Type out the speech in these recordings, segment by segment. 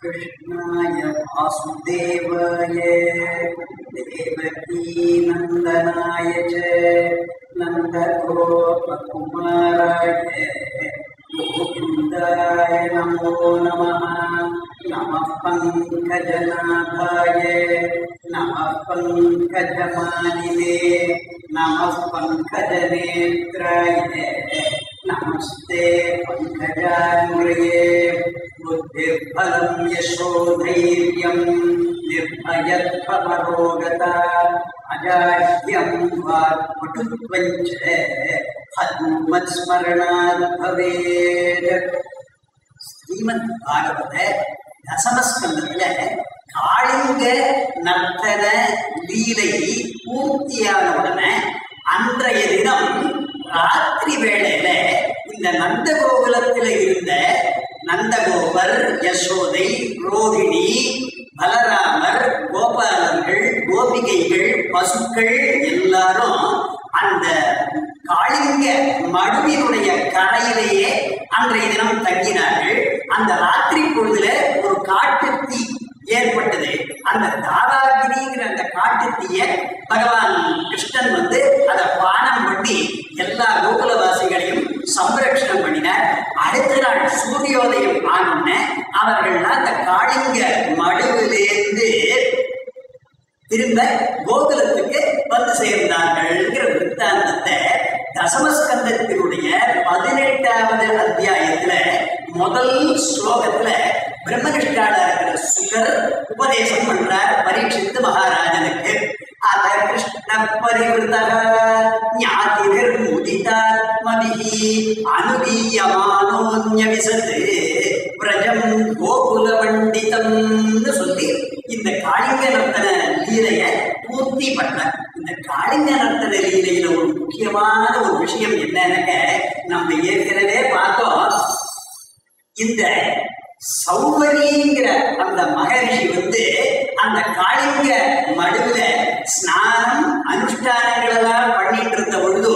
कृष्णाय वासुदेवाय देवकीनन्दनाय च नन्दगोपकुमाराय गोविन्दाय नमो नमः नमः पङ्कजनाभाय नमः पङ्कजमालिने नमः पङ्कजनेत्राय नमस्ते पङ्कजाङ्ग्रये बुद्धिर्बलं यशो धैर्यं निर्भयत्वमरोगता अजाड्यं वाक्पटुत्वं च हनुमत्स्मरणात् भवेत् ஸ்ரீமத் பாகவத தசமஸ்கந்தத்துல காளிங்க நர்த்தன லீலை பூர்த்தியான உடனே அன்றைய தினம் ராத்திரி வேளையில இந்த நந்தகோகுலத்துல இருந்த நந்தகோபர் யசோதை ரோகிணி பலராமர் கோபாலர்கள் கோபிகைகள் பசுக்கள் எல்லாரும் அந்த காளிங்க மடுவினுடைய கரையிலேயே அன்றைய தினம் தங்கினார்கள் அந்த ராத்திரி பொழுதுல ஒரு காட்டுத்தீ ஏற்பட்டது அந்த தாராகிரிங்கிற அந்த காட்டுத்தீய பகவான் கிருஷ்ணன் வந்து அதை பானம் பண்ணி எல்லா கோகுலவாசிகளையும் சம்ரட்சணம் பண்ணினார் அடுத்த நாள் சூரியோதயம் ஆனோன்னு அவர்கள்லாம் அந்த காளிங்க மடுவிலேருந்து திரும்ப கோகுலத்துக்கு வந்து சேர்ந்தார்கள்ங்கிற விற்த்தாந்தத்தை தசமஸ்கந்தத்தினுடைய பதினெட்டாவது அத்தியாயத்துல முதல் ஸ்லோகத்துல பிரம்மனிஷ்டால இருக்கிற சுகர் உபதேசம் பண்றார் பரீட்சித்து மகாராஜனுக்கு அத கிருஷ்ண பரிவிருத்தக ஞாதிர் முதிதாத்மபிஹி அனுபீயமானோன்ய விசத்து பிரஜம் கோகுல பண்டிதம்னு சொல்லி இந்த காளிங்க நர்த்தன லீலைய பூர்த்தி பண்ணார் இந்த காளிங்க நர்த்தன லீலையில ஒரு முக்கியமான ஒரு விஷயம் என்னன்னாக்க நம்ம ஏற்கனவே பார்த்தோம் இந்த சௌவரிங்கிற அந்த மகரிஷி வந்து அந்த காளிங்க மடுவுல ஸ்நானம் அனுஷ்டானங்கள் எல்லாம் பண்ணிட்டு இருந்த பொழுது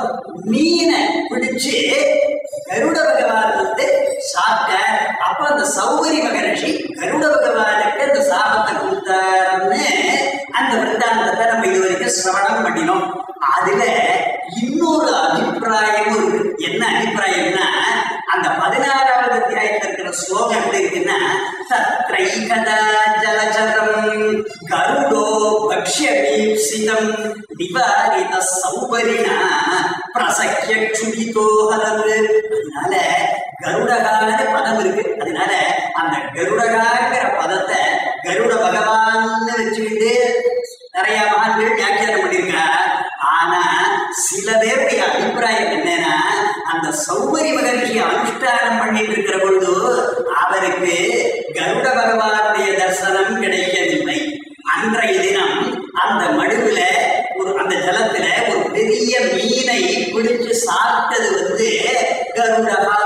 மீனை பிடிச்சு கருட பகவான் வந்து சாப்பிட்டார் அப்ப அந்த சௌகரி மகரிஷி கருட பகவானுக்கு அந்த சாபத்தை கொடுத்தாருன்னு அந்த விருத்தாந்தத்தை நம்ம இது வரைக்கும் சிரவணம் பண்ணினோம் அதுல இன்னொரு அபிப்பிராயமும் இருக்கு என்ன அபிப்பிராயம்னா அந்த பதினாறாவது அத்தியாயத்தில் இருக்கிற ஸ்லோகம் எப்படி இருக்குன்னா தத்ரைகதா ஜலஜரம் கருடோ பக்ஷ்ய வீப்சிதம் நிவாரித சௌபரிணா பிரசக்கிய க்ஷுதிதோ ஹரது அதனால கருடகான பதம் இருக்கு அதனால அந்த கருடகாங்கிற பதத்தை கருட பகவான்னு வச்சுக்கிட்டு நிறைய மகான்கள் வியாக்கியானம் பண்ணியிருக்கார் ஆனா சில பேருடைய அபிப்பிராயம் என்னன்னா அந்த சௌகரி மகர்ஷி அனுஷ்டானம் பண்ணிட்டு இருக்கிற பொழுது அவருக்கு கருட பகவானுடைய தரிசனம் கிடைக்கவில்லை அன்றைய தினம் அந்த மடுவுல ஒரு அந்த ஜலத்துல ஒரு பெரிய மீனை பிடிச்சு சாப்பிட்டது வந்து கருடகா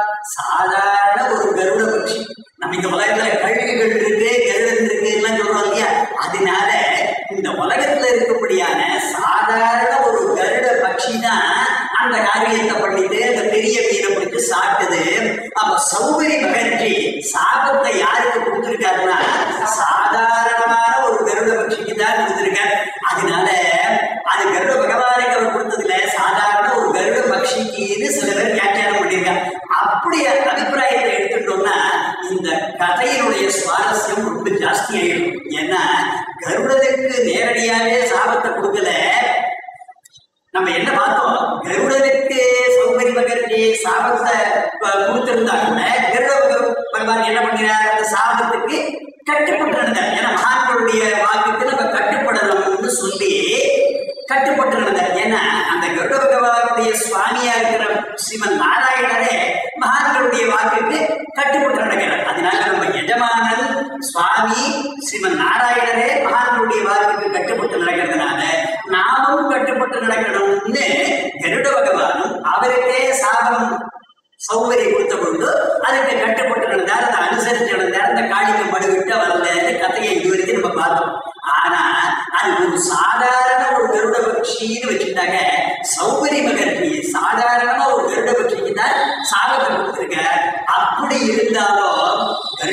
சாதாரண ஒரு கருட பட்சி நம்ம இந்த உலகத்துல கழுகுகள் இருக்கு கருடன் இருக்கு எல்லாம் சொல்றோம் இல்லையா அதனால இந்த உலகத்துல இருக்கக்கூடியான சாதாரண ஒரு கருட பட்சி தான் அந்த காரியத்தை பண்ணிட்டு அந்த பெரிய மீனை பிடிச்சு சாப்பிட்டது அப்ப சௌகரி மகர்ஜி சாபத்தை யாருக்கு கொடுத்திருக்காருன்னா சாதாரணமான ஒரு கருட பட்சிக்கு தான் கொடுத்திருக்காரு அதனால அது கருட பகவானுக்கு அவர் கொடுத்ததுல சாதாரண ஒரு கருட பட்சிக்குன்னு சில பேர் வியாக்கியானம் பண்ணியிருக்காங்க அப்படி அபிப்பிராயத்தை எடுத்துட்டோம்னா இந்த கதையினுடைய சுவாரஸ்யம் ரொம்ப ஜாஸ்தி ஆயிடும் ஏன்னா கருடனுக்கு நேரடியாவே சாபத்தை கொடுக்கல நம்ம என்ன பார்த்தோம் கருடனுக்கு சௌகரி மகர்ஜி சாபத்தை அஹ், கொடுத்திருந்தா கூட கருட பக- பகவான் என்ன பண்ணினார் அந்த சாபத்துக்கு கட்டுப்பட்டு நடந்தார் ஏன்னா மகான்களுடைய வாக்குக்கு நம்ம கட்டுப்படணும்னு சொல்லி கட்டுப்பட்டு நடந்தார் ஏன்னா அந்த கருட பகவானுடைய சுவாமியா இருக்கிற ஸ்ரீமன் நாராயணரே மகான்களுடைய வாக்குக்கு கட்டுப்பட்டு நடக்கிறார் அதனால நம்ம எஜமானன் சுவாமி ஸ்ரீமன் நாராயணரே மகான்களுடைய வாக்குக்கு கட்டுப்பட்டு நடக்கிறதுனால நாமும் கட்டுப்பட்டு நடக்கணும்னு கருட பகவானும் அவருக்கே சாபம் சௌகரியம் கொடுத்த பொழுது அதுக்கு கட்டுப்பட்டு நடந்தார் அதை அனுசரிச்சு நடந்தார் அந்த காளிக்கு மடுவிட்டு வரலன்னு கதையை இது வரைக்கும் நம்ம பார்த்தோம் ஆனா அது ஒரு சாதாரண ஒரு கருட பட்சின்னு வச்சுட்டாங்க சௌகரி மகர்ஜி சாதாரணமா ஒரு கருட பட்சிக்கு தான் சாபத்தை கொடுத்துருக்க அப்படி இருந்தாலும் கருட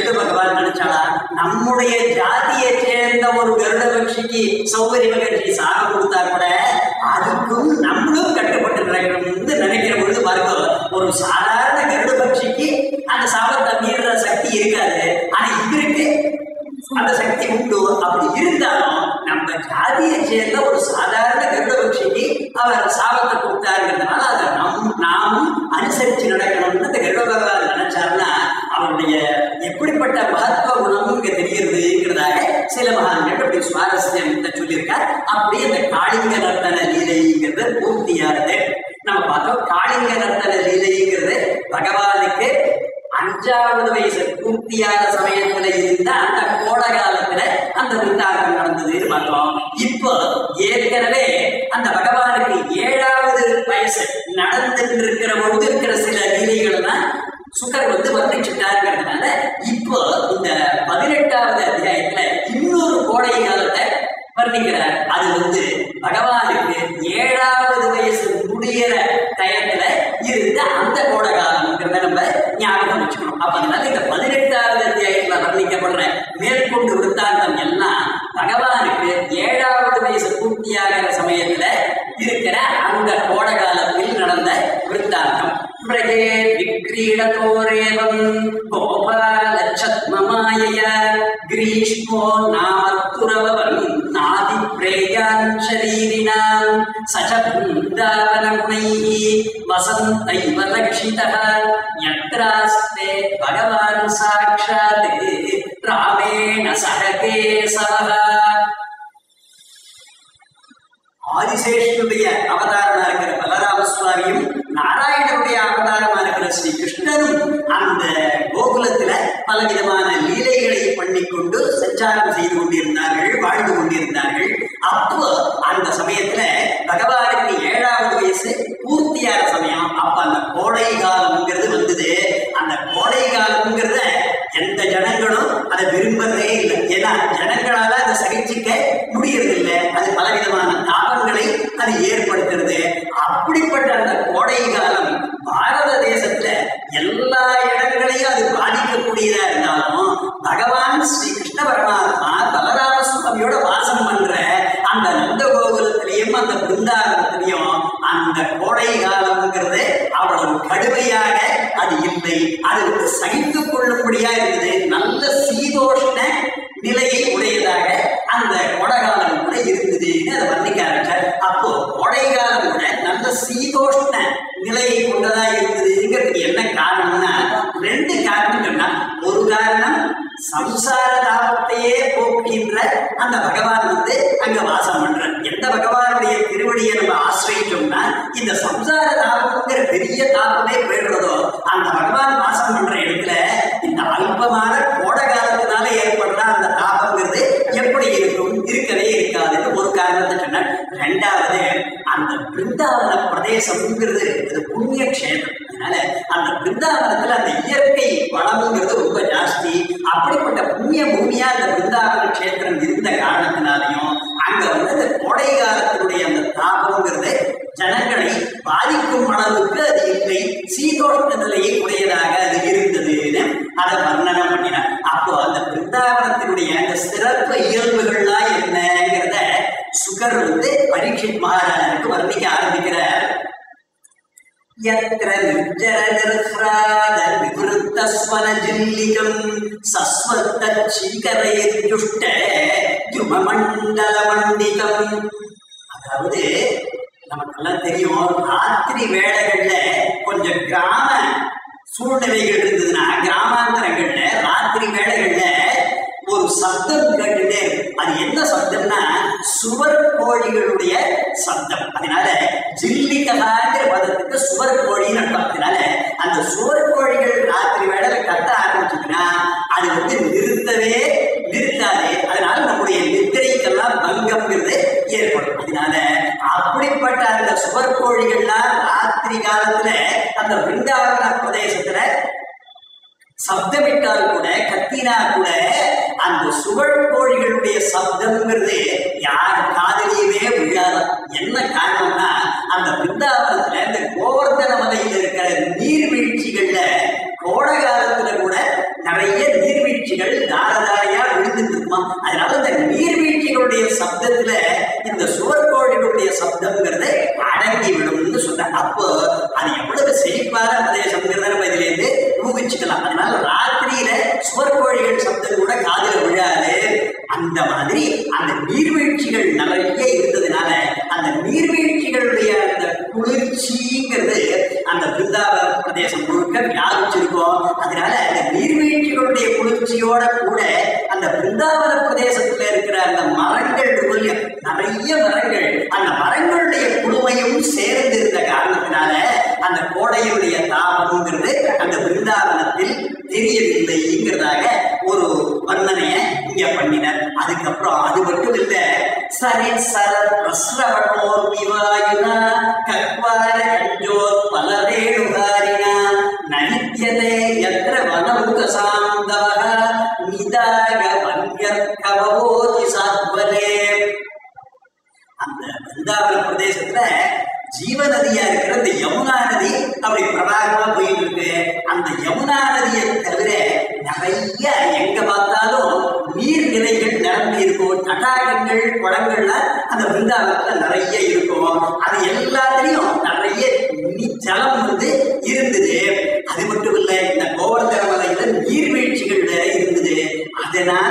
கருட பகவான் நினைச்சாளா நம்முடைய ஜாதியை சேர்ந்த ஒரு கருட பட்சிக்கு சௌகரிய மகர்ஷி சாபம் கொடுத்தா கூட அதுக்கும் நம்மளும் கட்டுப்பட்டு நடக்கணும்னு நினைக்கிற பொழுது பாருங்க ஒரு சாதாரண கருட பட்சிக்கு அந்த சாபத்தை மீறுற சக்தி இருக்காது ஆனா இவருக்கு அந்த சக்தி உண்டு அப்படி இருந்தாலும் நம்ம ஜாதியை சேர்ந்த ஒரு சாதாரண கருடபக்ஷிக்கு அவர் சாபத்தை கொடுத்தாருங்கிறதுனால அதை நம் நாமும் அனுசரிச்சு நடக்கணும்னு அந்த கருட பகவான் நினைச்சாருன்னா அவருடைய எப்படிப்பட்ட மகத்துவ குணமும் இங்க தெரிகிறதுங்கிறதாக சில மகான்கள் அப்படி சுவாரஸ்யம் சொல்லியிருக்கார் அப்படி அந்த காளிங்க நர்த்தன லீலைங்கிறது பூர்த்தியானது நம்ம பார்த்தோம் காளிங்க நர்த்தன லீலைங்கிறது பகவானுக்கு அஞ்சாவது வயசு பூர்த்தியான சமயத்துல இருந்த அந்த கோட காலத்துல அந்த விருந்தாகம் நடந்ததுன்னு பார்த்தோம் இப்போ ஏற்கனவே அந்த பகவானுக்கு ஏழாவது வயசு நடந்துட்டு இருக்கிற பொழுது இருக்கிற சில லீலைகளை தான் சுக்கர் வந்து வர்ணிச்சுட்டாருங்கிறதுனால இப்போ இந்த பதினெட்டாவது அத்தியாயத்துல இன்னொரு கோடை காலத்தை வர்ணிக்கிறார் அது வந்து பகவானுக்கு ஏழாவது வயசு முடியிற டயத்துல இருந்த அந்த கோடை காலம்ங்கிறத நம்ம ஞாபகம் வச்சுக்கணும் அப்ப அதனால இந்த பதினெட்டாவது அத்தியாயத்துல வர்ணிக்கப்படுற மேற்கொண்டு விருத்தாந்தம் எல்லாம் பகவானுக்கு ஏழாவது வயசு பூர்த்தியாகிற சமயத்துல இருக்கிற அந்த கோடை காலத்தில் நடந்த விருத்தாந்தம் பிரஜே விக்ரீடதோரேவம் கோபாலச்சத்மமாயய கிரீஷ்மோ நாமத்துரவன் நாதி பிரேயான் शरीरिणां स च वृन्दावनगुणैः वसन्तैव लक्षितः यत्रास्ते भगवान् साक्षात् रामेण सह केशवः ஆதிசேஷனுடைய அவதாரமா இருக்கிற பலராம சுவாமியும் நாராயணனுடைய அவதாரமா இருக்கிற ஸ்ரீ கிருஷ்ணனும் அந்த கோகுலத்துல பலவிதமான லீலைகளை பண்ணிக்கொண்டு சஞ்சாரம் செய்து கொண்டிருந்தார்கள் வாழ்ந்து கொண்டிருந்தார்கள் அப்போ அந்த சமயத்துல பகவானுக்கு ஏழாவது வயசு பூர்த்தியான சமயம் அப்ப அந்த கோடை காலம்ங்கிறது வந்தது அந்த கோடை காலம்ங்கிறத எந்த ஜனங்களும் அதை விரும்புறதே இல்லை ஏன்னா ஜனங்களால அதை சகிச்சுக்க முடியறது இல்லை அது பலவிதமான தாபங்களை அது ஏற்படுத்துறது அப்படிப்பட்ட அந்த கோடை காலம் பாரத தேசத்துல எல்லா இடங்களையும் அது பாதிக்கக்கூடியதா இருந்தாலும் பகவான் ஸ்ரீ கிருஷ்ண பரமாத்மா பலராம சுவாமியோட வாசம் பண்ற அந்த நந்த கோகுலத்திலையும் அந்த பிருந்தாவனத்திலையும் அந்த கோடை காலம்ங்கிறது அவ்வளவு கடுமையாக அது இல்லை அது வந்து சகித்துக் கொள்ளும்படியா இருக்குது நல்ல சீதோஷ்ண நிலையை உடையதாக அந்த கோடைகாலம் கூட இருந்ததுன்னு அதை வர்ணிக்க ஆரம்பிச்சார் அப்போ கோடைகாலம் கூட நல்ல சீதோஷ்ண நிலையை கொண்டதா இருந்ததுங்கிறதுக்கு என்ன காரணம்னா ரெண்டு காரணம் சொன்னா ஒரு காரணம் சம்சார தாபத்தையே போக்குகின்ற அந்த பகவான் வந்து அங்க வாசம் பண்ற எந்த பகவானுடைய திருவடியை நம்ம ஆசிரியச்சோம்னா இந்த சம்சார தாபம்ங்கிற பெரிய தாபமே போயிடுறதோ அந்த பகவான் வாசம் பண்ற இடத்துல இந்த அல்பமான கோடை காலத்தினால ஏற்படுற அந்த தாபங்கிறது எப்படி இருக்கும் இருக்கவே இருக்காதுன்னு ஒரு காரணத்தை சொன்னார் ரெண்டாவது அந்த பிருந்தாவன பிரதேசம்ங்கிறது அது புண்ணிய கஷேத்திரம் அதனால அந்த பிருந்தாவனத்துல அந்த இயற்கை வளம்ங்கிறது ரொம்ப ஜாஸ்தி அப்படிப்பட்ட புண்ணிய பூமியா அந்த பிருந்தாவன கஷேத்திரம் இருந்த காரணத்தினாலையும் அங்க வந்து அந்த கோடை காலத்தினுடைய அந்த தாபம்ங்கிறது ஜனங்களை பாதிக்கும் அளவுக்கு அது இல்லை சீதோஷ்ண நிலையை உடையதாக அது இருந்ததுன்னு அதை வர்ணனம் பண்ணினார் அப்போ அந்த பிருந்தாவனத்தினுடைய அந்த சிறப்பு இயல்புகள்லாம் என்னங்கிறத சுகர் வந்து பரீட்சித் மகாராஜனுக்கு வர்ணிக்க ஆரம்பிக்கிறார் यत्र निर्जरनिर्ह्राद निवृत्तस्वनजिल्लिकम् सस्वत्तच्छीकरैर्जुष्ट द्रुममण्डलमण्डितम् அதாவது நமக்கெல்லாம் தெரியும் ராத்திரி வேளைகள்ல கொஞ்சம் கிராம சூழ்நிலைகள் இருந்ததுன்னா கிராமாந்தரங்கள்ல ராத்திரி வேளைகள்ல ஒரு சப்தம் கேட்டுட்டே இருக்கும். அது என்ன சப்தம்னா சுவர் கோழிகளுடைய சப்தம் அதனால ஜில்லிகலாங்கிற பதத்துக்கு சுவர் கோழின்னு அர்த்தம் அதனால அந்த சுவர் கோழிகள் ராத்திரி வேளையில கத்த ஆரம்பிச்சதுன்னா அது வந்து நிறுத்தவே நிறுத்தாது அதனால நம்முடைய நித்திரைக்கெல்லாம் பங்கம்ங்கிறது ஏற்படும் அதனால அப்படிப்பட்ட அந்த சுவர் கோழிகள்லாம் ராத்திரி காலத்துல அந்த பிருந்தாவன பிரதேசத்துல சப்தமிட்டால் கூட கத்தினா கூட அந்த சுவழ் கோழிகளுடைய சப்தம்ங்கிறது யார் காதலியுமே விழாது என்ன காரணம்னா அந்த பிருந்தாவனத்துல இந்த கோவர்தன மலையில் இருக்கிற நீர்வீழ்ச்சிகள்ல கோடை காலத்துல கூட நிறைய நீர்வீழ்ச்சி நீர்வீழ்ச்சிகள் தாரதாரையா விழுந்துட்டு இருக்குமா அதனால இந்த நீர்வீழ்ச்சிகளுடைய சப்தத்துல இந்த சுவர்கோழிகளுடைய சப்தம்ங்கிறது அடங்கி விடும்னு சொல்றாங்க அப்போ அது எவ்வளவு செழிப்பான பிரதேசம்ங்கிறத நம்ம இதுல இருந்து ஊகிச்சுக்கலாம் அதனால ராத்திரியில சுவர்கோழிகள் சப்தம் கூட காதுல விழாது அந்த மாதிரி அந்த நீர்வீழ்ச்சிகள் நிறைய இருந்ததுனால அந்த நீர்வீழ்ச்சிகளுடைய அந்த குளிர்ச்சிங்கிறது அந்த பிருந்தாவன பிரதேசம் முழுக்க வியாபிச்சிருக்கும் அதனால அந்த நீர்வீழ்ச்சிகளுடைய குளிர்ச்சியோட கூட அந்த பிருந்தாவன பிரதேசத்துல இருக்கிற அந்த மரங்கள் இருக்கும் இல்லையா, நிறைய மரங்கள் அந்த மரங்களுடைய குழுமையும் சேர்ந்து இருந்த காரணத்தினால அந்த கோடையுடைய தாபம்ங்கிறது அந்த பிருந்தாவனத்தில் தெரியவில்லைங்கிறதாக ஒரு வர்ணனைய இங்க பண்ணினார் அதுக்கப்புறம் அது மட்டும் இல்ல சரி சர பிரஸ்ரவணோர் விவாயுனா கக்வார கஞ்சோர் பலரேணுகாரினா நனித்யதே யத்ர வனமுக சாந்தவக நிதாக வன்யர் கவவோதி சாத்வலே அந்த பிருந்தாவன பிரதேசத்துல ஜீவ நதியா இருக்கிற இந்த யமுனா நதி அப்படி பிரவாகமா போயிட்டு இருக்கு அந்த யமுனா நதியை தவிர நிறைய எங்க பார்த்தாலும் நீர்நிலைகள் நிரம்பி இருக்கும் தடாகங்கள் குளங்கள்லாம் அந்த பிருந்தாவனத்துல நிறைய இருக்கும் அது எல்லாத்துலயும் நிறைய நீ- ஜலம் வந்து இருந்தது அது மட்டும் இல்ல இந்த கோவர்தன மலையில நீர்வீழ்ச்சிகள்ல இருந்தது அதனால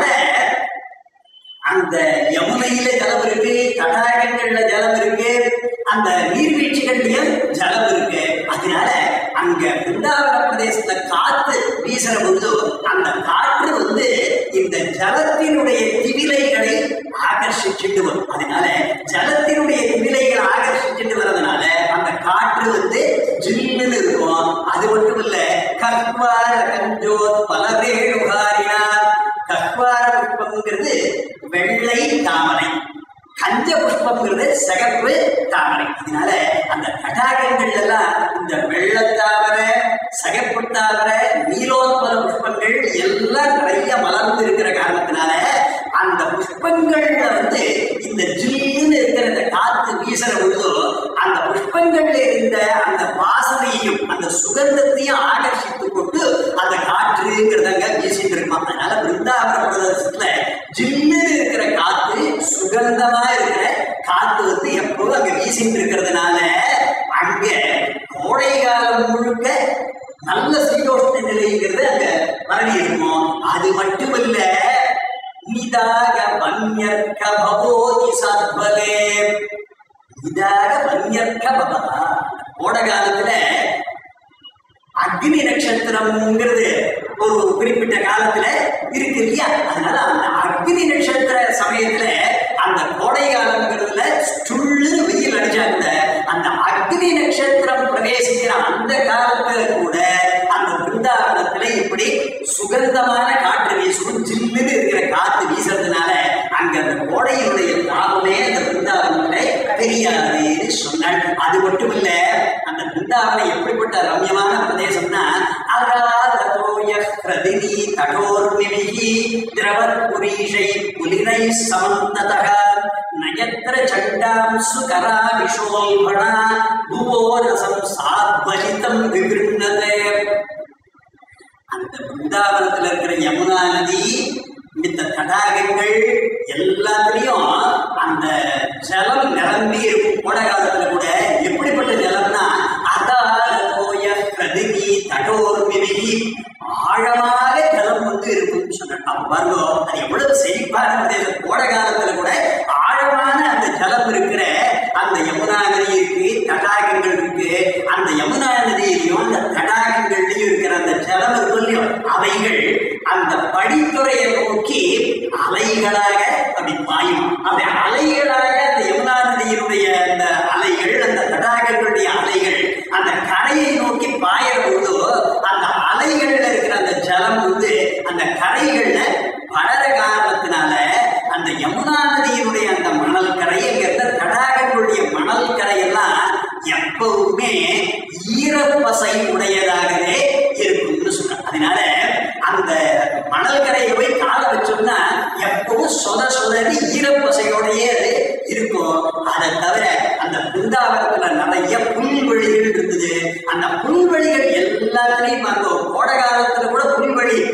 அந்த யமுனையில ஜலம் இருக்கு தடாகங்கள்ல ஜலம் இருக்கு அந்த நீர்வீழ்ச்சிகள்லயும் ஜலம் இருக்கு அதனால அங்க பிருந்தாவன பிரதேசத்துல காத்து வீசுற பொழுது அந்த காற்று வந்து இந்த ஜலத்தினுடைய திவிலைகளை ஆகர்ஷிச்சுட்டு வரும் அதனால ஜலத்தினுடைய திவிலைகள் ஆகர்ஷிச்சுட்டு வரதுனால அந்த காற்று வந்து ஜில்லுன்னு இருக்கும் அது மட்டும் இல்ல கற்வார கஞ்சோ பலவேணுகாரினா கற்வார புஷ்பம்ங்கிறது வெள்ளை தாமரை கஞ்ச புஷ்பம்ங்கிறது சிகப்பு தாமரை அதனால அந்த தடாகங்கள் எல்லாம் இந்த வெள்ளை தாமரை சிகப்பு தாமரை நீலோத்பல புஷ்பங்கள் எல்லாம் நிறைய மலர்ந்து இருக்கிற காரணத்தினால அந்த புஷ்பங்கள்ல வந்து இந்த ஜில்லுன்னு இருக்கிற இந்த காத்து வீசுற பொழுது அந்த புஷ்பங்கள்ல இருந்த அந்த வாசனையையும் அந்த சுகந்தத்தையும் ஆகர்ஷித்து கொண்டு அந்த காற்றுங்கிறதங்க வீசிட்டு இருக்குமா அதனால பிருந்தாவன பிரதேசத்துல ஜில்லுன்னு இருக்கிற காத்து சுகந்தமா இருக்கிற காத்து வந்து எப்பவும் அங்க வீசிட்டு இருக்கிறதுனால அங்க கோடை காலம் முழுக்க நல்ல சீதோஷ்ண நிலைங்கிறது அங்க மரடி இருக்கும் அது மட்டுமல்ல நிதாக வன்யர்க்க பவோதி சத்வலே நிதாக வன்யர்க்க பவா கோடை காலத்துல அக்னி நட்சத்திரம்ங்கிறது ஒரு குறிப்பிட்ட காலத்துல இருக்கு இல்லையா அதனால அந்த அக்னி நட்சத்திர சமயத்துல அந்த கோடை காலங்கிறதுல சுள்ளு வெயில் அடிச்சா கூட அந்த அக்னி நட்சத்திரம் பிரவேசிக்கிற அந்த காலத்துல கூட அந்த பிருந்தாவனத்துல இப்படி சுகந்தமான காற்று வீசும் ஜில்லுன்னு இருக்கிற காத்து வீசுறதுனால அங்க அந்த கோடையினுடைய தாபமே அந்த பிருந்தாவனத்துல தெரியாதுன்னு சொன்னாள் அது மட்டும் இல்ல அந்த பிருந்தாவனம் எப்படிப்பட்ட ரம்யமான பிரதேசம்னா அகாதோய பிரதினி கடோர்மிமிகி திரவத்புரீஷை புலிரை சமந்ததக நயத்திர சண்டாம் சுகரா விஷோல்பணா புவோரசம் சாத்வலிதம் விகிருண்ணதே அந்த பிருந்தாவனத்துல இருக்கிற யமுனா நதி மித்த தடாகங்கள் எல்லாத்துலயும் அந்த ஜலம் நிரம்பி இருக்கும் கோடை காலத்துல கூட எப்படிப்பட்ட ஜலம்னா அதாலோய பிரதிகி தடோர் மிருகி ஆழமாக ஜலம் வந்து இருக்கும்னு சொன்னாங்க அப்ப பாருங்க அது எவ்வளவு செழிப்பான பிரதேசம் கோடை காலத்துல கூட ஆழமான அந்த ஜலம் இருக்கிற அந்த யமுனா நதி இருக்கு தடாகங்கள் இருக்கு அந்த யமுனா நதியிலையும் அந்த தடாகங்கள்லயும் இருக்கிற அந்த ஜலம் இருக்கும் இல்லையோ அவைகள் அந்த படித்துறையை நோக்கி அலைகளாக அப்படி பாயும் அப்படி அலைகளாக அந்த யமுனா நதியினுடைய அந்த அலைகள் அந்த தடாகங்களுடைய அலைகள் அந்த கரையை நோக்கி பாயிற பொழுது அந்த அலைகள்ல இருக்கிற அந்த ஜலம் வந்து அந்த கரைகள்ல வளர காரணத்தினால அந்த யமுனா நதியினுடைய அந்த மணல் கரை இங்க இருந்த தடாகங்களுடைய மணல் கரையெல்லாம் எப்பவுமே ஈரப்பசை உடையதாகவே இருக்கும்னு சொல்றாங்க அதனால அந்த மணல் கரையை போய் கால வச்சோம்னா எப்பவும் சொத சொதறி ஈரப்பசையோடையே அது இருக்கும் அதை தவிர அந்த பிருந்தாவனத்துல நிறைய புல்வெளிகள் இருந்தது அந்த புல்வெளிகள் எல்லாத்துலயும் அந்த கோடை காலத்துல கூட புல்வெளி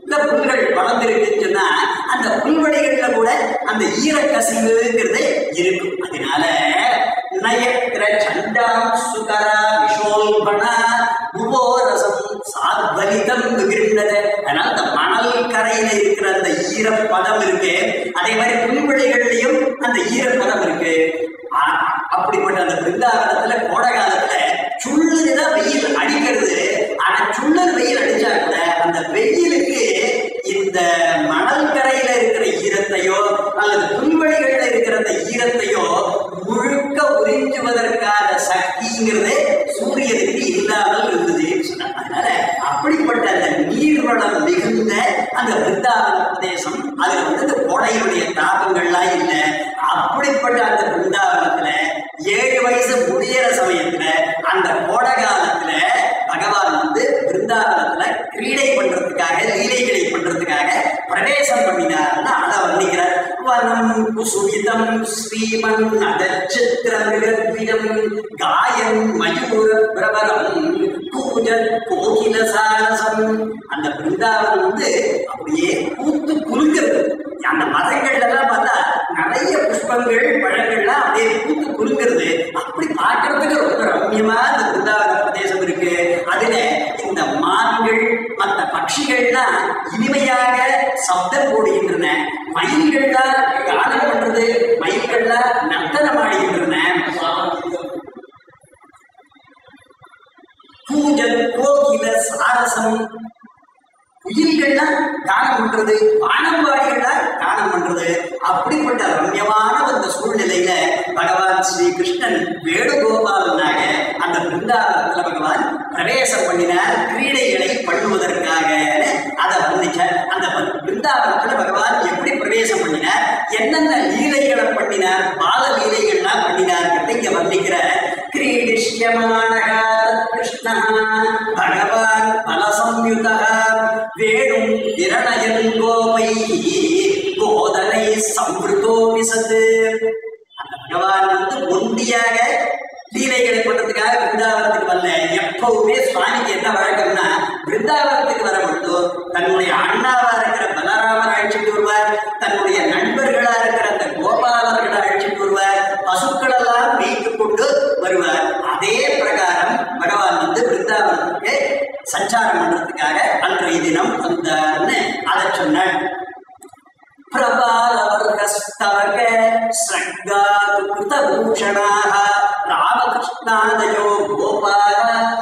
இல்ல புல்கள் வளர்ந்துருக்குன்னு சொன்னா அந்த புல்வெளிகள்ல கூட அந்த ஈரக்கசிவுங்கிறது இருக்கும் அதனால நயக்கிர சண்டாம் சுகரா விஷோல்பனா உபோரசம் சாத்வலிதம் விகிருந்தத அதனால அந்த மணல் கரையில இருக்கிற அந்த ஈரப்பதம் இருக்கு அதே மாதிரி புல்வெளிகள்லயும் அந்த ஈரப்பதம் இருக்கு ஆ- அப்படிப்பட்ட அந்த பிருந்தாவனத்துல கோடை காலத்துல சுள்ளுதான் வெயில் அடிக்கிறது ஆனா சுள்ளர் வெயில் அடிச்சா கூட அந்த வெயிலுக்கு இந்த மணல் கரையில இருக்கிற ஈரத்தையோ அல்லது புல்வெளிகள்ல இருக்கிற அந்த ஈரத்தையோ முழுக்க உறிஞ்சுவதற்கான சக்திங்கிறது சூரியனுக்கு இல்லாமல் இருந்ததுன்னு சொன்னாங்க அதனால அப்படிப்பட்ட அந்த நீர்வளம் மிகுந்த அந்த பிருந்தாவன பிரதேசம் அதுல வந்து இந்த கோடையினுடைய தாபங்கள்லாம் இல்லை அப்படிப்பட்ட அந்த பிருந்தாவனத்துல ஏழு வயசு முடியிற சமயத்துல அந்த கோடை காலத்துல பகவான் வந்து பிருந்தாவனத்துல கிரீடை பண்றதுக்காக லீலைகளை பண்றதுக்காக பிரவேசம் பண்ணினார்னு அதை வர்ணிக்கிறார் வனம் குசுமிதம் ஸ்ரீமன் அதச்சித்திரம் காயம் மயூர பிரபலம் கூஜல் கோகில சாரசம் அந்த பிருந்தாவனம் வந்து அப்படியே பூத்து குலுங்கிறது அந்த மரங்கள்ல எல்லாம் பார்த்தா நிறைய புஷ்பங்கள் பழங்கள்லாம் அப்படியே பூத்து குலுங்கிறது அப்படி பார்க்கறதுக்கு ரொம்ப ரம்யமா இந்த பிருந்தாவன பிரதேசம் இருக்கு அதுல இந்த மான்கள் மற்ற பட்சிகள்லாம் இனிமையாக சப்தம் போடுகின்றன மயில்கள்லாம் கானம் பண்றது மயில்கள்லாம் நர்த்தனம் ஆடுகின்றன பூஜல் கோகில சாரசம் குயில்கள்லாம் கானம் பண்றது வானம்பாடிகள்லாம் கானம் பண்றது அப்படிப்பட்ட ரம்யமான அந்த சூழ்நிலையில பகவான் ஸ்ரீ கிருஷ்ணன் வேணுகோபாலனாக அந்த பிருந்தாவனத்துல பகவான் பிரவேசம் பண்ணினார் கிரீடைகளை பண்ணுவதற்காக அதை வர்ணிச்சார் அந்த பிருந்தாவனத்துல பகவான் எப்படி பிரவேசம் பண்ணினார் என்னென்ன லீலைகளை பண்ணினார் பால லீலைகள்லாம் பண்ணினார் இங்க வர்ணிக்கிற கிரீடிஷ்யமானகா கிருஷ்ண பகவான் பலசம்யுதா வேணும் விரணயன் கோபை கோதனை சம்பிருதோ விசத்து அந்த பகவான் வந்து ஒண்டியாக லீலைகளை பண்றதுக்காக பிருந்தாவனத்துக்கு வரல எப்பவுமே சுவாமிக்கு என்ன வழக்கம்னா பிருந்தாவனத்துக்கு வர மட்டும் தன்னுடைய அண்ணாவா இருக்கிற பலராமர் அழைச்சிட்டு வருவார் தன்னுடைய நண்பர்களா இருக்கிற அந்த கோபாலர்களை அழைச்சிட்டு வருவார் பசுக்கள் எல்லாம் மீட்டு கொண்டு வருவார் அதே பிரகாரம் பகவான் வந்து பிருந்தாவனத்துக்கு சஞ்சாரம் பண்றதுக்காக அன்றைய தினம் வந்தார்னு அதை சொன்னார் प्रबालवर्गस्तवक श्रृङ्गातु कृतभूषणाः रामकृष्णादयो गोपाल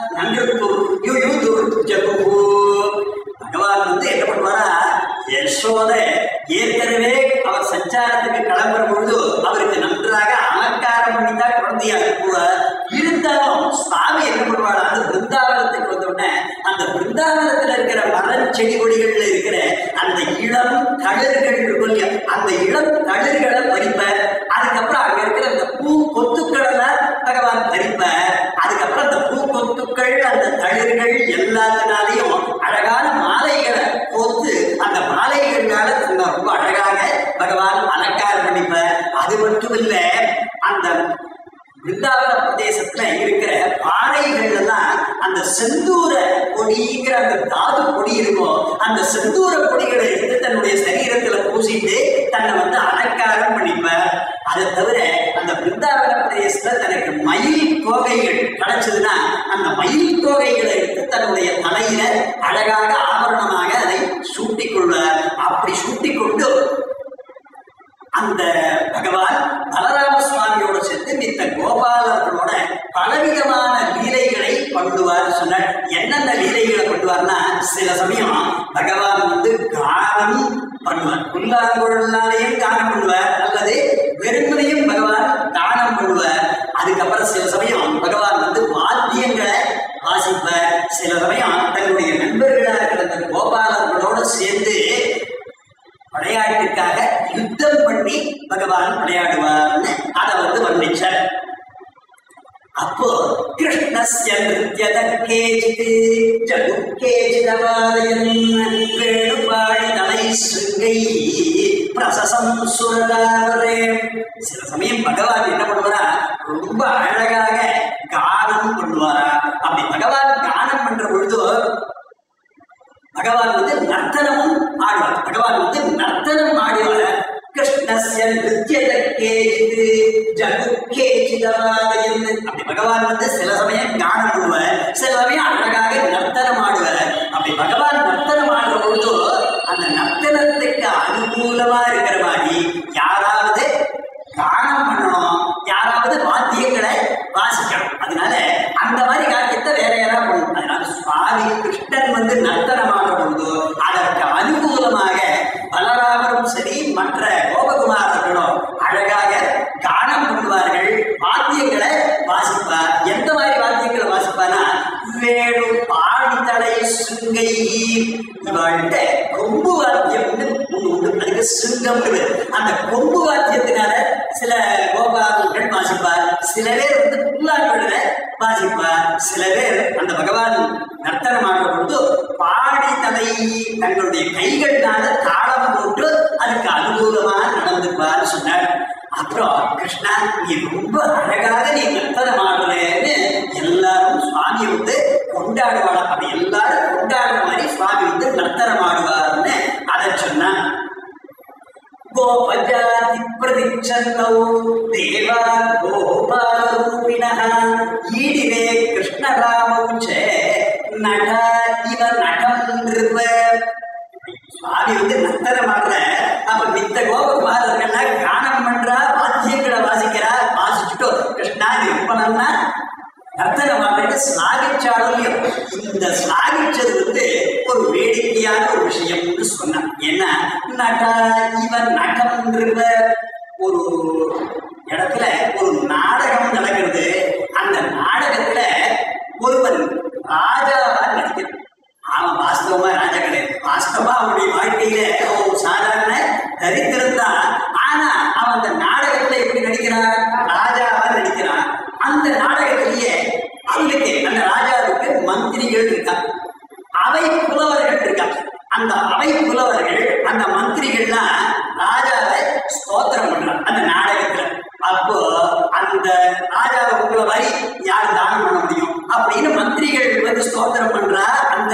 நங்கிருத்துர்யுயுதுர்ஜகுः பகவான் வந்து என்ன பண்ணுவாரா யசோத ஏற்கனவே அவர் சஞ்சாரத்துக்கு கிளம்புற பொழுது அவருக்கு நன்றாக அலங்காரம் பண்ணி தான் குழந்தையா அனுப்புவார் இருந்தாலும் சுவாமி என்ன பண்ணுவாரா அந்த பிருந்தாவனத்துக்கு வந்த உடனே அந்த பிருந்தாவனத்துல இருக்கிற மரம் செடி கொடிகள்ல இருக்கிற அந்த இளம் தளிர்கள் இருக்கும் இல்லையா அந்த இளம் தளிர்களை பறிப்பார் அதுக்கப்புறம் அங்க இருக்கிற அந்த பூ கொத்துக்கள் எல்லாம் பகவான் பறிப்பார் அதுக்கப்புறம் அந்த பூ கொத்துக்கள் அந்த தளிர்கள் எல்லாத்தினாலையும் அழகான மாலைகளை கோத்து அந்த மாலைகள்னால தன்னை ரொம்ப அழகாக பகவான் அலங்காரம் பண்ணிப்பார் அது மட்டும் இல்ல அந்த பிருந்தாவன பிரதேசத்துல இருக்கிற பாறைகள் எல்லாம் அந்த செந்தூர பொடிங்கிற அந்த தாது பொடி இருக்கும் அந்த செந்தூர பொடிகளை எடுத்து தன்னுடைய சரீரத்துல பூசிட்டு தன்னை வந்து அலங்காரம் பண்ணிப்பார் அதை தவிர அந்த பிருந்தாவன பிரதேசத்துல தனக்கு மயில் தோகைகள் கிடைச்சதுன்னா அந்த மயில் தோகைகளை எடுத்து தன்னுடைய தலையில அழகாக ஆபரணமாக அதை சூட்டிக் கொள்வார் அப்படி சூட்டிக் கொண்டு அந்த பகவான் பலராம சுவாமியோட சேர்ந்து மித்த கோபாலர்களோட பலவிதமான லீலைகளை பண்ணுவார் சொன்னார் என்னென்ன லீலைகளை பண்ணுவார்னா சில சமயம் பகவான் வந்து கானம் பண்ணுவார் புல்லாங்குழல்னாலையும் கானம் பண்ணுவார் அல்லது வெறுமனையும் பகவான் தானம் பண்ணுவார் அதுக்கப்புறம் சில சமயம் பகவான் வந்து வாத்தியங்களை வாசிப்பார் சில சமயம் தன்னுடைய நண்பர்களா இருக்கிற அந்த கோபாலர்களோட சேர்ந்து விளையாட்டுக்காக யுத்தம் பண்ணி பகவான் விளையாடுவார்னு அதை வந்து வர்ணிச்சார் அப்போ கிருஷ்ணஸ்ய நிருத்யத கேச்சித் ஜகுக்கேச்சிதவாதயன் வேணுபாடி தலை சிங்கை பிரசசம் சுரதாவரே சில சமயம் பகவான் என்ன பண்ணுவாரா ரொம்ப அழகாக கானம் பண்ணுவாரா அப்படி பகவான் கானம் பண்ற பொழுது பகவான் வந்து நர்த்தனமும் ஆடுவார் பகவான் வந்து நர்த்தனம் ஆடுவார் கிருஷ்ணஸ்ய நிருத்தியதற்கே இது ஜகுக்கே சிதவாதயன் அப்படி பகவான் வந்து சில சமயம் கானம் பண்ணுவார் சில சமயம் அழகாக நர்த்தனம் ஆடுவார் அப்படி பகவான் நர்த்தனம் ஆடுற பொழுது அந்த நர்த்தனத்துக்கு அனுகூலமா இருக்கிற மாதிரி யாராவது கானம் பண்ணணும் யாராவது வாத்தியங்களை வாசிக்கணும் அதனால அந்த மாதிரி காரியத்தை வேற யாராவது பண்ணணும் அதனால சுவாமி கிருஷ்ணன் வந்து நர்த்தனம் ஆடுற பொழுது அதற்கு அனுகூலமாக பலராமரும் சரி மற்ற கோபகுமாரர்களும் அழகாக கானம் பண்ணுவார்கள் வாத்தியங்களை வாசிப்பார் எந்த மாதிரி வாத்தியங்களை வாசிப்பானா வேணு பாடித்தலை சுங்கை இவள்கிட்ட கொம்பு வாத்தியம்னு ஒண்ணு உண்டு அதுக்கு சிங்கம்னு அந்த கொம்பு வாத்தியத்தினால சில கோபாலர்கள் வாசிப்பார் சில பேர் வந்து புல்லாங்குழல வாசிப்பார் சில பேர் அந்த பகவான் நர்த்தனம் ஆடுற பொழுது பாடி தலை தங்களுடைய கைகள்னால தாளம் போட்டு அதுக்கு அனுகூலமா நடந்துப்பார் சொன்னார் அப்புறம் கிருஷ்ணா நீ ரொம்ப அழகாக நீ நர்த்தனம் ஆடுறேன்னு எல்லாரும் சுவாமி வந்து கொண்டாடுவாள் அப்படி எல்லாரும் கொண்டாடுற மாதிரி சுவாமி வந்து நர்த்தனம் ஆடுவார்னு அதை சொன்னா गोपजाति प्रतिच्छन्नौ देवा गोपालरूपिणः ஈடிலே கிருஷ்ணராமௌ ச நட இவ நடம் நிருப சுவாமி வந்து நர்த்தனம் ஆடுற அப்ப மித்த கோபகுமாரர்கள்லாம் கானம் பண்றா வாத்தியங்களை வாசிக்கிறா வாசிச்சுட்டு கிருஷ்ணா நீ ரொம்ப நன்னா நர்த்தனம் ஆடுறது ஸ்லாகிச்சாலும் இந்த ஸ்லாகிச்சது வந்து ஒரு வேடிக்கையான ஒரு விஷயம்னு சொன்னான் ஏன்னா நட இவன் நடம் ஒரு இடத்துல ஒரு நாடகம் நடக்கிறது அந்த நாடகத்துல ஒருவன் ராஜாவா நடிக்கிறான் அவன் வாஸ்தவமா ராஜா கிடையாது வாஸ்தவமா அவனுடைய வாழ்க்கையில அவன் ஒரு சாதாரண தரித்திரம் தான் ஆனா அவன் அந்த நாடகத்துல எப்படி நடிக்கிறான் ராஜாவா நடிக்கிறான் அந்த நாடகத்திலேயே அவனுக்கு அந்த ராஜாவுக்கு மந்திரிகள் இருக்கா அவை புலவர்கள் இருக்கா அந்த அவை புலவர்கள் அந்த மந்திரிகள்லாம் ராஜாவை ஸ்தோத்திரம் பண்றான் அந்த நாடகத்துல அப்போ அந்த ராஜாவை உங்களை மாதிரி யார் தானம் பண்ண முடியும் அப்படின்னு மந்திரிகள் வந்து ஸ்தோத்திரம் பண்றா அந்த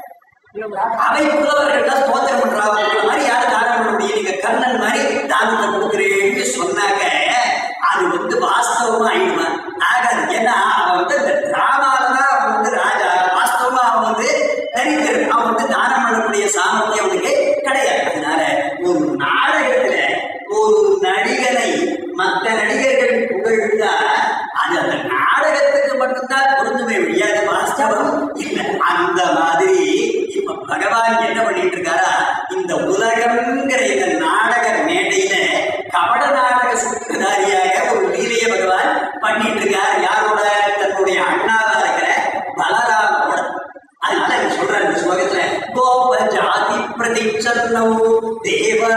அவை புலவர்கள் ஸ்தோத்திரம் பண்றாங்க உங்களை மாதிரி யார் தானம் பண்ண முடியும் நீங்க கர்ணன் மாதிரி தானத்தை கொடுக்குறேன்னு சொன்னாங்க அது வந்து வாஸ்தவமா ஆயிடுமா ஆகாது ஏன்னா அவன் வந்து இந்த டிராமால தான் அவன் வந்து ராஜா வாஸ்தவமா அவன் வந்து தரித்திரன் அவன் வந்து தானம் பண்ணக்கூடிய சாமர்த்தியம் அவனுக்கு கிடையாது அதனால ஒரு நாடகத்துல ஒரு நடிகனை மற்ற நடிகர்கள் புகழ்ந்தா அது அந்த நாடகத்துக்கு மட்டும்தான் பொருந்துமே ஒழியாது வாஸ்தவம் இல்லை அந்த மாதிரி இப்ப பகவான் என்ன பண்ணிட்டு இருக்காரா இந்த உலகம்ங்கிற இந்த நாடக மேடையில கபட நாடக சூத்திரதாரியாக ஒரு லீலைய பகவான் பண்ணிட்டு இருக்கார் யாரோட தன்னுடைய அண்ணாவா இருக்கிற பலராமோட அதனால இங்க சொல்ற இந்த ஸ்லோகத்துல கோப ஜாதி பிரதிச்சன்னோ தேவா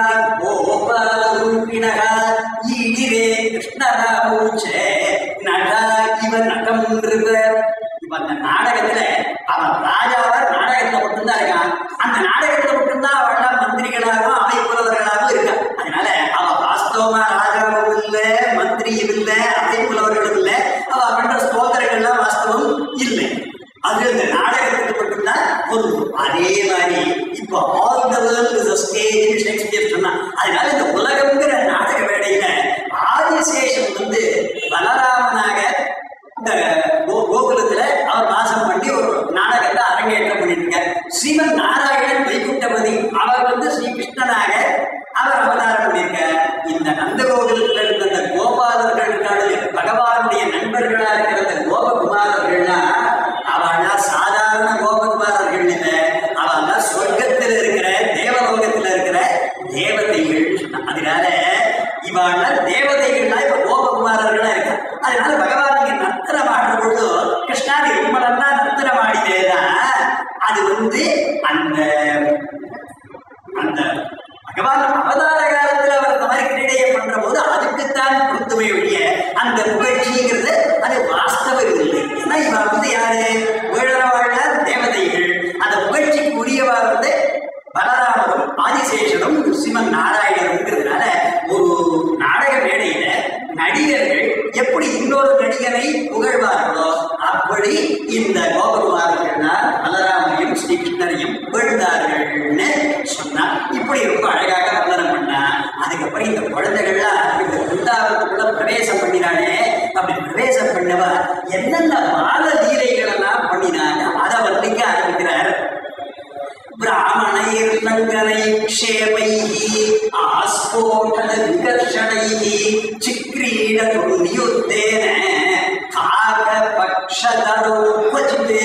கோபாலரூபிணக ஈடிரே கிருஷ்ணராமூச்ச நடா இவ நகம் இப்ப அந்த நாடகத்துல அவன் ராஜாவா நாடகத்துல மட்டும்தான் இருக்கான் அந்த நாடகத்துல மட்டும்தான் அவள் மந்திரிகளாகவும் அவை புலவர்களாகவும் இருக்கா அதனால அவ வாஸ்தவமா ராஜாவும் இல்ல மந்திரியும் இல்ல அவை புலவர்களும் இல்ல அவ பண்ற ஸ்தோத்திரங்கள்லாம் வாஸ்தவம் இல்லை அது இந்த நாடகத்துக்கு மட்டும்தான் பொருந்தும் அதே மாதிரி இப்போ all the world is stage Shakespeare சொன்னா அதனால இந்த உலகம்ங்கிற நாடக வேடையில ஆதிசேஷன் வந்து பலராமனாக இந்த கோ- கோகுலத்துல அவர் வாசம் பண்ணி ஒரு நாடகத்தை அரங்கேற்றம் பண்ணிட்டு இருக்கார் ஸ்ரீமன் நாராயணன் வைகுண்டபதி அவர் வந்து ஸ்ரீ கிருஷ்ணனாக அவர் அவதாரம் பண்ணியிருக்கார் இந்த நந்தகோகுலத்துல இருந்த அந்த கோபாலர்கள் இருக்காரு பகவானுடைய நண்பர்களா இருக்கிற அந்த கோபகுமாரர்கள்லாம் அவள்லாம் சாதாரண கோபகுமாரர்கள் இல்லை அவள்லாம் சொர்க்கத்தில் இருக்கிற தேவலோகத்தில் இருக்கிற தேவதைகள் அதனால இவாள்லாம் தேவதைகள்லாம் இப்ப கோபகுமாரர்களா இருக்கா அதனால பகவான் நீங்க நர்த்தனம் ஆடுற பொழுது கிருஷ்ணா நீ ரொம்ப நல்லா நர்த்தனம் ஆடினேதான் அது வந்து அந்த அந்த பகவான் அவதார காலத்துல அவர் இந்த மாதிரி கிரீடையை பண்ற போது அதுக்குத்தான் பொருத்துமை ஒழிய அந்த புகழ்ச்சிங்கிறது அது வாஸ்தவம் இல்லை ஏன்னா இவன் வந்து யாரு வேழவாழ தேவதைகள் அந்த புகழ்ச்சிக்கு உரியவா வந்து பலராமரும் ஆதிசேஷனும் சிவன் நாராயணருங்கிறதுனால ஒரு நாடக மேடையில நடிகர்கள் எப்படி இன்னொரு நடிகரை புகழ்வார்களோ அப்படி இந்த கோபகுமாரர்கள்னால் பலராமரையும் ஸ்ரீகிருஷ்ணரையும் புகழ்ந்தார்கள் பண்ணவ என்னென்ன பால லீலைகள் எல்லாம் பண்ணினாங்க அதை வர்ணிக்க ஆரம்பிக்கிறார் ब्राह्मणैर्लङ्घनैक्षेपैः आस्फोटनविकर्षणैः चिक्रीडतुर्नियुद्धेन काकपक्षधरो क्वचित्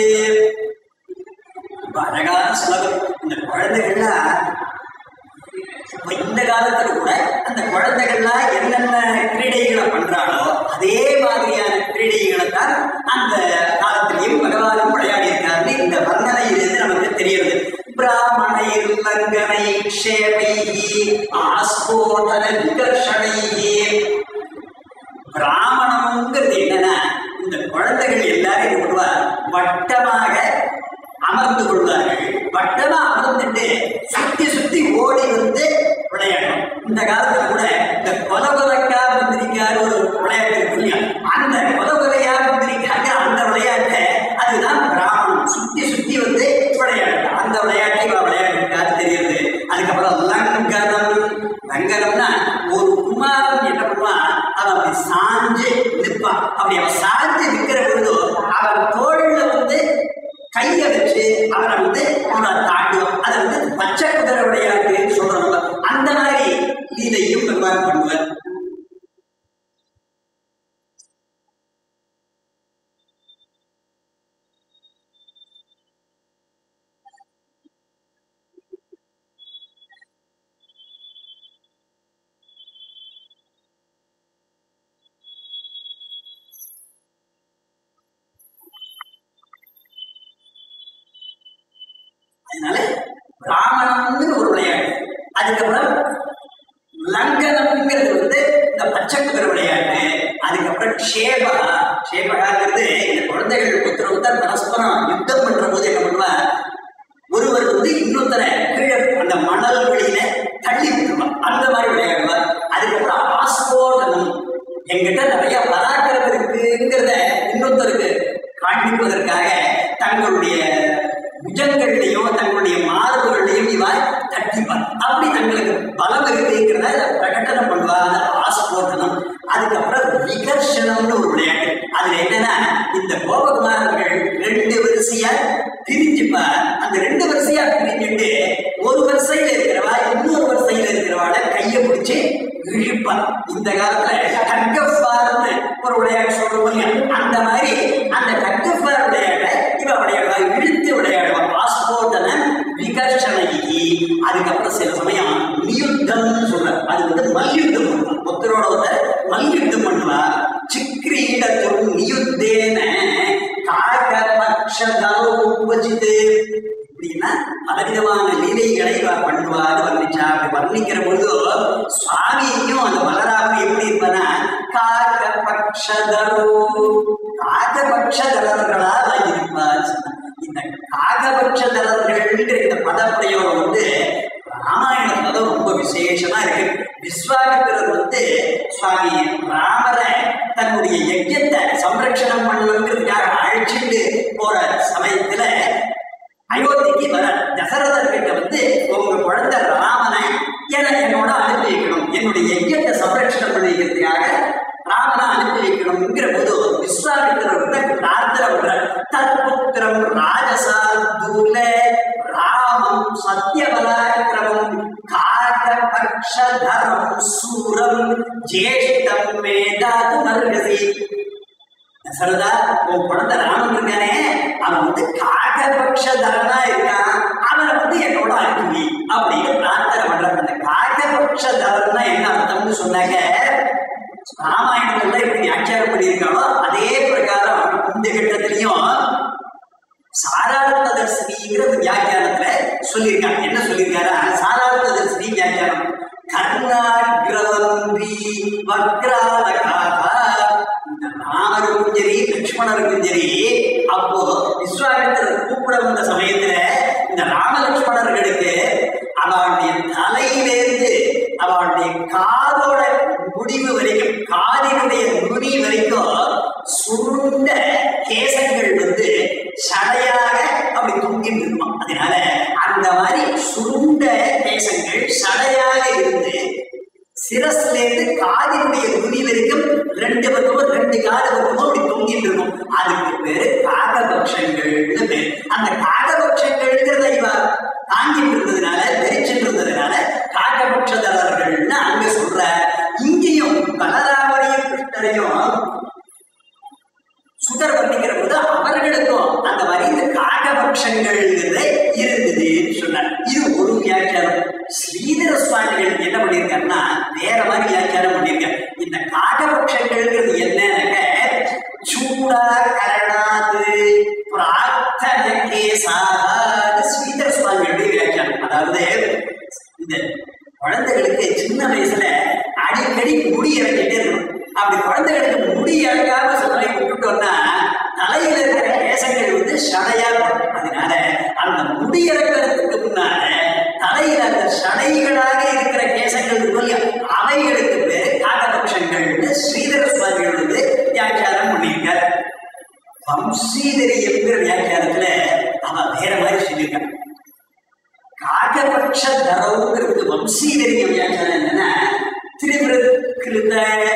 அழகான ஸ்லோகம் இந்த குழந்தைகள்லாம் இப்ப இந்த காலத்துல கூட அந்த குழந்தைகள்லாம் என்னென்ன கிரீடைகளை பண்றாங்களோ அதே மாதிரியான கிரீடைகளை தான் அந்த காலத்திலையும் பகவானும் விளையாடி இருக்காருன்னு இந்த வர்ணனையிலிருந்து நமக்கு தெரியுது பிராமணைர் லங்கனை க்ஷேமைஹி ஆஸ்போதன விகர்ஷணைஹி பிராமணம்ங்கிறது என்னன்னா இந்த குழந்தைகள் எல்லாரும் என்ன பண்ணுவா வட்டமாக அமர்ந்து கொள்வார்கள் வட்டமா அமர்ந்துட்டு சுத்தி சுத்தி ஓடி வந்து விளையாடும் இந்த காலத்துல கூட இந்த கொல கொலைக்கா மந்திரிக்கார் ஒரு விளையாட்டு இருக்கு இல்லையா அந்த கொல கொலையா மந்திரிக்காக அந்த விளையாட்டை அதுதான் பிராமணம் சுத்தி சுத்தி வந்து விளையாடு அந்த விளையாட்டை இவ விளையாடுறதுக்காக தெரியுது அதுக்கப்புறம் லங்கனம் லங்கனம்னா ஒரு குமாரன் என்ன பண்ணுவான் அவன் அப்படி சாஞ்சு நிற்பான் அப்படி அவன் சாஞ்சு நிற்கிற பொழுது அவன் தோல்ல வந்து கைய வச்சு அவனை வந்து அவனை தாண்டுவான் அதை வந்து பச்சை குதிரை விளையாட்டுன்னு சொல்றோம் அந்த மாதிரி லீலையும் பெருமாள் பண்ணுவார் அதனால பிராமணம்னு ஒரு விளையாட்டு அதுக்கப்புறம் லங்கனம்ங்கிறது வந்து இந்த பச்சை குதிரை விளையாட்டு அதுக்கப்புறம் ஷேபா ஷேபகாங்கிறது இந்த குழந்தைகள் ஒருத்தர் ஒருத்தர் பரஸ்பரம் யுத்தம் பண்ற போது என்ன பண்ணுவா ஒருவர் வந்து இன்னொருத்தரை கீழே அந்த மணல் வெளியில தள்ளி விட்டுருவான் அந்த மாதிரி விளையாடுவார் அதுக்கப்புறம் ஆஸ்போடனம் எங்கிட்ட நிறைய பராக்கிரம் இருக்குங்கிறத இன்னொருத்தருக்கு காண்பிப்பதற்காக தங்களுடைய புஜங்கள்லையும் தங்களுடைய மார்புகள்லையும் இவர் தட்டிப்பார் அப்படி தங்களுக்கு பலம் இருக்குங்கிறத இதை பிரகடனம் பண்ணுவா அது ஆஸ்போட்டனம் அதுக்கப்புறம் விகர்ஷனம்னு ஒரு விளையாட்டு அதுல என்னன்னா இந்த கோபகுமாரர்கள் ரெண்டு வரிசையா பிரிஞ்சுப்பார் அந்த ரெண்டு வரிசையா பிரிஞ்சுட்டு ஒரு வரிசையில இருக்கிறவா இன்னொரு வரிசையில இருக்கிறவாட கையை பிடிச்சு இழுப்பார் இந்த காலத்துல டக்கஃபார்னு ஒரு விளையாட்டு சொல்றோம் இல்லையா அந்த மாதிரி அந்த டக்கஃபார் விளையாட்டை இவ விளையாடுவா இழுத்து விளையாடுவா பாஸ்போர்ட்டன விகர்ஷனைக்கு அதுக்கப்புறம் சில சமயம் நியுத்தம்னு சொல்ற அது வந்து மல்யுத்தம் பண்ணுவா ஒருத்தரோட ஒருத்தர் மல்யுத்தம் பண்ணுவா சிக்ரீடத்தும் நியுத்தேன காக பக்ஷதோ உபஜித்து அப்படின்னா பலவிதமான லீலைகளை இவ பண்ணுவாரு வர்ணிச்சா அப்படி வர்ணிக்கிற பொழுது சுவாமியும் அந்த பலராமன் எப்படி இருப்பானா காக பக்ஷதரோ காக பக்ஷதரர்களாக இருப்பார் இந்த காகபட்சதரர்கள்ன்ற இந்த பதப்பிரயோகம் வந்து ராமாயணத்துல தான் ரொம்ப விசேஷமா இருக்கு விஸ்வாமித்திரர் வந்து சுவாமி ராமரை தன்னுடைய யஜ்யத்தை சம்ரட்சணம் பண்ணணுங்கிறதுக்காக அழைச்சிட்டு போற சமயத்துல அயோத்திக்கு வர தசரதர் கிட்ட வந்து உங்க குழந்தை ராமனை என என்னோட அனுப்பி வைக்கணும் என்னுடைய யஜ்யத்தை சம்ரட்சணம் பண்ணிக்கிறதுக்காக ராமனை அனுப்பி வைக்கணுங்கிற போது விஸ்வாமித்திரர் கிட்ட பிரார்த்தனை பண்றார் தற்புத்திரம் ராஜசா தூல ராமம் சத்யபலாக்கிரமம் காகபக்ஷதரம் சூரம் ஜேஷ்டம் மேதாது மர்கசி தசரதா உன் குழந்தை ராமன் இருக்கானே அவன் வந்து காகபக்ஷதரனா இருக்கான் அவனை வந்து என்னோட அனுப்பி அப்படின்னு பிரார்த்தனை பண்றாங்க அந்த காகபக்ஷதரன்னா என்ன அர்த்தம்னு சொன்னாங்க ராமாயணத்துல எப்படி வியாக்கியானம் பண்ணியிருக்காளோ அதே பிரகாரம் இந்த கட்டத்திலையும் சாரார்த்த தர்சினிங்கிற ஒரு வியாக்கியானத்துல சொல்லியிருக்காங்க என்ன சொல்லியிருக்காரு சாரார்த்த தர்சினி வியாக்கியானம் கர்ணாகிரவந்தி வக்ராலகாகா இந்த ராமருக்கும் சரி லக்ஷ்மணருக்கும் சரி அப்போ விஸ்வாமித்திரர் கூப்பிட வந்த சமயத்துல இந்த ராம லக்ஷ்மணர்களுக்கு அவளுடைய தலையிலிருந்து அவளுடைய காதோட முடிவு வரைக்கும் காதினுடைய நுனி வரைக்கும் சுருண்ட கேசங்கள் வந்து சடையாக அப்படி தொங்கிட்டு இருக்குமா அதனால அந்த மாதிரி சுருண்ட கேசங்கள் சடையாக இருந்து சிரஸ்ல இருந்து காதினுடைய நுனி வரைக்கும் ரெண்டு பக்கமும் ரெண்டு காது பக்கமும் அப்படி தொங்கி அதுக்கு பேரு காகபக்ஷங்கள்னு பேரு அந்த காகபக்ஷங்கள்ங்கிறத இவ தாங்கிட்டு இருந்ததுனால தெரிச்சுட்டு இருந்ததுனால காகபக்ஷதரர்கள்னு அங்க சொல்ற இங்கேயும் பலராமரையும் கிருஷ்ணரையும் சுடர் வர்ணிக்கிற போது அவர்களுக்கும் அந்த மாதிரி இந்த காகபக்ஷங்கள்ங்கிறது இருந்ததுன்னு சொன்னார் இது ஒரு வியாக்கியானம் ஸ்ரீதர சுவாமிகள் என்ன பண்ணியிருக்காருன்னா வேற மாதிரி வியாக்கியானம் பண்ணியிருக்காரு இந்த காகபக்ஷங்கள்ங்கிறது என்னன்னாக்க சூடா கரணாது பிரார்த்தன கேசாது ஸ்ரீதர சுவாமிகளுடைய வியாக்கியானம் அதாவது இந்த குழந்தைகளுக்கு சின்ன வயசுல அடிக்கடி முடி இறங்கிட்டே இருக்கணும் அப்படி குழந்தைகளுக்கு முடி இறங்காம சொல்லி விட்டுட்டோம்னா தலையில இருக்கிற கேசங்கள் வந்து சடையா இருக்கும் அதனால அந்த முடி இறக்கிறதுக்கு முன்னால தலையில அந்த சடைகளாக இருக்கிற கேசங்கள் இருக்கும் இல்லையா அவைகளுக்கு பேரு காகபக்ஷங்கள்னு ஸ்ரீதர சுவாமிகள் வந்து வியாக்கியானம் பண்ணியிருக்கார் வம்சீதரியங்கிற வியாக்கியானத்துல அவன் வேற மாதிரி சொல்லியிருக்கான் காகபக்ஷ தரவுங்கிறது வம்சீதரிய வியாக்கியானம் என்னன்னா திரிபிருத்த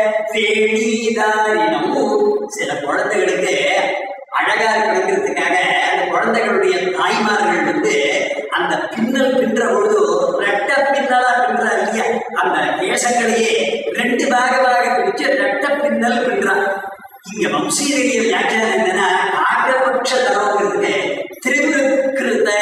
வேணிதாரினம் சில குழந்தைகளுக்கு அழகா இருக்கிறதுக்காக அந்த குழந்தைகளுடைய தாய்மார்கள் வந்து அந்த பின்னல் பின்ற பொழுது ரெட்ட பின்னலா பின்றா இல்லையா அந்த கேசங்களையே ரெண்டு பாகமாக பிரிச்சு ரெட்ட பின்னல் பின்றான் இங்க வம்சீரிய வியாக்கியானம் என்னன்னா காகபக்ஷ தரவுங்கிறதுக்கு திரிபிருத்த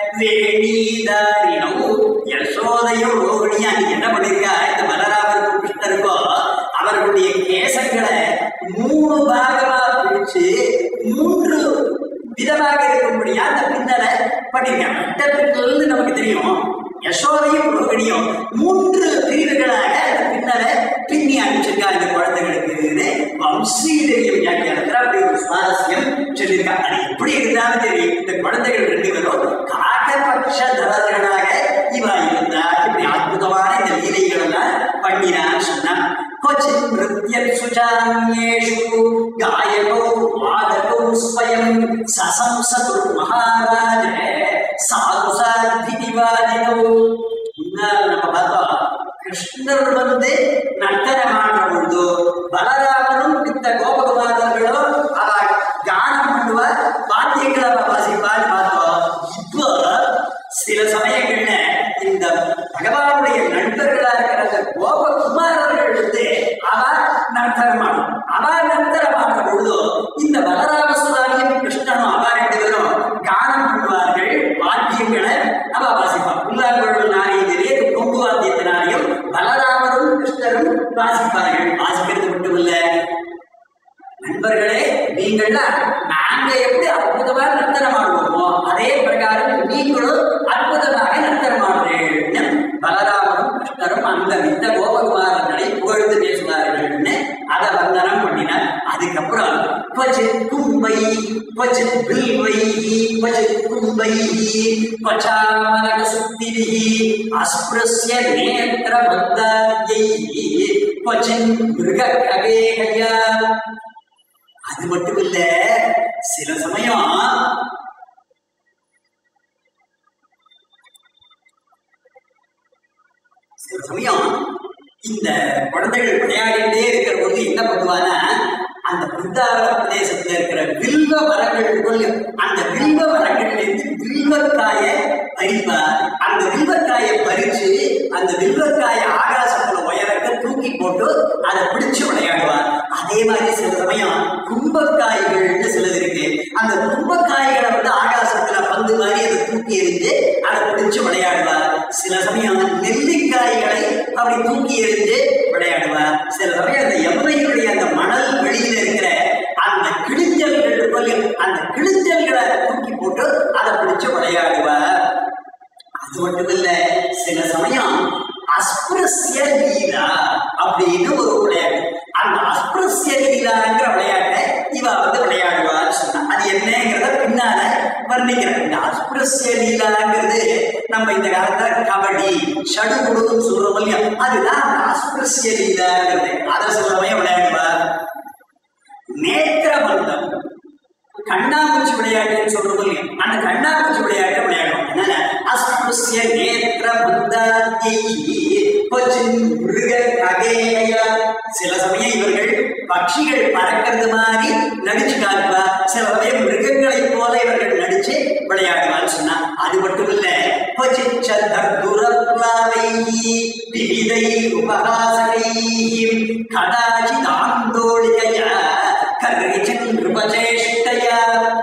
வேணிதாரினம் யசோதையும் ரோகிணியும் அன்னைக்கு என்ன பண்ணிருக்கா இந்த பலராமருக்கும் கிருஷ்ணருக்கும் அவர்களுடைய கேசங்களை மூணு பாகமா பிரிச்சு மூன்று விதமாக இருக்கும்படியா அந்த பின்னலை பண்ணிருக்காங்க இந்த பின்னல்னு நமக்கு தெரியும் யசோதையும் ரோகிணியும் மூன்று பிரிவுகளாக அந்த பின்னலை பின்னி அனுப்பிச்சிருக்கா இந்த குழந்தைகளுக்கு வம்சீதரிய வியாக்கியானத்தில் அப்படி ஒரு சுவாரஸ்யம் சொல்லியிருக்காங்க அது எப்படி இருந்தாலும் சரி இந்த குழந்தைகள் ரெண்டு பேரும் காகபக்ஷ தவறுகளாக இவா இருந்தா இப்படி அற்புதமான இந்த லீலைகள் எல்லாம் பண்ணினான்னு சொன்னான் क्वचित् नृत्यसुचान्येषु गायकौ वादकौ स्वयं ससंसतु महाराज साधु साधिवादिनौ முன்னால் நம்ம பார்த்தோம் கிருஷ்ணர் வந்து நர்த்தனம் ஆடுற பொழுது பலராமனும் இந்த கோபகுமாரர்களும் அவ கானம் பண்ணுவார் வாத்தியங்களை அவ வாசிப்பார் பார்த்தோம் இப்போ சில சமயங்கள்ல இந்த பகவானுடைய நண்பர்களா இருக்கிற அந்த கோபகுமாரர்கள் வந்து அவ நர்த்தனம் ஆடும் அவ நர்த்தனம் ஆடுற பொழுது இந்த பலராம சுதாரியும் கிருஷ்ணனும் அவ ரெண்டு பேரும் கானம் பண்ணுவார்கள் வாத்தியங்களை அவ வாசிப்பார் புல்லாங்குழல் நாரியத்திலே கொம்பு வாத்தியத்தினாலையும் பலராமரும் கிருஷ்ணரும் வாசிப்பார்கள் வாசிக்கிறது மட்டுமல்ல நண்பர்களே நீங்கள்லாம் நாங்க எப்படி அற்புதமா நர்த்தனம் ஆடுவோமோ அதே பிரகாரம் நீங்களும் அற்புதமாக நர்த்தனம் ஆடுறீங்கன்னு பலராமரும் கிருஷ்ணரும் அந்த வித்த கோபகுமாரர்களை புகழ்ந்து பேசுவார்கள்னு அதை வந்தனம் பண்ணினார் அதுக்கப்புறம் क्वचित् कुम्भैः क्वचित् बिल्वैः क्वचित् कुम्भैः क्वचामरकसुक्तिभिः अस्पृश्य नेत्रबद्धाद्यैः क्वचिन् मृगकवेहया அது மட்டும் இல்ல சில சமயம் சில சமயம் இந்த குழந்தைகள் விளையாடிட்டே இருக்கிற போது என்ன பண்ணுவானா அந்த பிருந்தாவன பிரதேசத்துல இருக்கிற வில்வ மரங்கள் இருக்கும் இல்லையா, அந்த வில்வ மரங்கள்ல இருந்து வில்வக்காய பறிப்பா அந்த வில்வக்காயை பறிச்சு அந்த வில்வக்காய ஆகாசத்துல உயரத்தை தூக்கி போட்டு அதை பிடிச்சு விளையாடுவார் அதே மாதிரி சில சமயம் கும்பக்காய்கள்னு சிலது இருக்கு அந்த கும்பக்காய்களை வந்து ஆகாசத்துல பந்து மாதிரி அதை தூக்கி எறிஞ்சு அதை பிடிச்சு விளையாடுவார் சில சமயம் நெல்லிக்காய்களை அப்படி தூக்கி எறிஞ்சு விளையாடுவார் சில சமயம் அந்த எம்மையுடைய அந்த மணல் வெளியில இருக்கிற அந்த கிழிஞ்சல்கள் இருக்கும் இல்லையா, அந்த கிழிஞ்சல்களை தூக்கி போட்டு அதை பிடிச்சு விளையாடுவார் அது மட்டும் இல்ல சில சமயம் அஸ்பிரஸ்ய லீலா அப்படின்னு ஒரு விளையாட்டு அந்த அஸ்பிரஸ்ய லீலாங்கிற விளையாட்டை இவ வந்து விளையாடுவான்னு சொன்னா அது என்னங்கிறத பின்னால வர்ணிக்கிறேன் இந்த அஸ்பிரஸ்ய லீலாங்கிறது நம்ம இந்த காலத்துல கபடி ஷடுகுடுன்னு சொல்றோம் இல்லையா அதுதான் அந்த அஸ்பிரஸ்ய லீலாங்கிறது அதை சில சமயம் விளையாடுவார் நேத்திரபந்தம் கண்ணாமூச்சி விளையாட்டுன்னு சொல்றோம் இல்லையா அந்த கண்ணாமூச்சி விளையாட்டை விளையாடுவோம் அதனால அஸ்பிருஷ்ய நேத்திர மிருக ககேய சில சமயம் இவர்கள் பட்சிகள் பறக்கிறது மாதிரி நடிச்சு காட்டுவா சில சமயம் மிருகங்களைப் போல இவர்கள் நடிச்சு விளையாடுவான்னு சொன்னா அது மட்டும் இல்ல क्वचिच्चन्दुरप्लावैः विविधैः उपहासैः कदाचिदान्दोलिकया कर्हिचिन् नृपचेष्टया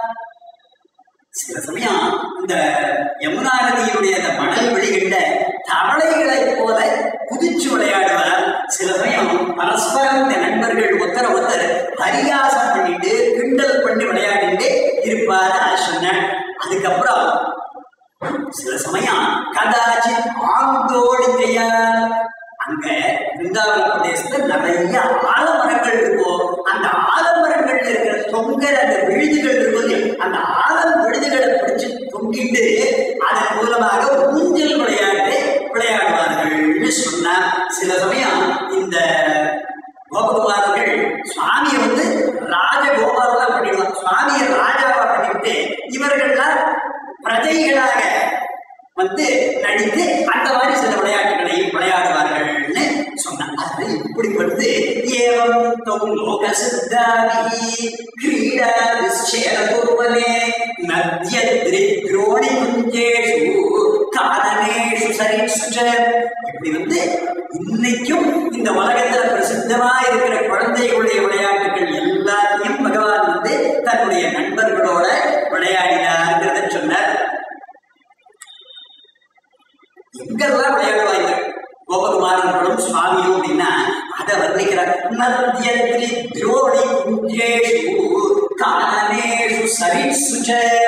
சில சமயம் இந்த யமுனா நதியினுடைய அந்த மணல் வெளிகள்ல தவளைகளைப் போல குதிச்சு விளையாடுவார் சில சமயம் பரஸ்பரம் இந்த நண்பர்கள் ஒருத்தர ஒருத்தர் பரியாசம் பண்ணிட்டு கிண்டல் பண்ணி விளையாடிட்டு இருப்பார் சொன்னேன் அதுக்கப்புறம் சில சமயம் கதாச்சித் ஆந்தோடிக்கையா அங்க பிருந்தாவன பிரதேசத்துல நிறைய ஆலமரங்கள் இருக்கும் அந்த ஆலமரங்கள்ல இருக்கிற தொங்கர அந்த விழுதுகள் இருக்கும் இல்லையா, அந்த ஆலம் விழுதுகளை பிடிச்சு தொங்கிட்டு அதன் மூலமாக ஊஞ்சல் விளையாட்டு விளையாடுவார்கள்னு சொன்னா சில சமயம் இந்த கோபகுமாரர்கள் சுவாமியை வந்து ராஜகோபாலா பண்ணிடுவாங்க சுவாமியை ராஜாவா பண்ணிவிட்டு இவர்கள்லாம் பிரஜைகளாக வந்து நடித்து அந்த மாதிரி சில விளையாட்டுகளையும் விளையாடுவார்கள்னு சொன்னாங்க அது இப்படிப்பட்டது ஏவம் தொம் லோக சித்தாதி கிரீடா விஸ்சேர குர்வனே நத்யத்ரி துரோணி குஞ்சேஷு காரணேஷு சரிஷு இப்படி வந்து இன்னைக்கும் இந்த உலகத்துல பிரசித்தமா இருக்கிற குழந்தைகளுடைய விளையாட்டுகள் எல்லாத்தையும் பகவான் வந்து தன்னுடைய நண்பர்களோட விளையாடினார்ங்கிறத சொன்னார் எங்கெல்லாம் விளையாடுவாங்க கோபகுமாரர்களும் சுவாமியும் அப்படின்னா அதை வர்ணிக்கிறார் நத்யத்ரி துரோணி குஞ்சேஷு காரணேஷு சரிஷு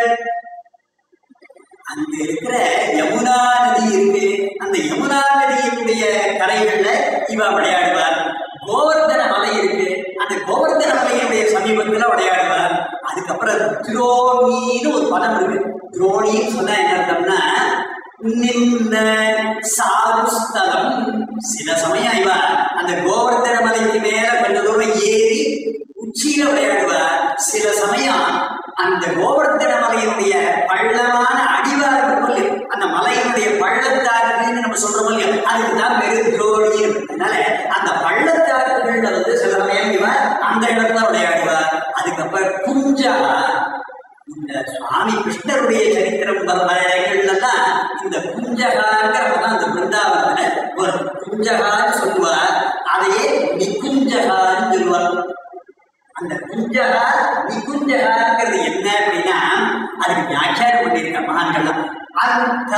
அங்க இருக்கிற யமுனா நதி இருக்கு அந்த யமுனா நதியினுடைய கரைகள்ல இவ விளையாடுவார் கோவர்தன மலை இருக்கு அந்த கோவர்தன மலையினுடைய சமீபத்துல விளையாடுவார் அதுக்கப்புறம் துரோணின்னு ஒரு பதம் இருக்கு துரோணின்னு சொன்னா என்ன அர்த்தம்னா நின்ன சாருஸ்தலம் சில சமயம் இவ அந்த கோவர்தன மலைக்கு மேல கொஞ்ச தூரம் ஏறி உச்சியில விளையாடுவார் சில சமயம் அந்த கோவர்தன மலையினுடைய பள்ளமான அடிவாரம் இருக்கும் இல்லையா? அந்த மலையினுடைய பள்ளத்தாக்குன்னு நம்ம சொல்றோம் இல்லையா அதுக்கு தான் பெரு துரோணி அதனால அந்த பள்ளத்தாக்குகள்ல வந்து சில சமயம் இவன் அந்த இடத்துல விளையாடுவார் அதுக்கப்புறம் குஞ்சா இந்த சுவாமி கிருஷ்ணருடைய சரித்திரம் வரலாறுகள்ல தான் இந்த குஞ்சகாங்கிற பதம் அந்த பிருந்தாவனத்துல வரும் குஞ்சகான்னு சொல்லுவார் அதையே நிகுஞ்சகான்னு சொல்லுவார் அந்த குஞ்சகா நிகுஞ்சகாங்கிறது என்ன அப்படின்னா அதுக்கு வியாக்கியானம் பண்ணியிருக்க மகான்கள் அந்த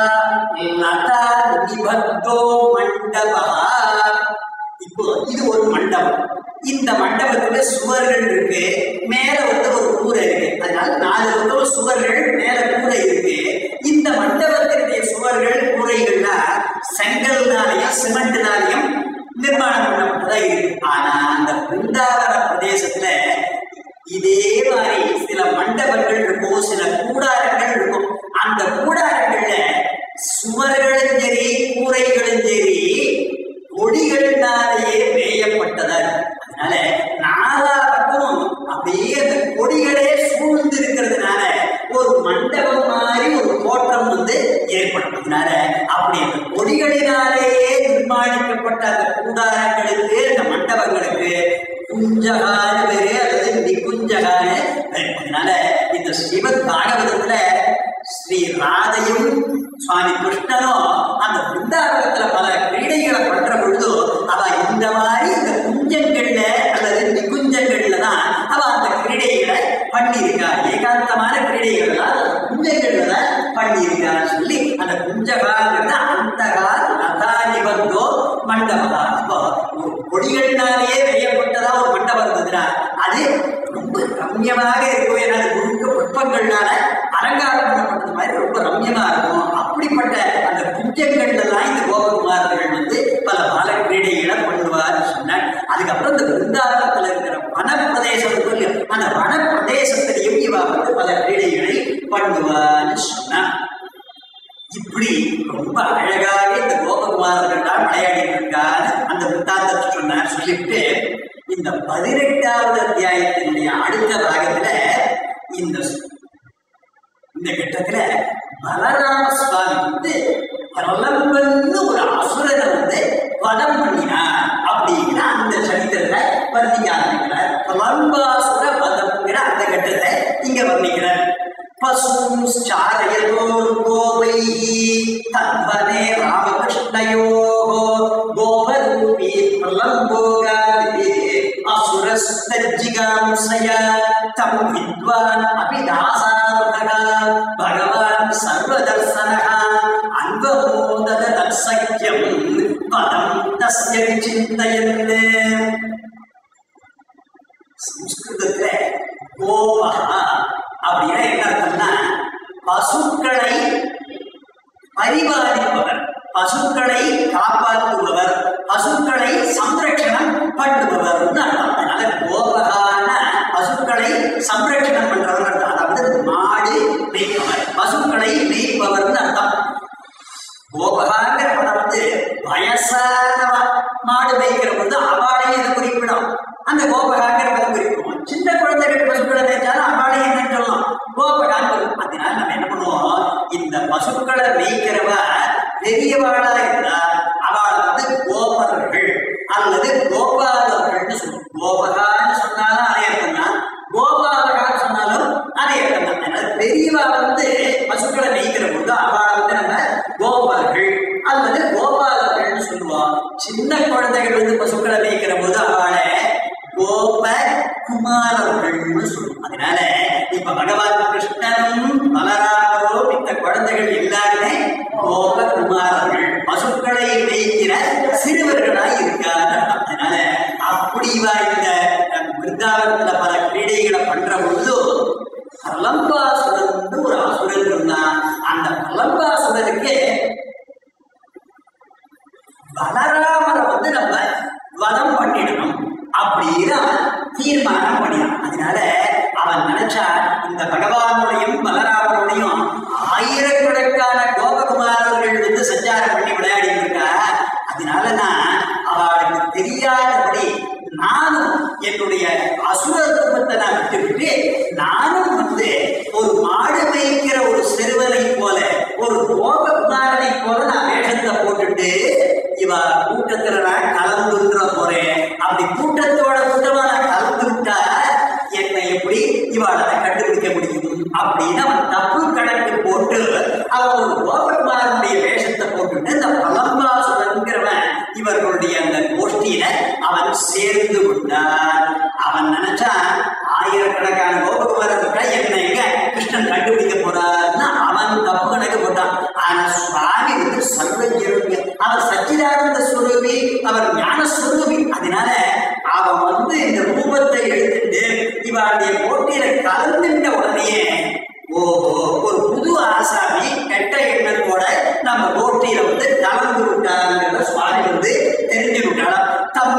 லதா நிபத்தோ மண்டபா இப்போ இது ஒரு மண்டபம் இந்த மண்டபத்துல சுவர்கள் இருக்கு மேல வந்து ஒரு கூரை இருக்கு அதனால நாலு பக்கம் சுவர்கள் மேல கூரை இருக்கு இந்த மண்டபத்தினுடைய சுவர்கள் கூரைகள்லாம் செங்கல்னாலையும் சிமெண்ட்னாலையும் நிர்மாணம் பண்ணப்பட்டதா இருக்கு ஆனா அந்த பிருந்தாவன பிரதேசத்துல இதே மாதிரி சில மண்டபங்கள் இருக்கும் சில கூடாரங்கள் இருக்கும் அந்த கூடாரங்கள்ல சுவர்களும் சரி கூரைகளும் சரி கொடிகளினாலேயே மேயப்பட்டதா இருக்கு அதனால நாலா பக்கமும் அப்படியே அந்த கொடிகளே சூழ்ந்து இருக்கிறதுனால ஒரு மண்டபம் மாதிரி ஒரு தோற்றம் வந்து ஏற்படுறதுனால அப்படி அந்த கொடிகளினாலேயே நிர்மாணிக்கப்பட்ட அந்த கூடாரங்களுக்கு அந்த மண்டபங்களுக்கு குஞ்சகான பேரு அல்லது நிகுஞ்சகான பேரு அதனால இந்த ஸ்ரீமத் பாகவதத்துல ஸ்ரீ ராதையும் சுவாமி கிருஷ்ணனும் அந்த பிருந்தாவனத்துல பல கிரீடைகளை பண்ற பொழுது அவ இந்த மாதிரி இந்த குஞ்சங்கள்ல அல்லது நிகுஞ்சங்கள்ல தான் அவ அந்த கிரீடைகளை பண்ணியிருக்கா ஏகாந்தமான கிரீடைகள் எல்லாம் அந்த குஞ்சங்கள்ல தான் பண்ணியிருக்கான்னு சொல்லி அந்த குஞ்சகாங்கிறது அந்தகா லதா நிபந்தோ மண்டபதா அப்போ ஒரு கொடிகளினாலேயே வெய்யப்பட்டதா ஒரு மண்டபம் இருந்ததுன்னா அது ரொம்ப ரம்யமாக இருக்கும் ஏன்னா அது முழுக்க புஷ்பங்கள்னால அலங்காரம் பண்ணப்பட்டது மாதிரி ரொம்ப ரம்யமா இருக்கும் அப்படிப்பட்ட அந்த குஞ்சங்கள்ல தான் இந்த கோபகுமாரர்கள் வந்து பல பால கிரீடைகளை பண்ணுவார்னு சொன்னார் அதுக்கப்புறம் இந்த பிருந்தாவனத்துல இருக்கிற வன பிரதேசம் இருக்கும் இல்லையா அந்த வன பிரதேசத்திலையும் இவ வந்து பல கிரீடைகளை பண்ணுவார்னு சொன்னார் இப்படி ரொம்ப அழகாக இந்த கோபகுமாரர்கள் தான் விளையாடிட்டு இருக்கான்னு அந்த வித்தாந்தத்தை சொன்னார் சொல்லிட்டு இந்த பதினெட்டாவது அத்தியாயத்தினுடைய அடுத்த பாகத்துல இந்த இந்த கட்டத்துல பலராம சுவாமி வந்து பிரலம்பன்னு ஒரு அசுரனை வந்து வதம் பண்ணினார் அப்படிங்கிற அந்த சரித்திரத்தை வர்ணிக்க ஆரம்பிக்கிறார் பிரலம்பாசுர வதம்ங்கிற அந்த கட்டத்தை पशुंश्चारयतोर्गोपैः तद्वने रामकृष्णयोः गोपरूपी प्रलम्बोगादिः असुरस्तज्जिगांसया तं विद्वान् अपि दासार्थः भगवान् सर्वदर्शनः अन्वमोदद तत्सख्यं पदं तस्य विचिन्तयन् சம்ஸ்கிருதத்துல கோபகா அப்படின்னா என்ன அர்த்தம்னா பசுக்களை பரிபாலிப்பவர் பசுக்களை காப்பாற்றுபவர் பசுக்களை சம்ரட்சணம் பண்ணுபவர்னு அர்த்தம் அதனால கோபகான பசுக்களை சம்ரட்சணம் பண்றவர் அர்த்தம் அதாவது மாடு மேய்ப்பவர் பசுக்களை மேய்ப்பவர்னு அர்த்தம் கோபகாங்கிற படம் வந்து வயசான மாடு மேய்க்கிற போது அவாளையும் இதை குறிப்பிடும் அந்த கோபகாங்கிற பதம் குறிப்பிடும் சின்ன குழந்தைகள் பசுக்களை மேய்ச்சாலும் அவாளையும் என்ன சொல்லலாம் கோபகான்னு வரும். அதனால நம்ம என்ன பண்ணுவோம் இந்த பசுக்களை மேய்க்கிறவ பெரியவாளா இருந்தா அவள் வந்து கோபர்கள் அல்லது கோபாலர்கள்னு சொல்லுவோம் கோபகான்னு சொன்னாலும் அதே அர்த்தம் தான் கோபாலகான்னு சொன்னாலும் அதே அர்த்தம் தான் அதனால பெரியவா வந்து பசுக்களை மேய்க்கிற போது அவளை வந்து நம்ம கோபர்கள் அல்லது கோபாலர்கள்னு சொல்லுவோம் சின்ன குழந்தைகள் வந்து பசுக்களை மேய்க்கிற போது அவளை கோப குமாரர்கள்னு சொல்லுவோம் அதனால இப்ப பகவான் கிருஷ்ணனும் பலராமரும் இந்த குழந்தைகள் எல்லாருமே கோப குமாரர்கள் பசுக்களை மேய்க்கிற சிறுவர்களாய் இருக்காங்க அதனால அப்படி இவா இந்த பிருந்தாவனத்துல பல கிரீடைகளை பண்ற பொழுது பிரலம்பாசுரன் ஒரு அசுரன் இருந்தான் அந்த பிரலம்பாசுரனுக்கு பலராமரை வந்து நம்ம வதம் பண்ணிடணும் அப்படின்னு அவன் தீர்மானம் பண்ணினான் அதனால அவன் நினைச்சா இந்த பகவானுடையும் பலராமனுடையும் ஆயிரக்கணக்கான கோபகுமாரர்கள் வந்து சஞ்சாரம் பண்ணி விளையாடிட்டு இருக்கா அதனால நான் அவளுக்கு தெரியாதபடி நானும் என்னுடைய அசுர ரூபத்தை நான் விட்டுவிட்டு நானும் வந்து ஒரு மாடு மேய்க்கிற ஒரு சிறுவனை போல ஒரு கோபகுமாரனை போல நான் வேஷத்தை போட்டுட்டு இவ கூட்டத்துல நான் கலந்துன்ற போறேன் அப்படி கூட்டத்தோட கூட்டமா நான் கலந்து விட்டா என்னை எப்படி இவாளை கண்டுபிடிக்க முடியும் அப்படின்னு அவன் தப்பு கணக்கு போட்டு அவன் ஒரு கோபகுமாரனுடைய வேஷத்தை போட்டுட்டு இந்த பலம்பாசுரங்கிறவன் இவர்களுடைய அந்த கோஷ்டியில அவன் சேர்ந்து கொண்டான் அவன் நினைச்சான் ஆயிரக்கணக்கான கோபகுமாரன் இருக்கா என்ன எங்க கிருஷ்ணன் கண்டுபிடிக்க போறாருன்னா அவன் தப்பு கணக்கு போட்டான் ஆனா சுவாமி வந்து சர்வஜருங்க அவர் சச்சிதானந்த ஸ்வரூபி அவர் ஞான ஸ்வரூபி அதனால அவன் வந்து இந்த ரூபத்தை எடுத்துட்டு இவருடைய போட்டியில கலந்துட்ட உடனேயே ஓஹோ ஒரு புது ஆசாமி கெட்ட எண்ணத்தோட நம்ம போட்டியில வந்து கலந்து விட்டாங்கிறத சுவாமி வந்து தெரிஞ்சு விட்டாளாம் தம்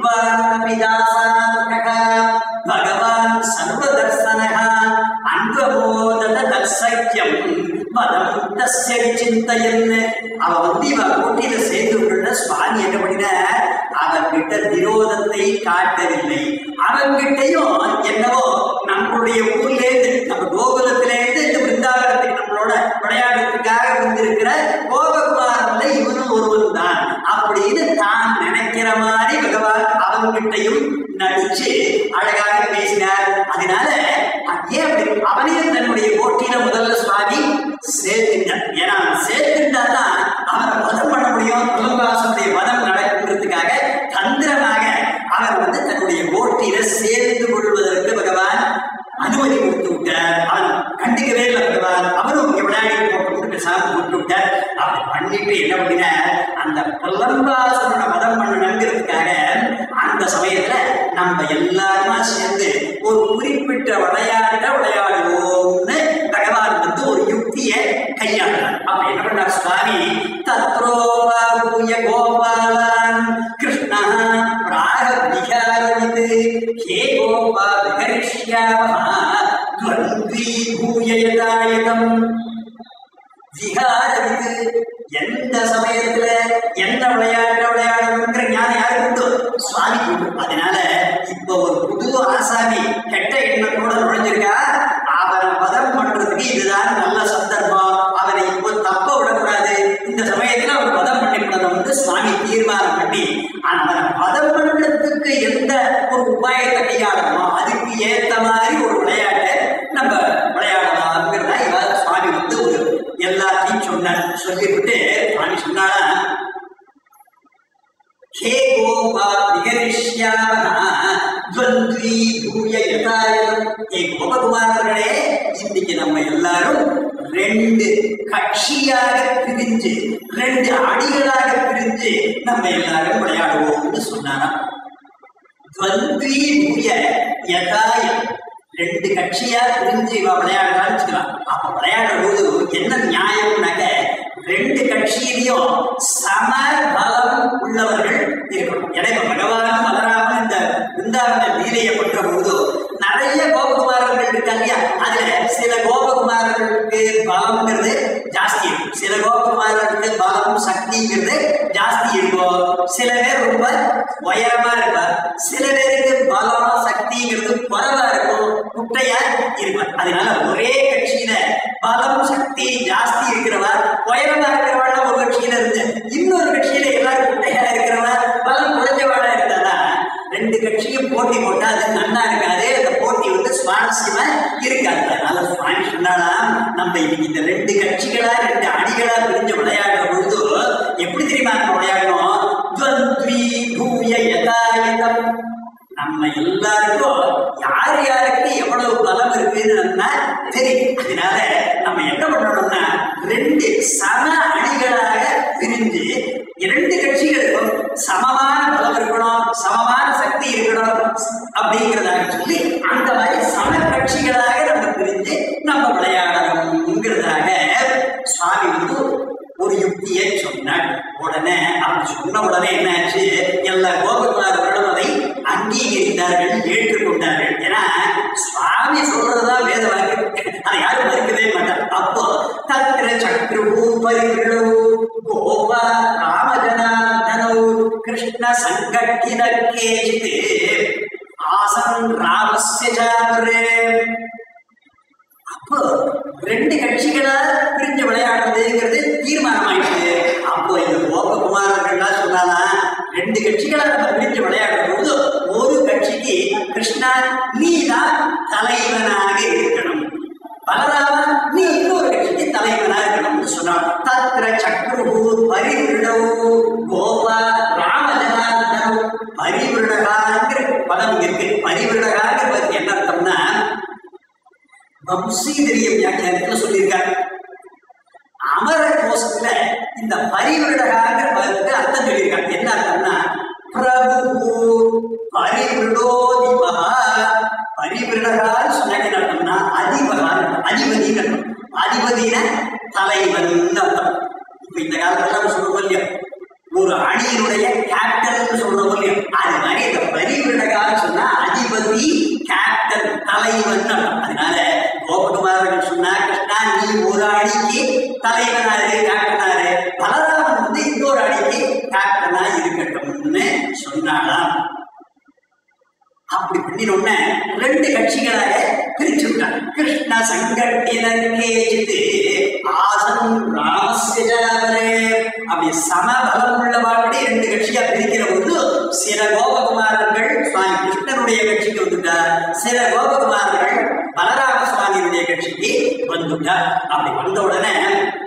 வித்வான் பகவான் சர்வதர்சனः அன்பபோதத தற்சக்கியம் பதம் தஸ்ய விசிந்தயன் அவ வந்து இவ போட்டியில சேர்ந்து விட்டுள்ள சுவாமி என்ன பண்ணின அவன்கிட்ட விரோதத்தை காட்டவில்லை அவன்கிட்டயும் என்னவோ நம்மளுடைய ஊர்ல இருந்து நம்ம கோகுலத்தில இருந்து இந்த பிருந்தாவனத்துக்கு நம்மளோட விளையாடுறதுக்காக வந்திருக்கிற கோபகுமாரன்ல இவனும் ஒருவன் தான் அப்படின்னு தான் நினைக்கிற மாதிரி பகவான் அவன்கிட்டையும் நடிச்சு அழகாக பேசினார் அதனால ஏன் அப்படி அவனையும் தன்னுடைய போட்டியில முதல்ல சுவாமி சேர்த்துட்டார் ஏன்னா அவன் சேர்த்துட்டாதான் அவனை வதம் பண்ண முடியும் புலம்பாசனுடைய வதம் நடக்குன்றதுக்காக தந்திரமாக அவர் வந்து தன்னுடைய போட்டியில சேர்ந்து கொள்வதற்கு பகவான் அனுமதி கொடுத்து விட்டார் அவன் கண்டுக்கவே இல்லை பகவான் அவரும் இங்க விளையாடி போட்டு பேசாம விட்டு விட்டார் அப்படி பண்ணிட்டு என்ன பண்ணினார் அந்த புலம்பாசனோட வதம் பண்ணணுங்கிறதுக்காக அந்த சமயத்துல நம்ம எல்லாருமா சேர்ந்து ஒரு குறிப்பிட்ட விளையாட்ட விளையாடுவோம்னு பகவான் வந்து ஒரு யுக்தியை கையாண்டார் அப்ப என்ன பண்ணார் சுவாமி தத்ரோபாபூய கோபாலான் கிருஷ்ணா பிராக விகாரவிது ஹே கோபா விகரிஷ்யாமஹ துவந்தி பூயதாயதம் விகாரவிது எந்த சமயத்துல என்ன விளையாட்டு விளையாடணுங்கிற ஞானம் யாருக்கு உண்டு சுவாமி உண்டு அதனால இப்ப ஒரு புது ஆசாமி கெட்ட எண்ணத்தோட நுழைஞ்சிருக்கா அவனை பதம் பண்றதுக்கு இதுதான் நல்ல சந்தர்ப்பம் அவனை இப்போ தப்ப விடக்கூடாது இந்த சமயத்துல அவர் பதம் பண்ணிவிடணும்னு சுவாமி தீர்மானம் பண்ணி அவனை பதம் பண்றதுக்கு எந்த ஒரு உபாயத்தை கையாளணுமோ அதுக்கு ஏத்த மாதிரி ஒரு விளையாட்டை நம்ம விளையாடலாம்ங்கிறதா சொல்லிவிட்டு சுவாமி சொன்னாரா ஹே கோபா நிகரிஷ்யாம துவந்த்வி பூய யதாயம் ஏ கோபகுமாரர்களே இன்னைக்கு நம்ம எல்லாரும் ரெண்டு கட்சியாக பிரிஞ்சு ரெண்டு அணிகளாக பிரிஞ்சு நம்ம எல்லாரும் விளையாடுவோம்னு சொன்னாராம் துவந்த்வி பூய யதாயம் ரெண்டு கட்சியா பிரிஞ்சு இவ விளையாடுறான்னு வச்சுக்கலாம் அப்ப விளையாடுற போது என்ன நியாயம்னாக்க ரெண்டு கட்சியிலையும் சம பலம் உள்ளவர்கள் இருக்கணும் ஏன்னா இப்ப பகவான் பலராமன் இந்த பிருந்தாவன லீலையை பண்ற போது நிறைய கோபகுமாரர்கள் இருக்கா இல்லையா அதுல சில கோபகுமாரர்களுக்கு பலம்ங்கிறது ஜாஸ்தி இருக்கும் சில கோபகுமாரர்களுக்கு பலம் சக்திங்கிறது ஜாஸ்தி இருக்கும் சில பேர் ரொம்ப உயரமா இருப்பார் சில பேருக்கு பலம் சக்திங்கிறது குறைவா இருக்கும் குட்டையா இருப்பார் அதனால ஒரே கட்சியில பலம் சக்தி ஜாஸ்தி இருக்கிறவா உயரமா இருக்கிறவாள் ஒரு கட்சியில இருந்து இன்னொரு கட்சியில எல்லாரும் குட்டையா இருக்கிறவா பலம் குறைஞ்சவாளா இருந்தாதான் ரெண்டு கட்சியும் போட்டி போட்டா அது நன்னா இருக்காது அந்த போட்டி வந்து சுவாரஸ்யமா இருக்காது அதனால சுவாமி சொன்னாலாம் நம்ம இன்னைக்கு இந்த ரெண்டு கட்சிகளா ரெண்டு அணிகளா பிரிஞ்சு விளையாடுற பொழுது எப்படி தெரியுமா நம்ம விளையாடணும் துவந்த்வி பூய யதாயதம் நம்ம எல்லாருக்கும் யார் யாருக்கு எவ்வளவு பலம் இருக்குன்னு நம்ம தெரியும் அதனால நம்ம என்ன பண்ணணும்னா ரெண்டு சம அணிகளாக பிரிஞ்சு இரண்டு கட்சிகளுக்கும் சமமான பலம் இருக்கணும் சமமான சக்தி இருக்கணும் அப்படிங்கிறதாக சொல்லி அந்த மாதிரி சம கட்சிகளாக நம்ம பிரிஞ்சு நம்ம விளையாடணுங்கிறதாக சுவாமி வந்து ஒரு யுக்தியை சொன்னார் உடனே அப்படி சொன்ன உடனே என்னாச்சு எல்லா கோபகுமாரர்களும் அதை அங்கீகரித்தார்கள் ஏற்றுக்கொண்டார்கள் ஏன்னா சுவாமி சொல்றதுதான் வேத வாக்கியம் அதை யாரும் மறுக்கவே மாட்டார் அப்போ தத்திர சக்ரு பரிகிழு கோபா ராமஜனார்தனௌ கிருஷ்ண சங்கட்டின கேஜித் ஆசன் ராமஸ்ய சாபரே அப்போ ரெண்டு கட்சிகளா பிரிஞ்சு விளையாடுறதுங்கிறது தீர்மானமாயிடுச்சு அப்போ இந்த கோபகுமாரர்கள்லாம் சொன்னாலாம் ரெண்டு கட்சிகளா நம்ம பிரிஞ்சு விளையாடுற போது ஒரு கட்சிக்கு கிருஷ்ணா நீ தான் தலைவனாக இருக்கணும் பலராம நீ இன்னொரு கட்சிக்கு தலைவனா இருக்கணும்னு சொன்னான் தத்திர சக்ரு பரிவிருடவு கோபா ராமஜனார்தனவு பரிவிருடகாங்கிற பதம் இருக்கு பரிவிருடகாங்கிறது என்ன அர்த்தம்னா வம்சீதரிய வியாக்கியானத்துல சொல்லியிருக்காங்க அமர கோஷத்துல இந்த பரிவிருடகாங்கிற பதத்துக்கு அர்த்தம் சொல்லியிருக்காங்க என்ன அர்த்தம்னா பிரபு பரிவிருடோதிபகா பரிவிருடகான்னு சொன்னாங்க என்ன அர்த்தம்னா அதிபகான் அதிபதின்னு அர்த்தம் அதிபதின தலைவன் அர்த்தம் இப்ப இந்த காலத்துல நம்ம சொல்றோம் இல்லையா ஒரு அணியினுடைய கேப்டன் சொல்றோம் இல்லையா அது மாதிரி இந்த பரிவிருடகான்னு சொன்னா அதிபதி கேப்டன் தலைவன் அர்த்தம் அதனால கோபகுமாரர்கள் சொன்னா கிருஷ்ணா நீ ஒரு அணிக்கு தலைவனாரு கேப்டனாரு பலராமன் வந்து இன்னொரு அணிக்கு கேப்டனா இருக்கட்டும்னு சொன்னாலாம் அப்படி பண்ணினோடனே ரெண்டு கட்சிகளாக பிரிச்சு விட்டாங்க கிருஷ்ண சங்கட்டின கேஜித்து ஆசன் ராமஸ்யஜாவரே அப்படி சமபலம் உள்ளவாடி ரெண்டு கட்சியா பிரிக்கிற போது சில கோபகுமாரர்கள் சுவாமி கிருஷ்ணனுடைய கட்சிக்கு வந்துட்டார் சில கோபகுமாரர்கள் பலராம சுவாமியினுடைய கட்சிக்கு வந்துட்டார் அப்படி வந்த உடனே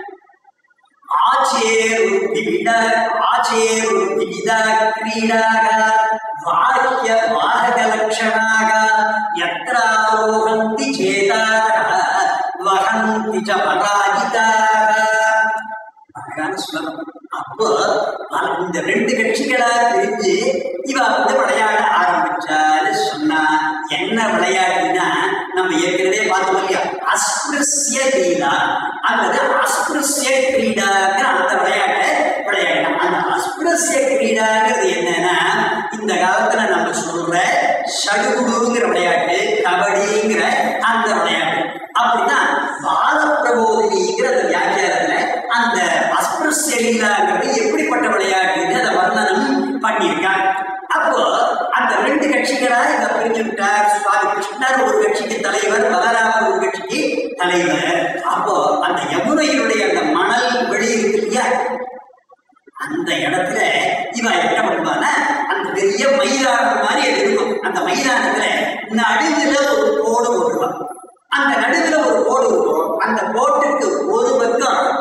ஆச்சேருத்திவிட ஆச்சேருத்திவித கிரீடாக வாக்கிய வாகலக்ஷணாக யத்ராரோகந்தி சேதாக வகந்தி ச பராஜிதாக அழகான ஸ்லோகம் அப்போ பல- இந்த ரெண்டு கட்சிகளா பிரிஞ்சு இவ வந்து விளையாட ஆரம்பிச்சாரு சொன்னா என்ன விளையாட்டுன்னா நம்ம ஏற்கனவே பார்த்தோம் இல்லையா அஸ்பிருஷ்ய லீலா அல்லது அஸ்பிருஷ்ய கிரீடாங்கிற அந்த விளையாட்டை விளையாடலாம் அந்த அஸ்பிருஷ்ய கிரீடாங்கிறது என்னன்னா இந்த காலத்துல நம்ம சொல்ற ஷடுகுடுங்கிற விளையாட்டு கபடிங்கிற அந்த விளையாட்டு அப்படிதான் பால பிரபோதினிங்கிற அந்த வியாக்கியானத்துல அந்த அஸ்பிருஷ்ய லீலாங்கிறது எப்படிப்பட்ட விளையாட்டுன்னு அதை வர்ணனம் பண்ணியிருக்காங்க அப்போ அந்த ரெண்டு கட்சிகளா இதை பிரிச்சு விட்டார் சுவாமி கிருஷ்ணர் ஒரு கட்சிக்கு தலைவர் பலராமர் ஒரு கட்சிக்கு தலைவர் அப்போ அந்த யமுனையினுடைய அந்த மணல் வெளி இருக்கு இல்லையா அந்த இடத்துல இவன் என்ன பண்ணுவான்னா அந்த பெரிய மைதானம் மாதிரி அது இருக்கும் அந்த மைதானத்துல நடுவுல ஒரு கோடு போட்டுருவான் அந்த நடுவுல ஒரு கோடு இருக்கும் அந்த கோட்டுக்கு ஒரு பக்கம் சுவாமி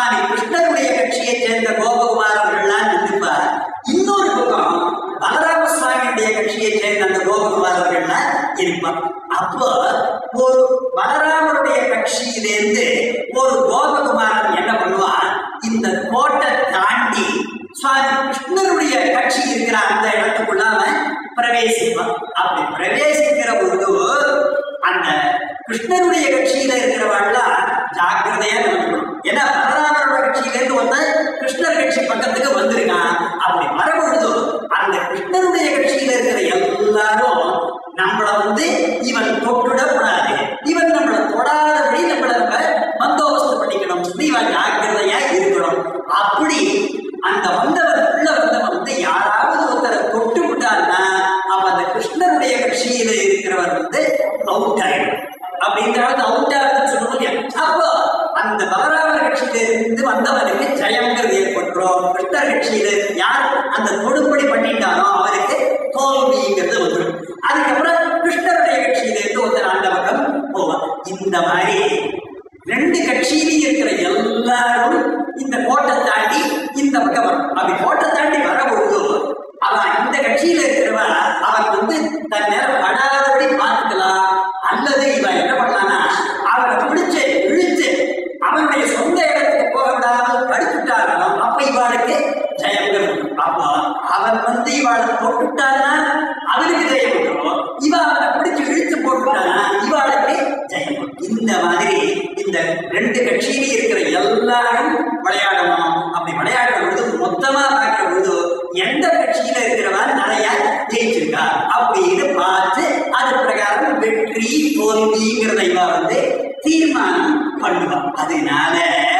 சுவாமி கிருஷ்ணருடைய கட்சியை சேர்ந்த கோபகுமாரர்கள்லாம் நின்றுப்பா இன்னொரு பக்கம் பலராம சுவாமியுடைய கட்சியை சேர்ந்த அந்த கோபகுமாரர்கள்லாம் இருப்பான் அப்போ ஒரு பலராமருடைய கட்சியிலிருந்து ஒரு கோபகுமாரன் என்ன பண்ணுவான் இந்த கோட்டை தாண்டி சுவாமி கிருஷ்ணருடைய கட்சி இருக்கிற அந்த இடத்துக்குள்ள அவன் பிரவேசிப்பான் அப்படி பிரவேசிக்கிற பொழுது அந்த கிருஷ்ணருடைய கட்சியில இருக்கிறவாள்லாம் ஜாக்கிரதையா நடக்கணும் ஏன்னா பலராமரோட கட்சியில இருந்து ஒருத்தன் கிருஷ்ணர் கட்சி பக்கத்துக்கு வந்திருக்கான் அப்படி வரும்பொழுது அந்த கிருஷ்ணருடைய கட்சியில இருக்கிற எல்லாரும் நம்மள வந்து இவன் தொட்டுட கூடாது இவன் நம்மள தொடாதபடி நம்மள நம்ம பந்தோபஸ்து பண்ணிக்கணும் சொல்லி இவன் ஜாக்கிரதையா இருக்கணும் அப்படி அந்த வந்தவர் உள்ள வந்தவன் வந்து யாராவது ஒருத்தரை தொட்டு விட்டான்னா அப்ப அந்த கிருஷ்ணருடைய கட்சியில இருக்கிறவர் வந்து அவுட் ஆயிடும் அப்படிங்கிறது அவுட் ஆகுதுன்னு சொல்லுவோம் இல்லையா அப்போ அந்த பலராமர் கட்சியில இருந்து வந்தவனுக்கு ஜெயங்கிறது ஏற்பட்டுரும் கிருஷ்ணர் கட்சியில யார் அந்த தொடுப்படி பண்ணிட்டானோ அவருக்கு தோல்விங்கிறது வந்துடும் அதுக்கப்புறம் கிருஷ்ணருடைய கட்சியில இருந்து ஒருத்தர் அந்த பக்கம் போவான் இந்த மாதிரி ரெண்டு கட்சியிலையும் இருக்கிற எல்லாரும் இந்த கோட்டை தாண்டி இந்த பக்கம் வரும் அப்படி கோட்டை தாண்டி வரபொழுது அவன் இந்த கட்சியில இருக்கிறவன் அவன் வந்து தன் நேரம் படாதபடி பார்த்துக்கலாம் அல்லது இவன் என்ன பண்ணலாம்னா அவனை பிடிச்சு இழுத்து அவனுடைய சொந்த இடத்துக்கு போக விடாமல் தடுத்துட்டாலும் அப்ப இவாளுக்கு ஜெயம் வரும். அப்போ அவன் வந்து இவாளை போட்டுட்டான்னா அவனுக்கு ஜெயம் வந்துடும் இவன் அவனை பிடிச்சு இழுத்து போட்டுட்டானா இவாளுக்கு ஜெயம் வரும். இந்த மாதிரி இந்த ரெண்டு கட்சியிலும் இருக்கிற எல்லாரும் விளையாடணும் அப்படி விளையாடுற பொழுது மொத்தமா பார்க்கிற பொழுது எந்த கட்சியில இருக்கிறவன் நிறைய ஜெயிச்சிருக்கா அப்படின்னு பார்த்து அது பிரகாரம் வெற்றி தோல்விங்கிறத இவ வந்து தீர்மானம் பண்ணுவான் அதனால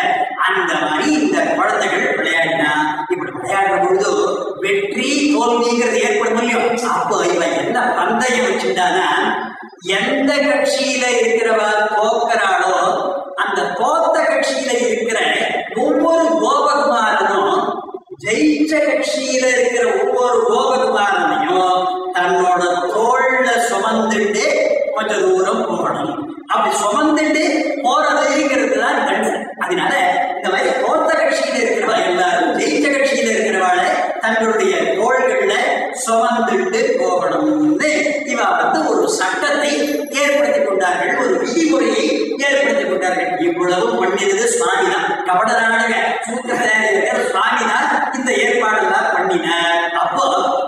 அந்த மாதிரி இந்த குழந்தைகள் விளையாடினா இப்படி விளையாடுற பொழுது வெற்றி தோல்விங்கிறது ஏற்படும் இல்லையோ அப்போ இவன் என்ன பந்தயம் வச்சுட்டானா எந்த கட்சியில இருக்கிறவ தோக்கறாளோ அந்த தோத்த கட்சியில இருக்கிற ஒவ்வொரு கோபகுமாரனும் ஜெயிச்ச கட்சியில இருக்கிற ஒவ்வொரு கோபகுமாரனையும் தன்னோட தோல்ல சுமந்துட்டு கொஞ்ச தூரம் போகணும் அப்படி சுமந்துட்டு போறதுங்கிறது தான் தண்டனை அதனால இந்த மாதிரி தோத்த கட்சியில இருக்கிறவ எல்லாரும் ஜெயிச்ச கட்சியில இருக்கிறவாள தங்களுடைய தோள்கள்ல சுமந்துட்டு போகணும்னு இவ வந்து ஒரு சட்டத்தை ஏற்படுத்திக் கொண்டார்கள் ஒரு விதிமுறையை ஏற்படுத்திக் கொண்டார்கள் இவ்வளவு பண்ணினது சுவாமி தான் கபடரான சூத்திரதாரிகள் சுவாமி தான் இந்த ஏற்பாடெல்லாம் பண்ணினார் அப்போ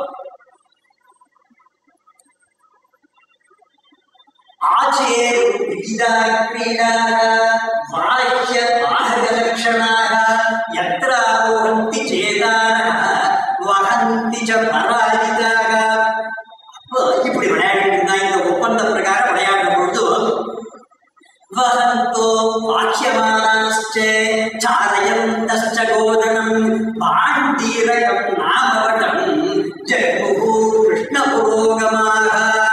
ஆச்சேர் விவிதா क्रीडाः बाह्य बाह्यलक्षणाः यत्र आरोहन्ति चेतानः वहन्ति च पराजिताः அப்போ இப்படி விளையாடிட்டு இருந்தா இந்த ஒப்பந்த பிரகாரம் விளையாடுற பொழுது वहन्तो वाक्यमानाश्च चारयन्तश्च गोदनं पाण्डीरकं नामवटं जग्मुः कृष्णपुरोगमाः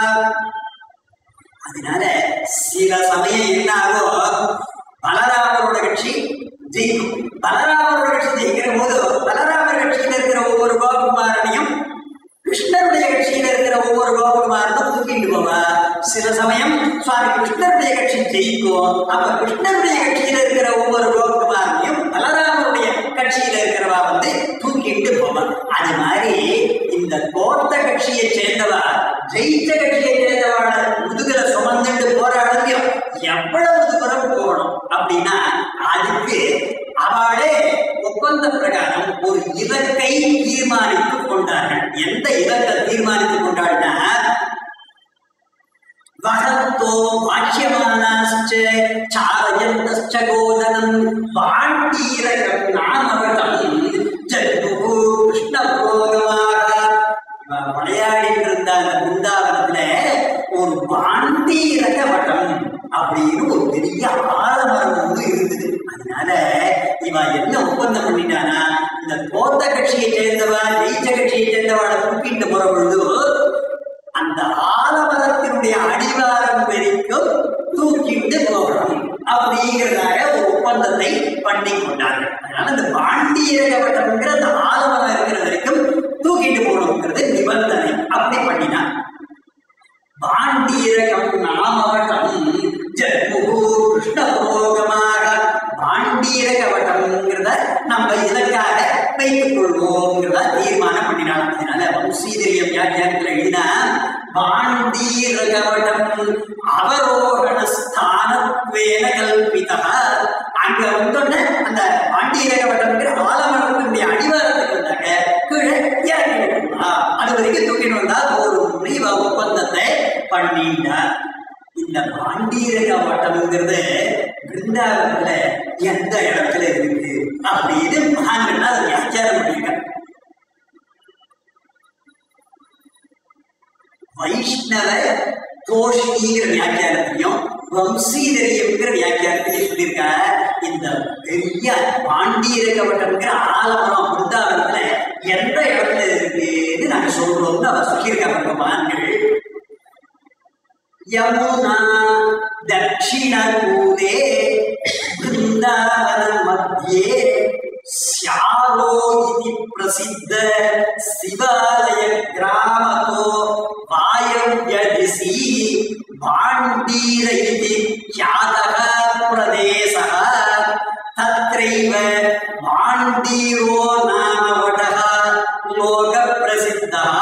அதனால சில சமயம் என்ன ஆகும் பலராமரோட கட்சி ஜெயிக்கும் பலராமரோட கட்சி ஜெயிக்கிற போது பலராமர் கட்சியில இருக்கிற ஒவ்வொரு கோபகுமாரனையும் கிருஷ்ணருடைய கட்சியில இருக்கிற ஒவ்வொரு கோபகுமாரனும் தூக்கிட்டு போவா சில சமயம் சுவாமி கிருஷ்ணருடைய கட்சி ஜெயிக்கும் அப்ப கிருஷ்ணருடைய கட்சியில இருக்கிற ஒவ்வொரு கோபகுமாரனையும் பலராமருடைய கட்சியில இருக்கிறவா வந்து தூக்கிட்டு போவா அது மாதிரி இந்த கோத்த கட்சியை சேர்ந்தவா ஜெயிச்ச கட்சியை சேர்ந்தவாட முதுகுல சுமந்துட்டு போராடுறதையும் எவ்வளவு தூரம் போகணும் அப்படின்னா அதுக்கு அவளே ஒப்பந்த பிரகாரம் ஒரு இலக்கை தீர்மானித்துக் கொண்டார்கள் எந்த இலக்கை தீர்மானித்துக் கொண்டாள்னா வகத்தோ வாக்கியமானாश्च சாரயந்தश्च கோதனம் பாண்டீரகம் நாமவடம் ஜன்முகு கிருஷ்ணபோகமாக இவன் விளையாடிட்டு இருந்த அந்த பிருந்தாவனத்துல ஒரு பாண்டீரக வட்டம் அப்படின்னு ஒரு பெரிய ஆலமரம் ஒன்று இருந்தது அதனால இவன் என்ன ஒப்பந்தம் பண்ணிட்டானா இந்த தோத்த கட்சியை சேர்ந்தவா ஜெயிச்ச கட்சியை சேர்ந்தவாட தூக்கிட்டு போற பொழுது அந்த ஆலமரத்தினுடைய அடிவாரம் வரைக்கும் தூக்கிட்டு போகணும் அப்படிங்கிறதாக ஒரு ஒப்பந்தத்தை பண்ணி கொண்டார்கள் அதனால இந்த பாண்டியகவட்டம்ங்கிற அந்த ஆலமரம் இருக்கிற வரைக்கும் தூக்கிட்டு போகணுங்கிறது நிபந்தனை அப்படி பண்ணினான் பாண்டீரகம் நாமவட்டம் ஜன்முகு கிருஷ்ணபுரோகமாக பாண்டீரக வட்டம்ங்கிறத நம்ம இலக்காக வைத்துக் கொள்வோம்ங்கிறதா தீர்மானம் பண்ணினான் அதனால வம்சீதரியம் வியாக்கியானத்தில் எழுதினா பாண்டீரகவடம் அவரோகண ஸ்தானத்வேன கல்பிதா அங்க வந்தோடனே அந்த பாண்டீரகவடம்ங்கிற ஆலமரத்தினுடைய அடிவாரத்துக்கு வந்தாங்க கீழே இறக்கி விட்டுருந்தா அது வரைக்கும் தூக்கிட்டு வந்தா ஒரு முறை இவ ஒப்பந்தத்தை பண்ணிட்டார் இந்த பாண்டீரக வட்டம்ங்கிறது பிருந்தாவனத்துல எந்த இடத்துல இருக்கு அப்படின்னு மகான்கள் அதை வியாக்கியானம் பண்ணியிருக்காங்க வைஷ்ணவ தோஷினிங்கிற வியாக்கியானத்தையும் வம்சீதரியம்ங்கிற வியாக்கியானத்தையும் சொல்லியிருக்க இந்த பெரிய பாண்டீரகவட்டம்ங்கிற ஆலமரம் பிருந்தாவனத்துல எந்த இடத்துல இருக்குன்னு நாங்க சொல்றோம்னு அவர் சொல்லியிருக்காங்க மகான்கள் यमुना दक्षिणकूले वृन्दावनमध्ये स्यारो इति प्रसिद्ध शिवालयग्रामतो वायव्यदिशि भाण्डीर इति ख्यातः प्रदेशः तत्रैव भाण्डीरो नाम वटः लोकप्रसिद्धः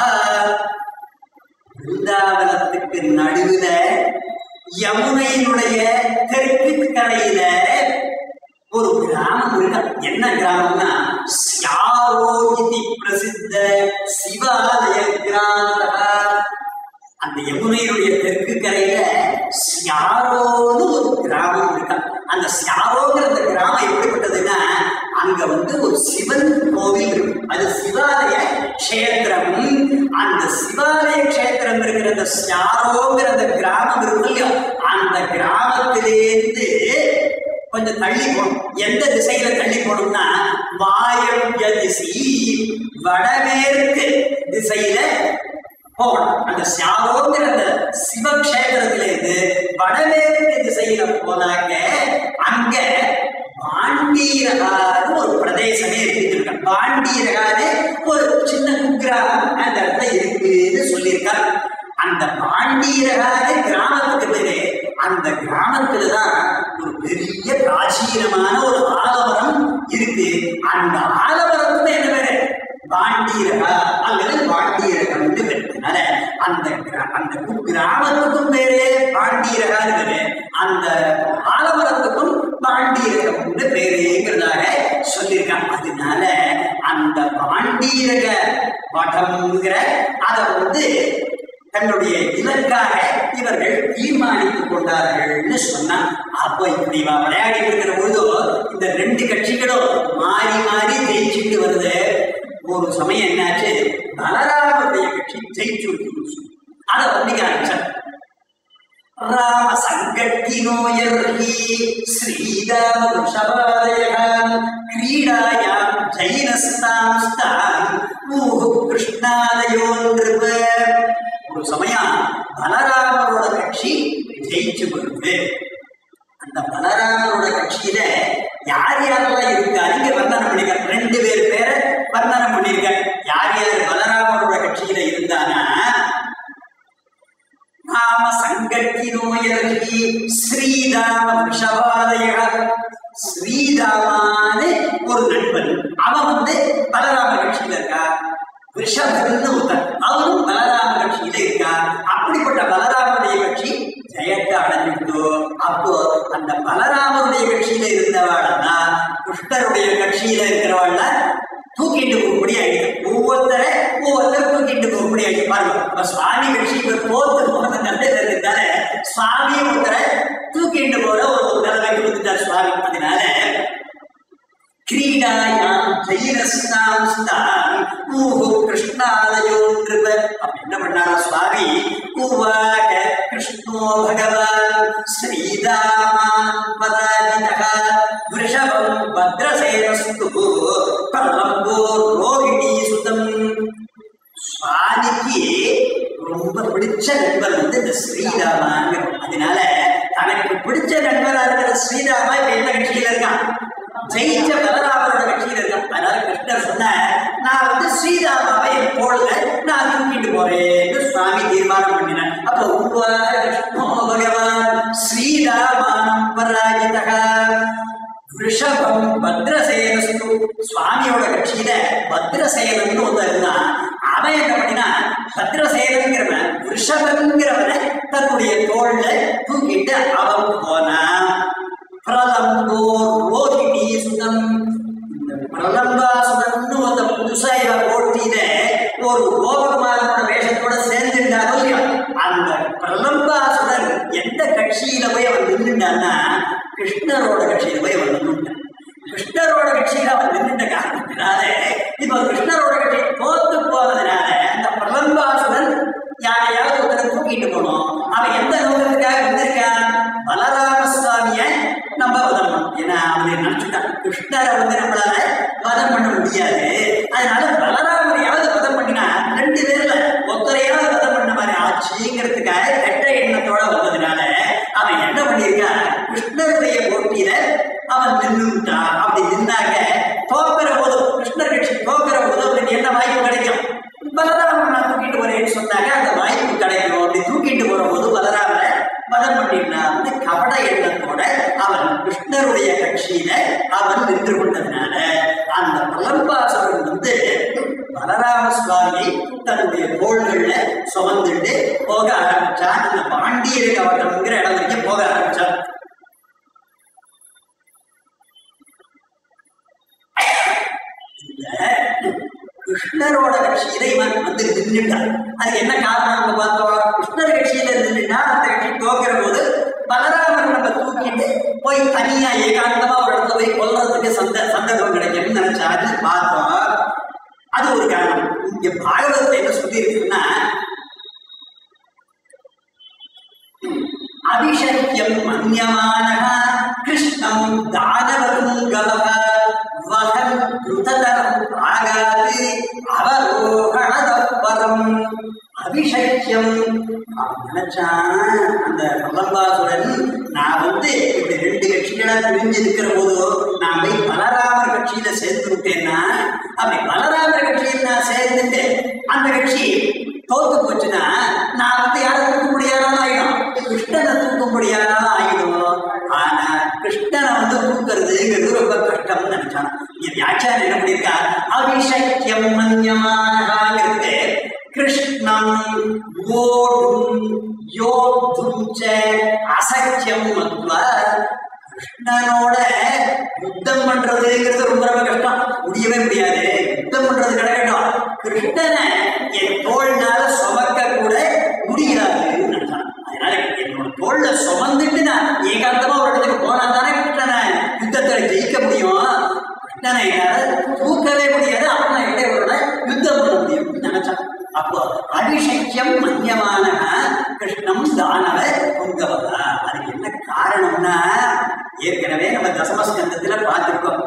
பிருந்தாவனத்துக்கு நடுவுல யமுனையினுடைய தெற்கு கரையில ஒரு கிராமம் இருக்கு என்ன கிராமம்னா சியாரோ இதி பிரசித்த சிவாலய கிராம அந்த யமுனையினுடைய தெற்கு கரையில சியாரோன்னு ஒரு கிராமம் இருக்கா அந்த சியாரோங்கிற அந்த கிராமம் எப்படிப்பட்டதுன்னா அங்க வந்து ஒரு சிவன் கோவில் இருக்கு அது சிவாலய கஷேத்திரம் அந்த சிவாலய கஷேத்திரம் இருக்கிற அந்த சியாரோங்கிற அந்த கிராமம் இருக்கு இல்லையா அந்த கிராமத்திலேருந்து கொஞ்சம் தள்ளி போகணும் எந்த திசையில தள்ளி போகணும்னா வாயவ்ய திசை வடமேற்கு திசையில போகணும் அந்த சியாரோங்கிற அந்த சிவக்ஷேத்திரத்துல இருந்து வடமேற்கு திசையில போனாங்க அங்க பாண்டீரகான்னு ஒரு பிரதேசமே இருக்கு பாண்டீரகான்னு ஒரு சின்ன குக்கிராமம் அந்த இடத்துல இருக்குன்னு சொல்லியிருக்காரு அந்த பாண்டீரகான கிராமத்துக்கு பேரு அந்த கிராமத்துல தான் ஒரு பெரிய பிராச்சீனமான ஒரு ஆலமரம் இருக்கு அந்த ஆலமரத்துக்கு என்ன பேரு பாண்டீரகா அல்லது பாண்டீரகம்னு பேருனால அந்த கிரா- அந்த கு- கிராமத்துக்கும் பேரு பாண்டீரகான்னு பேரு அந்த ஆலமரத்துக்கும் பாண்டீரகம்னு பேருங்கிறதாக சொல்லியிருக்காங்க அதனால அந்த பாண்டீரக மடம்ங்கிற அதை வந்து தன்னுடைய இலக்காக இவர்கள் தீர்மானித்துக் கொண்டார்கள்னு சொன்னா அப்ப இப்படி இவன் விளையாடிட்டு இருக்கிற பொழுது இந்த ரெண்டு கட்சிகளும் மாறி மாறி ஜெயிச்சுட்டு வருது ஒரு சமயம் என்னாச்சு பலராமனுடைய கட்சி ஜெயிச்சு விட்டுருச்சு. அதை வண்டிக்க ஆரம்பிச்சார் ராம சங்கட்டினோயர்ஹி ஸ்ரீராம ரிஷபாதயகான் கிரீடாயாம் ஜைனஸ்தாம் ஸ்தான் ஊஹு கிருஷ்ணாலயோன்றிருப்ப ஒரு சமயம் பலராமரோட கட்சி ஜெயிச்சு வருது அந்த பலராமரோட கட்சியில யார் யாரெல்லாம் இருக்காரு இங்க வர்ணனம் பண்ணிருக்காரு ரெண்டு பேர் பேரை வர்ணனம் பண்ணிருக்காரு யார் யார் பலராமரோட கட்சியில இருந்தானா ராம சங்கட்டினோயர்கி ஸ்ரீராம விஷபாதய ஸ்ரீராமான்னு ஒரு நண்பன் அவன் வந்து பலராம கட்சியில இருக்கா ரிஷபன்னு ஒருத்தன் அவனும் பலராம கட்சியில இருக்கா அப்படிப்பட்ட பலராமனுடைய கட்சி ஜெயத்தை அடைஞ்சிட்டோ அப்போ அந்த பலராமருடைய கட்சியில இருந்தவாள்னா கிருஷ்ணருடைய கட்சியில இருக்கிறவாள்ல தூக்கிட்டு போகும்படி ஆயிடுது ஒவ்வொருத்தரை ஒவ்வொருத்தர் தூக்கிட்டு போகும்படி ஆயிடுச்சு பாருங்க இப்ப சுவாமி கட்சி இப்ப தோத்து போன நல்லது இருக்கிறதால சுவாமி ஒருத்தரை தூக்கிட்டு போற ஒரு நிலைமைக்கு வந்துட்டார் சுவாமி அதனால கிரீடாயாம் ஜெயினஸ்தாம் ஸ்தான் ஊஹு கிருஷ்ணாலயோ நிருப அப்ப என்ன பண்ணாரா சுவாமி உவாக கிருஷ்ணோ பகவான் ஸ்ரீராமான் பராஜிதக விருஷபம் பத்ரசேனஸ்து பிரலம்போ ரோகிணி சுதம் சுவாமிக்கு ரொம்ப பிடிச்ச நண்பர் வந்து இந்த ஸ்ரீராமாங்கிற அதனால தனக்கு பிடிச்ச நண்பரா இருக்கிற ஸ்ரீராமா இப்ப எந்த கட்சியில இருக்கான் ஜெயிச்ச பலராமரோட கட்சியில இருக்கான் அதனால கிருஷ்ணர் சொன்ன நான் வந்து ஸ்ரீராமாவை என் தோள்ல நான் தூக்கிட்டு போறேன்னு சுவாமி தீர்மானம் பண்ணினார் அப்ப உருவாக கிருஷ்ணோ பகவான் ஸ்ரீராமானம் பராஜிதகா ரிஷபம் பத்ரசேனஸ்து சுவாமியோட கட்சியில பத்ரசேனம்னு ஒருத்தர் இருந்தான் அவன் என்ன பண்ணினா பத்ரசேனங்கிறவன் ரிஷபங்கிறவனை தன்னுடைய தோல்ல தூக்கிட்டு அவன் போனான் பிரலம்போ ரோஹிணி சுதம் இந்த பிரலம்பாசுரன்னு அந்த புதுசா இவன் போட்டியில ஒரு கோபகுமாரனோட வேஷத்தோட சேர்ந்துட்டாரோ இல்லையோ அந்த பிரலம்பாசுரன் எந்த கட்சியில போய் அவன் நின்றுட்டான்னா கிருஷ்ணரோட கட்சியில போய் அவன் நின்றுட்டான் கிருஷ்ணரோட கட்சியில அவன் நின்றுட்ட காரணத்தினால இப்ப கிருஷ்ணரோட கட்சி தோத்து போனதுனால அந்த பிரலம்பாசுரன் யாரையாவது ஒருத்தரை தூக்கிட்டு போனோம் அவன் எந்த நோக்கத்துக்காக வந்திருக்கான் பலராம சுவாமிய நம்ம வதம் பண்ணணும் ஏன்னா அவனை நினைச்சுட்டான் கிருஷ்ணரை வந்து நம்மளால வதம் பண்ண முடியாது அதனால பலராமரையாவது வதம் பண்ணினா ரெண்டு பேர்ல ஒத்தரையாவது வதம் பண்ண மாதிரி ஆச்சுங்கிறதுக்காக கெட்ட எண்ணத்தோட வந்ததுனால அவன் என்ன பண்ணியிருக்கான் கிருஷ்ணருடைய போட்டியில அவன் நின்றுட்டான் அப்படி நின்னாக்க தோக்கிற போது கிருஷ்ணர் கட்சி தோக்கிற போது அவனுக்கு என்ன வாய்ப்பு கிடைக்கும் பலராமன் நான் தூக்கிட்டு வரேன்னு சொன்னாங்க அந்த வாய்ப்பு கிடைக்கும் அப்படி தூக்கிட்டு போற போது பலராமரை மதம் பண்ணினா வந்து கபட எண்ணத்தோட அவன் கிருஷ்ணருடைய கட்சியில அவன் நின்று கொண்டதுனால அந்த பிரலம்பாசுரன் வந்து பலராம சுவாமியை தன்னுடைய தோள்கள்ல சுமந்துட்டு போக ஆரம்பிச்சான் அந்த பாண்டியர கவட்டம்ங்கிற இடம் வரைக்கும் போக ஆரம்பிச்சான் இந்த கிருஷ்ணரோட கட்சியில இவன் வந்து நின்றுட்டான் அது என்ன காரணம் நம்ம பார்த்தோம் கிருஷ்ணர் கட்சியில நின்றுட்டா அந்த கட்சி தோக்கிற போது பலராமர் நம்ம தூக்கிட்டு போய் தனியா ஏகாந்தமா ஒரு இடத்துல போய் கொல்றதுக்கு சந்த சந்தர்ப்பம் கிடைக்கும்னு நினைச்சா அது பார்த்தோம் அது ஒரு காரணம் இங்க பாகவதத்தை என்ன சொல்லி இருக்குன்னா அபிஷக்கியம் மன்யமானः கிருஷ்ணம் தானவருங்கவः வகன் கிருததரம் ஆகாது அவரோகணதப்பரம் அபிஷக்கியம் அவன் நினைச்சான் அந்த கல்லம்பாசுரன் நான் வந்து இப்படி ரெண்டு கட்சிகளா பிரிஞ்சு இருக்கிற போது நான் போய் பலராமர் கட்சியில சேர்ந்து விட்டேன்னா அப்படி பலராமர் கட்சியில் நான் சேர்ந்துட்டு அந்த கட்சி தோத்து போச்சுன்னா நான் வந்து யாரை தூக்க முடியாதாலும் ஆயிடும் கிருஷ்ணனை தூக்க முடியாதாலும் ஆயிடும் ஆனா கிருஷ்ணனை வந்து தூக்குறதுங்கிறது ரொம்ப கஷ்டம்னு நினைச்சான் இங்க வியாக்கியானம் என்ன பண்ணியிருக்கா அபிஷக்கியம் மன்யமானகாங்கிறது கிருஷ்ணம் ஓடும் யோத்தும் ச அசக்கியம் மத்வ கிருஷ்ணனோட யுத்தம் பண்றதுங்கிறது ரொம்ப ரொம்ப கஷ்டம் முடியவே முடியாது யுத்தம் பண்றது கிடைக்கட்டும் கிருஷ்ணனை என் தோள்னால சுமக்க கூட முடியாதுன்னு நினைச்சான். அதனால என்னோட தோல்ல சுமந்துட்டு நான் ஏகாந்தமா ஒரு இடத்துக்கு போனா தானே கிருஷ்ணனை யுத்தத்தை ஜெயிக்க முடியும் கிருஷ்ணனை என்னால தூக்கவே முடியாது அவனை இடையோட யுத்தம் பண்ண முடியும்னு நினைச்சான் அப்போ அபிஷக்கியம் மன்யமான கிருஷ்ணம் தானவ பொங்கவதா அதுக்கு என்ன காரணம்னா ஏற்கனவே நம்ம தசமஸ்கந்தத்துல பார்த்திருக்கோம்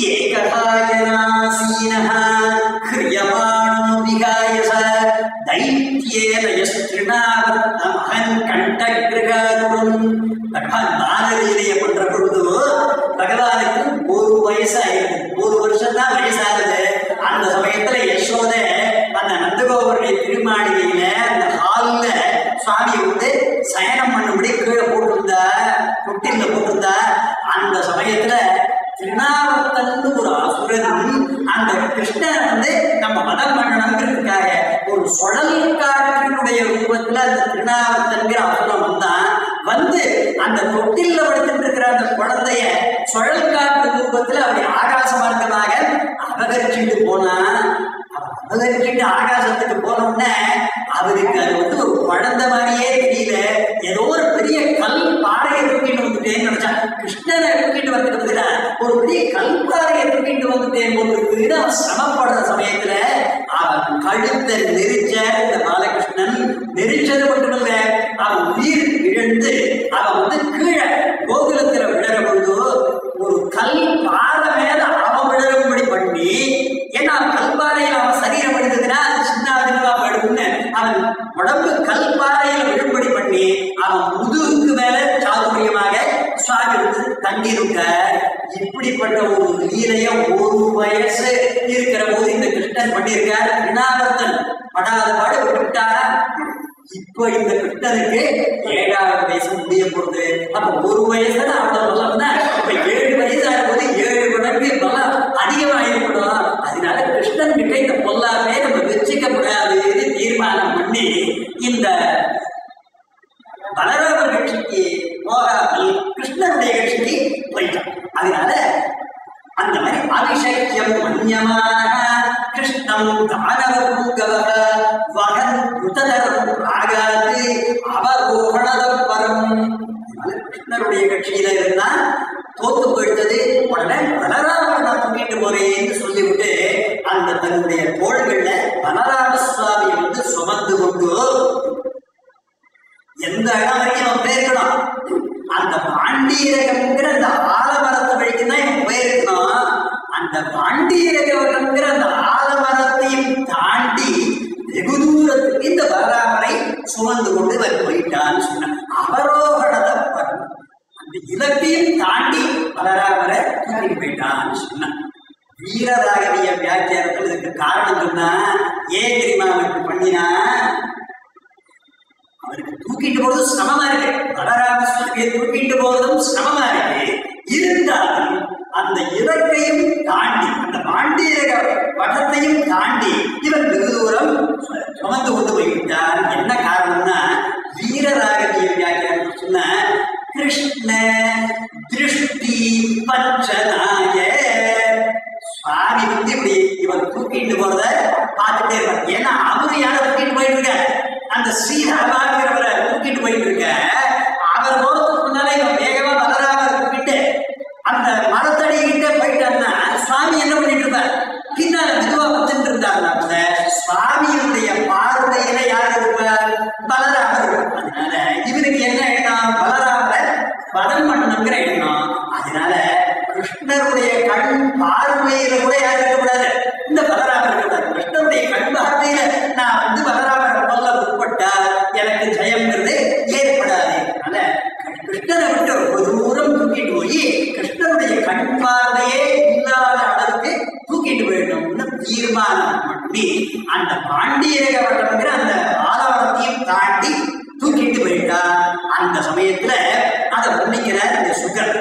ஏககாயனாசீனः கிரியமாணோ விகாயச தைத்யேன யஸ்திருணாவர்த்தமஹன் கண்டகிருகாதுரம் பகவான் பாலலீலைய பண்ற பொழுது பகவானுக்கு ஒரு வயசு ஆயிருக்கு ஒரு வருஷம் தான் வயசாகுது அந்த சமயத்துல யசோத அந்த நந்தகோபருடைய திருமாளிகையில அந்த ஹால்ல சுவாமியை வந்து சயனம் பண்ணும்படி கீழே போட்டிருந்தா தொட்டில போட்டிருந்தா அந்த சமயத்துல திருநாவர்த்தன் ஒரு அசுரன் அந்த கிருஷ்ணன் வந்து நம்ம மதம் பண்ணணுங்கிறதுக்காக ஒரு சுழல் காற்றினுடைய ரூபத்துல அந்த திருநாவர்த்தன்கிற அசுரம் வந்தான் வந்து அந்த தொட்டில்ல படுத்துட்டு இருக்கிற அந்த குழந்தைய சுழல் காற்று ரூபத்துல அப்படி ஆகாச மார்க்கமாக அபகரிச்சுட்டு போனா அபகரிச்சுட்டு ஆகாசத்துக்கு போன உடனே அவருக்கு அது வந்து ஒரு குழந்தை மாதிரியே தெரியல ஏதோ ஒரு பெரிய கல் பாறையை தூக்கிட்டு வந்துட்டேன்னு நினைச்சான் கிருஷ்ணனை தூக்கிட்டு வரதுக்கு பதிலா ஒரு பெரிய கல் பாறையை தூக்கிட்டு வந்துட்டேன் போல இருக்குன்னு அவன் சிரமப்படுற சமயத்துல அவன் கழுத்தை நெரிச்ச இந்த பாலகிருஷ்ணன் நெரிச்சது மட்டுமல்ல அவன் உயிர் இழந்து அவன் வந்து கீழே கோகுலத்துல விழற பொழுது ஒரு கல் பாறை மேல அவன் விழறும்படி பண்ணி ஏன்னா கல்பாறையில் அவன் சரீரம் விழுந்ததுன்னா அது சின்ன அதிர்வா படும்னு அவன் உடம்பு கல்பாறையில விழும்படி பண்ணி அவன் முதுகுக்கு மேல சாதுரியமாக சுவாமி வந்து தங்கியிருக்க இப்படிப்பட்ட ஒரு லீலைய ஒரு வயசு இருக்கிற போது இந்த கிருஷ்ணன் பண்ணியிருக்கார் வினாவர்த்தன் படாத பாடு விட்டுட்டாரா இப்ப இந்த கிருஷ்ணனுக்கு ஏழாவது வயசு முடிய போகுது அப்ப ஒரு வயசுல அவ்வளவு சொல்லணும்னா இப்ப ஏழு வயசு ஆகும்போது தோத்து போயிட்டது உடனே பலராமரை நான் தூக்கிட்டு போறேன்னு சொல்லிவிட்டு அந்த தன்னுடைய தோள்கள்ல பலராம சுவாமியை வந்து சுமந்து கொண்டு எந்த இடம் வரைக்கும் அவன் போயிருக்கணும் அந்த பாண்டீரகம்ங்கிற அந்த ஆலமரத்து வழிக்கு தான் இவன் போயிருக்கணும் அந்த பாண்டீரகம்ங்கிற அந்த ஆலமரத்தையும் தாண்டி வெகு தூரத்துக்கு இந்த பலராமரை சுமந்து கொண்டு இவர் போயிட்டான்னு சொன்னான் அவரோகணத பரம். அந்த இலக்கையும் தாண்டி பலராமரை தூக்கிட்டு போயிட்டான்னு சொன்னான் வீரராகவிய வியாக்கியானத்தில் இதுக்கு காரணம் சொன்னா ஏன் தெரியுமா அவனுக்கு பண்ணினா அவருக்கு தூக்கிட்டு போறதும் சிரமமா இருக்கு பலராம சுவாமியை தூக்கிட்டு போறதும் சிரமமா இருக்கு இருந்தாலும் அந்த இலக்கையும் தாண்டி அந்த பாண்டியக படத்தையும் தாண்டி இவன் வெகு தூரம் சு- சுமந்து கொண்டு போய்விட்டார் என்ன காரணம்னா வீரராகவிய வியாக்கியானம் சொன்ன கிருஷ்ண திருஷ்டி பஞ்சனாய சுவாமி வந்து இப்படி இவன் தூக்கிட்டு போறத பார்த்துட்டே இருப்பார் ஏன்னா அவரு யாரை தூக்கிட்டு போயிட்டு இருக்காரு அந்த ஸ்ரீராமாங்கிறவரை தூக்கிட்டு போயிட்டு இருக்க அவர் போறதுக்கு முன்னால இவன் வேகமா பலராமர் தூக்கிட்டு அந்த மரத்தடி கிட்ட போயிட்டான்னா சுவாமி என்ன பண்ணிட்டு இருப்பார் பின்னால மெதுவா வந்துட்டு இருந்தாருன்னா கூட சுவாமியினுடைய பார்வையில யார் இருப்பார் பலராமர் இருப்பார். அதனால இவருக்கு என்ன எண்ணம் பலராமரை வதம் பண்ணணுங்கிற எண்ணம் அதனால கிருஷ்ணருடைய கண் பார்வையில கூட யார் இருக்கக்கூடாது இந்த பலராமர் இருக்கக்கூடாது கிருஷ்ணருடைய கண் பார்வையில நான் வந்து பலராமரை போல உட்பட்டா எனக்கு ஜெயம்ங்கிறது ஏற்படாது அதனால கிருஷ்ணரை விட்டு ரொம்ப தூரம் தூக்கிட்டு போய் கிருஷ்ணருடைய கண் பார்வையே இல்லாத அளவுக்கு தூக்கிட்டு போயிடணும்னு தீர்மானம் பண்ணி அந்த பாண்டியரக வட்டம்ங்கிற அந்த ஆலவரத்தையும் தாண்டி தூக்கிட்டு போயிட்டா அந்த சமயத்துல அதை வர்ணிக்கிறார் இந்த சுகர்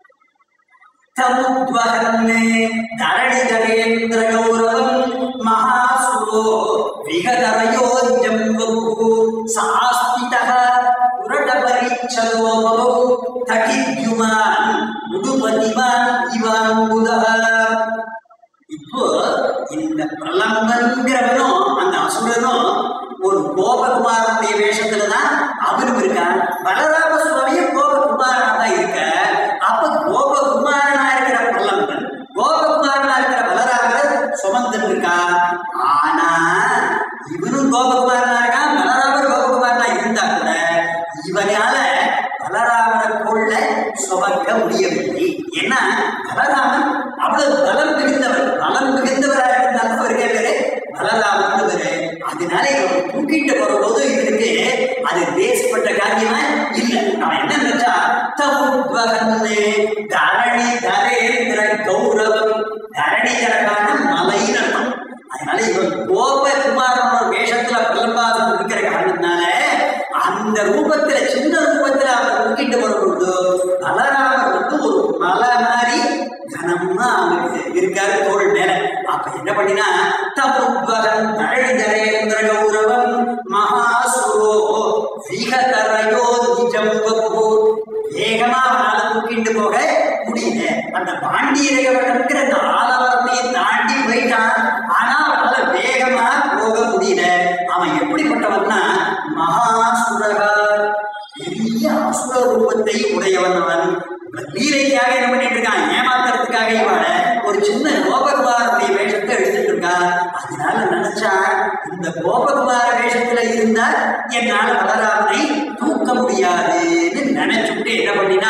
தமுத்வகன்னே தரணிதரேந்திர கௌரவம் மகாசுரோ விகதரயோஜம் வபு சாஸ்திதः புரடபரிச்சதோ பவௌ தகித்யுமான் முதுபதிமான் இவாங்குதः இப்போ இந்த பிரலம்பன்கிறவனும் அந்த அசுரனும் ஒரு கோபகுமாரனுடைய வேஷத்துல தான் அவரும் இருக்கான் பலராம சுவாமியும் கோபகுமாரனா தான் இருக்க அப்ப கோபகுமாரனா இருக்கிற பிரலம்பன் கோபகுமாரனா இருக்கிற பலராமர் சுமந்துட்டு இருக்கா ஆனா இவனும் கோபகுமாரனா இருக்கான் பலராமர் கோபகுமாரனா இருந்தா கூட இவனால பலராமரை கொள்ள சுமக்க முடியவில்லை ஏன்னா பலராமன் அவ்வளவு பலம் மிகுந்தவர் பலம் மிகுந்தவராக இருந்தாலும் அவருக்கு பேரு பலராமன் பேரு அதனால இவன் தூக்கிட்டு வரும்போது இவனுக்கு அது பேசப்பட்ட காரியமா இல்ல அவன் என்ன நினைச்சா தவுத்வகன்னு தரணி தரேந்திர கௌரவம் தரணி தரகான மலைன்னு அர்த்தம் அதனால இவன் கோபகுமாரனோட வேஷத்துல பிரலம்பாதம் இருக்கிற காரணத்தினால அந்த ரூபத்துல சின்ன ரூபத்துல அவர் தூக்கிட்டு வரும்பொழுது பலராமர் வந்து ஒரு மலை மாதிரி கனமா அவனுக்கு இருக்காரு தோள் மேல அப்ப என்ன பண்ணினா தமுத்வகன் தழந்தரேந்திர கௌரவம் மகாசுரோ விகதரையோ நிஜம் வபு வேகமா அவனால தூக்கிட்டு போக முடியல அந்த பாண்டியரகவட்டம்ங்கிற அந்த ஆலவரத்தையை தாண்டி போயிட்டான் ஆனா அவனால வேகமா போக முடியல அவன் எப்படிப்பட்டவன்னா மகாசுரகா பெரிய அசுர ரூபத்தை உடையவன் அவன் லீலைக்காக என்ன பண்ணிட்டு இருக்கான் ஏமாத்துறதுக்காக இவன ஒரு சின்ன கோபகுமாரனுடைய வேஷத்தை எடுத்துட்டு இருக்கான் அதனால நினைச்சா இந்த கோபகுமார வேஷத்துல இருந்தா என்னால பலராமனை தூக்க முடியாதுன்னு நினைச்சுட்டு என்ன பண்ணினா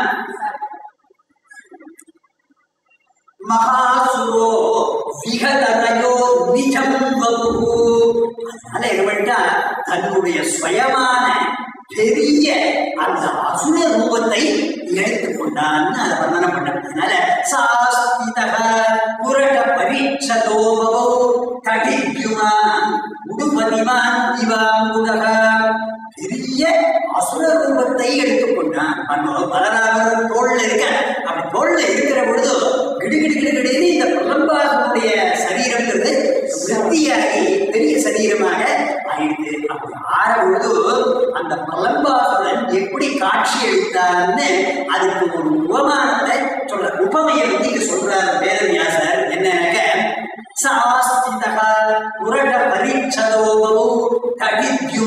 மகாசுரோ விகதரையோ நிஜம் வபு அதனால என்ன பண்ணிட்டா தன்னுடைய சுயமான பெரிய அந்த அசுர ரூபத்தை எடுத்துக்கொண்டான்னு அதை வர்ணனை பண்ணதுனால சாஸ்திதக புரட பரீட்சதோ பவோ கடித்யுமான் உடுபதிமான் இவாங்குதக பெரிய அசுர ரூபத்தை எடுத்துக்கொண்டான் அந்த பலராமர் தோல்ல இருக்க அப்படி தோல்ல இருக்கிற பொழுது கிடுகிடு கிடுகிடுன்னு இந்த பிரலம்பாசனுடைய சரீரம்ங்கிறது விருத்தியாகி பெரிய சரீரமாக ஆயிடுது அப்படி ஆற பொழுது அந்த பிரலம்பாசுரன் எப்படி காட்சி அளித்தார்னு அதுக்கு ஒரு உபமானத்தை சொல்ற உபமையை வந்து இங்க சொல்றார் வேதவியாசர் என்னன்னாக்க சாஸ்திதக புரட பரீட்சதோபவு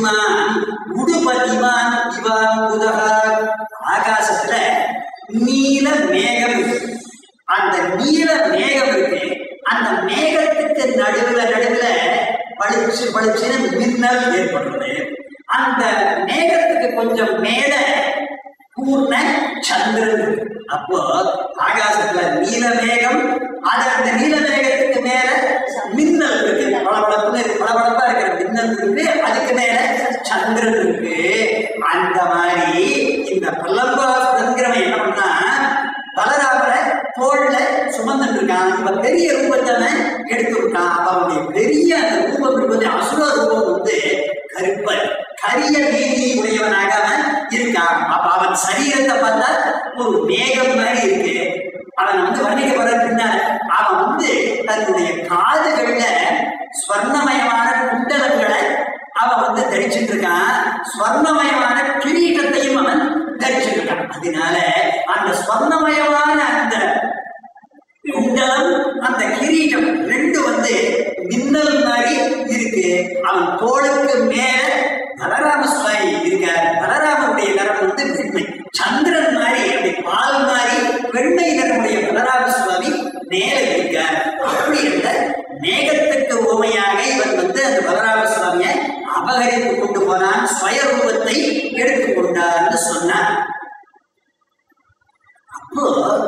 கடித்யுமான் உடுபதிமான் இவாங்குதக ஆகாசத்துல நீ நீல மேகம் இருக்கு. அந்த நீல மேகம் இருக்கு அந்த மேகத்துக்கு நடுவுல நடுவுல பளிச்சு பளிச்சுன்னு மின்னல் ஏற்படுறது அந்த மேகத்துக்கு கொஞ்சம் மேல பூர்ண சந்திரன் இருக்கு. அப்போ ஆகாசத்துல நீல மேகம் அது அந்த நீல மேகத்துக்கு மேல மின்னல் இருக்கு பளபளப்புன்னு இருக்கு பளபளப்பா இருக்கிற மின்னல் இருக்கு அதுக்கு மேல சந்திரன் இருக்கு அந்த மாதிரி இந்த பல்லம்பாசுரங்கிறவன் என்ன பண்ணா பலராமரை தோல்ல சுமந்துட்டு இருக்கான் இவன் பெரிய ரூபத்தை எடுத்து விட்டான் அப்ப அவனுடைய பெரிய அந்த ரூபம் இருப்பது அசுர ரூபம் வந்து கருப்பன் கரிய நீதி உடையவனாக அவன் இருக்கான் அப்ப அவன் சரீரத்தை பார்த்தா ஒரு மேகம் மாதிரி இருக்கு அவன் வந்து வர்ணிக்கப்படுற பின்னால அவன் வந்து தன்னுடைய காதுகள்ல ஸ்வர்ணமயமான குண்டலங்களை அவன் வந்து தரிச்சிட்டு இருக்கான் ஸ்வர்ணமயமான கிரீட்டத்தையும் அவன் தரிச்சிட்டு இருக்கான் அதனால அந்த ஸ்வர்ணமயமான அந்த குண்டலம் அந்த கிரீட்டம் ரெண்டு வந்து மின்னல் மாதிரி இருக்கு அவன் தோளுக்கு மேல பலராம சுவாமி இருக்கார் பலராமருடைய நிறம் வந்து வெண்மை சந்திரன் மாதிரி அப்படி பால் மாதிரி வெண்மை நிறமுடைய பலராம சுவாமி மேல இருக்கார் அப்படி இருந்த மேகத்துக்கு உமையாக இவன் வந்து அந்த பலராம சுவாமியை அபகரித்து கொண்டு போனான் ஸ்வயரூபத்தை எடுத்துக் கொண்டார்னு சொன்னார் அப்போ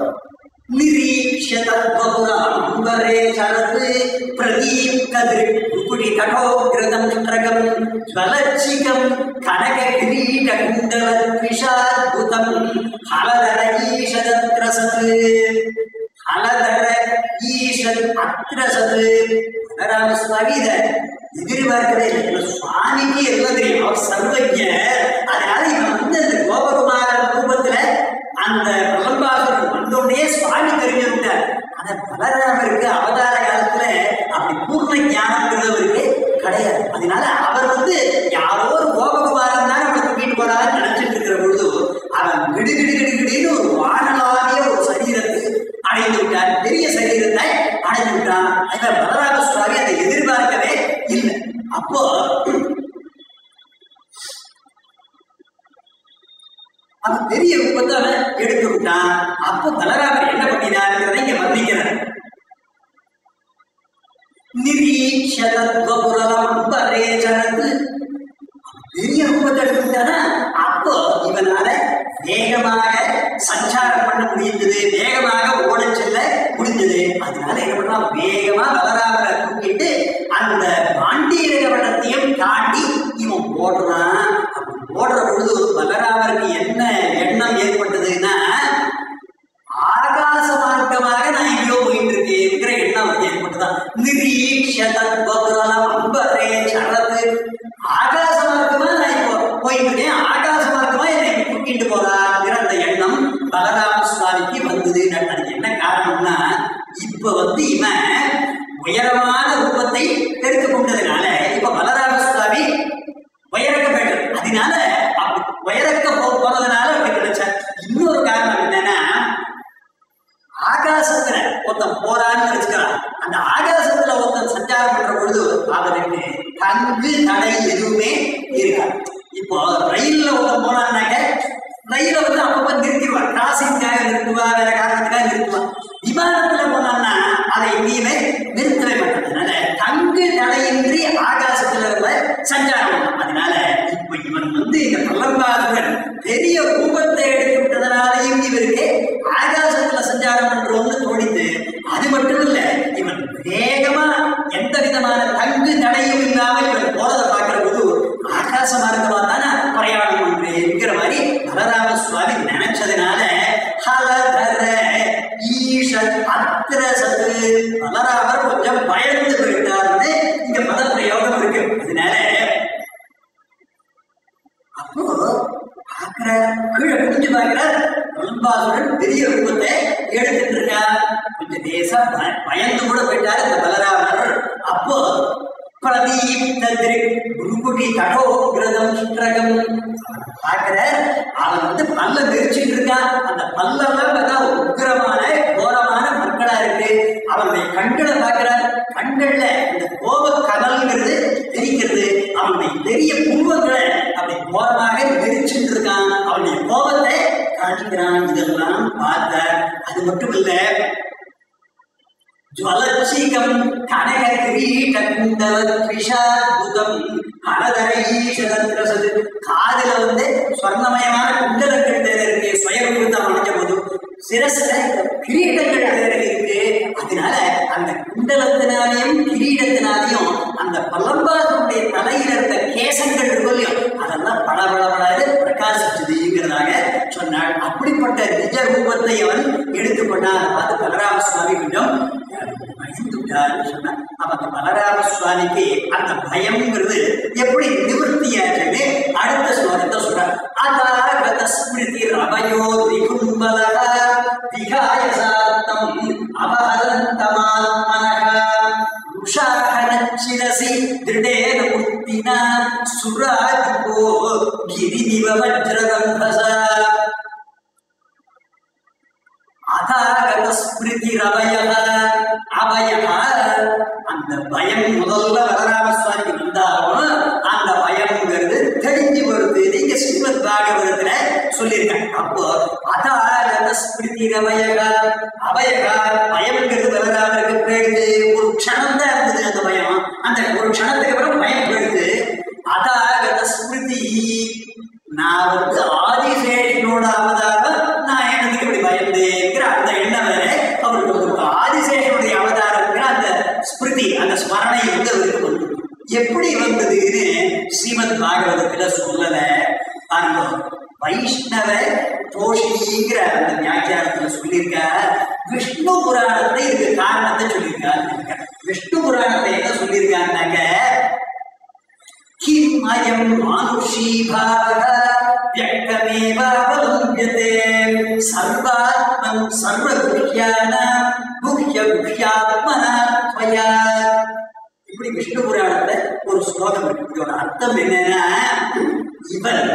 நிரீக்ஷதத்வபுராம்பரே சரத் பிரதீப்கதிருக்குடி கடோகிரதம் சித்திரகம் ஜ்வலச்சிகம் கனக கிரீட குண்டல விஷாத்புதம் ஹலதர ஈஷதத்ரசத் ஹலதர ஈஷத் அத்ரசத் ராமசுவாமி இத எதிர்பார்க்கவே இல்லை சுவாமிக்கு எல்லாம் தெரியும் அவர் சர்வஜ அதனால இவன் வந்து அந்த கோபகுமாரன் ரூபத்துல அந்த பிரலம்பாசுரன் வந்தோடனே சுவாமி தெரிஞ்சு விட்டார் ஆனா பலராமருக்கு அவதார காலத்துல அப்படி பூர்ண ஞானம்ங்கிறவருக்கு கிடையாது அதனால அவர் வந்து யாரோ ஒரு கோபகுமாரன் தான் அவனை தூக்கிட்டு போறாருன்னு நினைச்சிட்டு இருக்கிற பொழுது அவன் கிடு கிடு கிடு கிடுன்னு ஒரு வானலாவிய ஒரு சரீரத்தை அடைந்து விட்டார் பெரிய சரீரத்தை அடைந்து விட்டான் அதனால பலராம சுவாமி அதை எதிர்பார்க்கவே இல்லை அப்போ அவன் பெரிய ரூபத்தை அவன் எடுத்து விட்டான் அப்போ பலராமர் என்ன பண்ணினாருங்கிறதை இங்க வர்ணிக்கிறார் நிரீட்சதத்வபுரலம்பரே சரத் பெரிய ரூபத்தை எடுத்து விட்டானா அப்போ இவனால வேகமாக சஞ்சாரம் பண்ண முடிந்தது வேகமாக ஓடச் செல்ல முடிஞ்சது அதனால என்ன பண்ணா வேகமா பலராமரை தூக்கிட்டு அந்த பாண்டியரகவனத்தையும் தாண்டி இவன் ஓடுறான் அப்படி ஓடுற பொழுது பலராமருக்கு என்ன எண்ணம் ஏற்பட்டதுன்னா ஆகாச மார்க்கமாக நான் எங்கேயோ போயிட்டு இருக்கேங்கிற எண்ணம் வந்து ஏற்பட்டுதான் நிரீட்சதத்வபுரலம் அம்பரே சரத்து ஆகாச மார்க்கமா நான் இப்போ போயிட்டு இருக்கேன் ஆகாச மார்க்கமா என்னை கூட்டிட்டு போறாங்கிற அந்த எண்ணம் பலராம சுவாமிக்கு வந்தது அதுக்கு என்ன காரணம்னா இப்ப வந்து இவன் உயரமான ரூபத்தை எடுத்துக் கொண்டதுனால இப்ப பலராம சுவாமி உயரக்க போயிட்டு அதனால அப்படி உயரக்க போ- போனதுனால அப்படி கிடைச்சார் இன்னொரு காரணம் என்னன்னா ஆகாசத்துல ஒருத்தன் போறான்னு வச்சுக்கிறான் அந்த ஆகாசத்துல ஒருத்தன் சஞ்சாரம் பண்ற பொழுது அவனுக்கு தங்கு தடை எதுவுமே இருக்காது இப்போ ரயில்ல ஒருத்தன் போனான்னாக்க ரயில வந்து அப்பப்ப நிறுத்திடுவான் கிராசிங்காக நிறுத்துவா வேற காரணத்துக்காக நிறுத்துவான் விமானத்துல போனான்னா அதை எங்கேயுமே நிறுத்தவே மாட்டான் அதனால தங்கு தடையின்றி ஆகாசத்துல இருந்த சஞ்சாரம் பண்ணும். அதனால இப்ப இவன் வந்து இந்த பல்லம்பாசுரன் பெரிய ரூபத்தை எடுத்து விட்டதனாலையும் இவருக்கு ஆகாசத்துல சஞ்சாரம் பண்றோம்னு தோணித்து அது மட்டும் இல்ல இவன் வேகமா எந்த விதமான தங்கு தடையும் இல்லாமல் இவன் போறதை பார்க்கிற போது ஆகாச மார்க்கமா தானே பிரயாணம் பண்றேங்கிற மாதிரி பலராம சுவாமி நினைச்சதுனால ஹலதர ஈஷத் அத்திர சத்து பலராமர் கொஞ்சம் பயந்து போயிட்டார்னு இங்க பத பிரயோகம் இருக்கு அதனால அப்போ பார்க்கிற கீழே குடிஞ்சு பார்க்கிறார் பலம்பாசுரன் பெரிய ரூபத்தை எடுத்துட்டு இருக்கார் கொஞ்சம் தேசா ப- பயந்து கூட போயிட்டார் இந்த பலராமர் அப்போ பிரதீப்ததிரு குருகுடி கடோகிரதம் சித்திரகம் பார்க்கிற அவன் வந்து பல்ல நெரிச்சிட்டு இருக்கான் அந்த பல்லெல்லாம் பார்த்தா உக்கிரமான கோரமான மக்களா இருக்கு அவனுடைய கண்களை பார்க்கிறார் கண்கள்ல இந்த கோப கடல்ங்கிறது தெரிக்கிறது அவனுடைய பெரிய புருவங்களை அப்படி கோரமாக நெரிச்சிட்டு இருக்கான் அவனுடைய கோபத்தை காட்டுகிறான் இதெல்லாம் பார்த்த அது மட்டும் இல்ல ஜுவலச்சிகம் கனக கிரீட குண்டல த்ரிஷாத்புதம் கனதரீஷதந்திரசது காதுல வந்து ஸ்வர்ணமயமான குண்டலங்கள் வேற இருக்கு சுயரூபத்தம் அடைஞ்ச போது சிரஸ்ல கிரீடங்கள் வேற இருக்கு அதனால அந்த குண்டலத்தினாலையும் கிரீடத்தினாலையும் அந்த பல்லம்பாசனுடைய தலையில இருந்த கேசங்கள் இருக்கும் இல்லையோ அதெல்லாம் பல பல பல பிரகாசிச்சதுங்கிறதாக சொன்னாள் அப்படிப்பட்ட நிஜ ரூபத்தை அவன் எடுத்துக்கொண்டான் பார்த்து பலராம சுவாமி கொஞ்சம் பயந்து விட்டார்னு சொன்னான் அப்ப அந்த பலராம சுவாமிக்கு அந்த பயம்ங்கிறது எப்படி நிவர்த்தியாச்சுன்னு அடுத்த ஸ்லோகத்தை சொல்றார் அதாகத ஸ்மிருதி ரபயோ திகும்பலக விகாய சாத்தம் அபஹரந்தமாத்மனக உஷாகனச்சிரசி திருடேன முத்தினா சுராதிபோ கிரிதிவ வஜ்ரதம்பசா அதாகத ஸ்மிருதி ரவயக அபயக அந்த பயம் முதல்ல வரராம சுவாமி வந்தாலும் அந்த பயம்ங்கிறது தெரிஞ்சு வருது நீங்க ஸ்ரீமத் பாகவதத்துல சொல்லியிருக்காங்க அப்போ அதாகத ஸ்மிருதி ரவயக அபயக பயம்ங்கிறது வரராமருக்கு போயிடுது ஒரு க்ஷணம் தான் இருந்தது அந்த பயம் அந்த ஒரு க்ஷணத்துக்கு அப்புறம் பயம் போயிடுது அதாகத ஸ்மிருதி நான் வந்து ஆதிசேஷனோட அவதாரம் நான் எனக்கு இப்படி பயந்தேங்கிற அந்த எண்ணம் வேற அவருக்கு வந்து ஆதிசேஷனுடைய அவதாரங்கிற அந்த ஸ்மிருதி அந்த ஸ்மரணை வந்து அவருக்கு வந்து எப்படி வந்ததுன்னு ஸ்ரீமத் பாகவதத்துல சொல்லல பாருங்க வைஷ்ணவ தோஷிங்கிற அந்த வியாக்கியானத்துல சொல்லியிருக்க விஷ்ணு புராணத்தை இதுக்கு காரணத்தை சொல்லியிருக்காரு விஷ்ணு புராணத்தை என்ன சொல்லியிருக்காருனாக்க किम् अयम् मानुषीभावः व्यक्तमेवावलम्ब्यते सर्वात्मन् सर्वगुह्यानाम् गुह्यगुह्यात्मना त्वया இப்படி விஷ்ணு புராணத்துல ஒரு ஸ்லோகம் இருக்கு இதோட அர்த்தம் என்னன்னா இவன்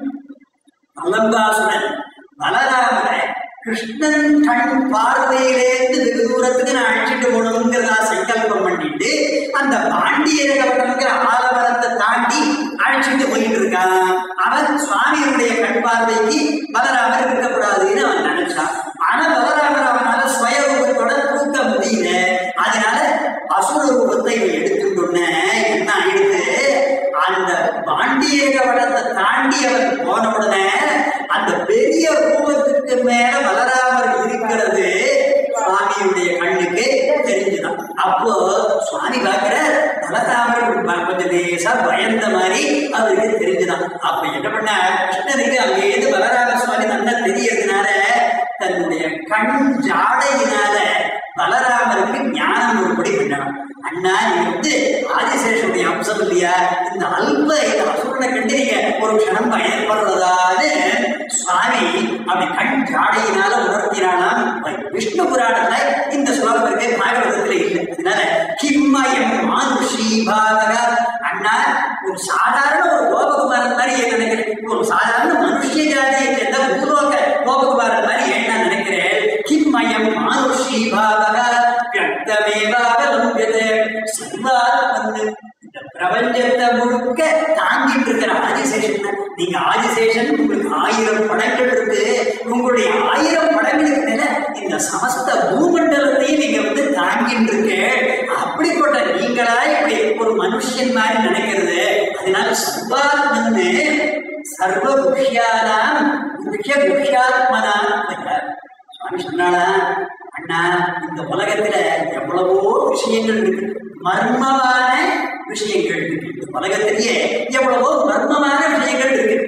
மலம்பாசுரன் பலராமரை கிருஷ்ணன் கண் பார்வையிலேருந்து வெகு தூரத்துக்கு நான் அழைச்சிட்டு போகணுங்கிறதா சங்கல்பம் பண்ணிட்டு அந்த பாண்டியர கவனங்கிற ஆலமரத்தை தாண்டி அழைச்சிட்டு போயிட்டு இருக்கான் அவன் சுவாமியினுடைய கண் பார்வைக்கு பலராமர் இருக்கக்கூடாதுன்னு அவன் நினைச்சான் ஆனா பலராமர் அவனால சுயரூபத்தோட தூக்க முடியல அதனால அசுர ரூபத்தை இவன் எடுத்துக்கொண்ட என்ன ஆயிடுது அந்த பாண்டியக வடத்தை தாண்டி அவன் போன உடனே அந்த பெரிய ரூபத்துக்கு மேல பலராமர் இருக்கிறது சுவாமியுடைய கண்ணுக்கு தெரிஞ்சுதான் அப்போ சுவாமி பார்க்கிற பலராமர் கொஞ்சம் லேசா பயந்த மாதிரி அவருக்கு தெரிஞ்சுதான் அப்ப என்ன பண்ண கிருஷ்ணருக்கு அங்கேயிருந்து பலராம சுவாமி நல்லா தெரியறதுனால தன்னுடைய கண் ஜாடையினால பலராமருக்கு ஞானம் ஒருபடி பண்ணணும் அண்ணா நீ வந்து ஆதிசேஷனுடைய அம்சம் இல்லையா இந்த அல்ப இந்த அசுரனை கண்டு நீங்க ஒரு க்ஷணம் பயன்படுறதான்னு சுவாமி அப்படி கண் ஜாடையினால உணர்த்தினாலாம் விஷ்ணு புராணத்துல இந்த ஸ்லோகம் இருக்கே பாகவதத்துல இல்லை அதனால கிம்மயம் மானுஷி பாதக அண்ணா ஒரு சாதாரண ஒரு கோபகுமாரன் மாதிரி ஏன் நினைக்கிறேன் ஒரு சாதாரண மனுஷ ஜாதியை சேர்ந்த பூலோக கோபகுமாரன் மாதிரி என்ன நினைக்கிறேன் கிம்மயம் மானுஷி பாதக வியக்தமேவாகலம்பியதே சர்வாத்மன்னு இந்த பிரபஞ்சத்தை முழுக்க தாங்கிட்டு இருக்கிற ஆதிசேஷன் தான். நீங்க ஆதிசேஷன் உங்களுக்கு ஆயிரம் படங்கள் இருக்கு உங்களுடைய ஆயிரம் படங்களுக்கு மேல இந்த சமஸ்த பூமண்டலத்தையும் நீங்க வந்து தாங்கிட்டு இருக்கு அப்படிப்பட்ட நீங்களா இப்படி ஒரு மனுஷன் மாதிரி நினைக்கிறது அதனால சர்வாத்மன்னு சர்வ குஹ்யானாம் முக்கிய குஹ்யாத்மனான் சுவாமி சொன்னானா அண்ணா இந்த உலகத்துல எவ்வளவோ விஷயங்கள் இருக்கு மர்மமான விஷயங்கள் இருக்கு இந்த உலகத்திலேயே எவ்வளவோ மர்மமான விஷயங்கள் இருக்கு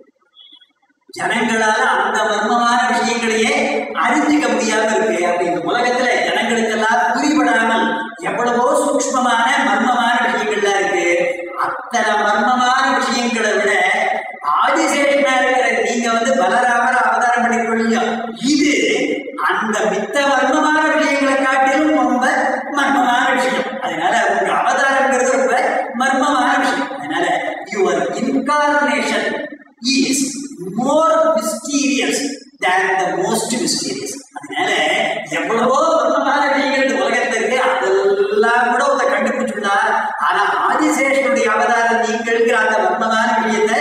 ஜனங்களால அந்த மர்மமான விஷயங்களையே அறிஞ்சிக்க முடியாம இருக்கு அப்படி இந்த உலகத்துல ஜனங்களுக்கெல்லாம் புரிபடாமல் எவ்வளவோ சூக்ஷ்மமான மர்மமான விஷயங்கள்லாம் இருக்கு அத்தனை மர்மமான விஷயங்களை விட ஆதிசேஷனா இருக்கிற நீங்க வந்து பலராமர் அவதாரம் பண்ணிக்கொள்ளிய இது அந்த மித்த மர்மமான விஷயங்களை காட்டிலும் ரொம்ப மர்மமான விஷயம் அதனால உங்க அவதாரங்கிறது ரொம்ப மர்மமான விஷயம் அதனால your incarnation is more mysterious than the most mysterious அதனால எவ்வளவோ மர்மமான விஷயங்கள் இந்த உலகத்துல இருக்கு அதெல்லாம் கூட உங்களை கண்டுபிடிச்சுட்டார் ஆனா ஆதிசேஷனுடைய அவதாரம் நீங்கள்ங்கிற அந்த மர்மமான விஷயத்தை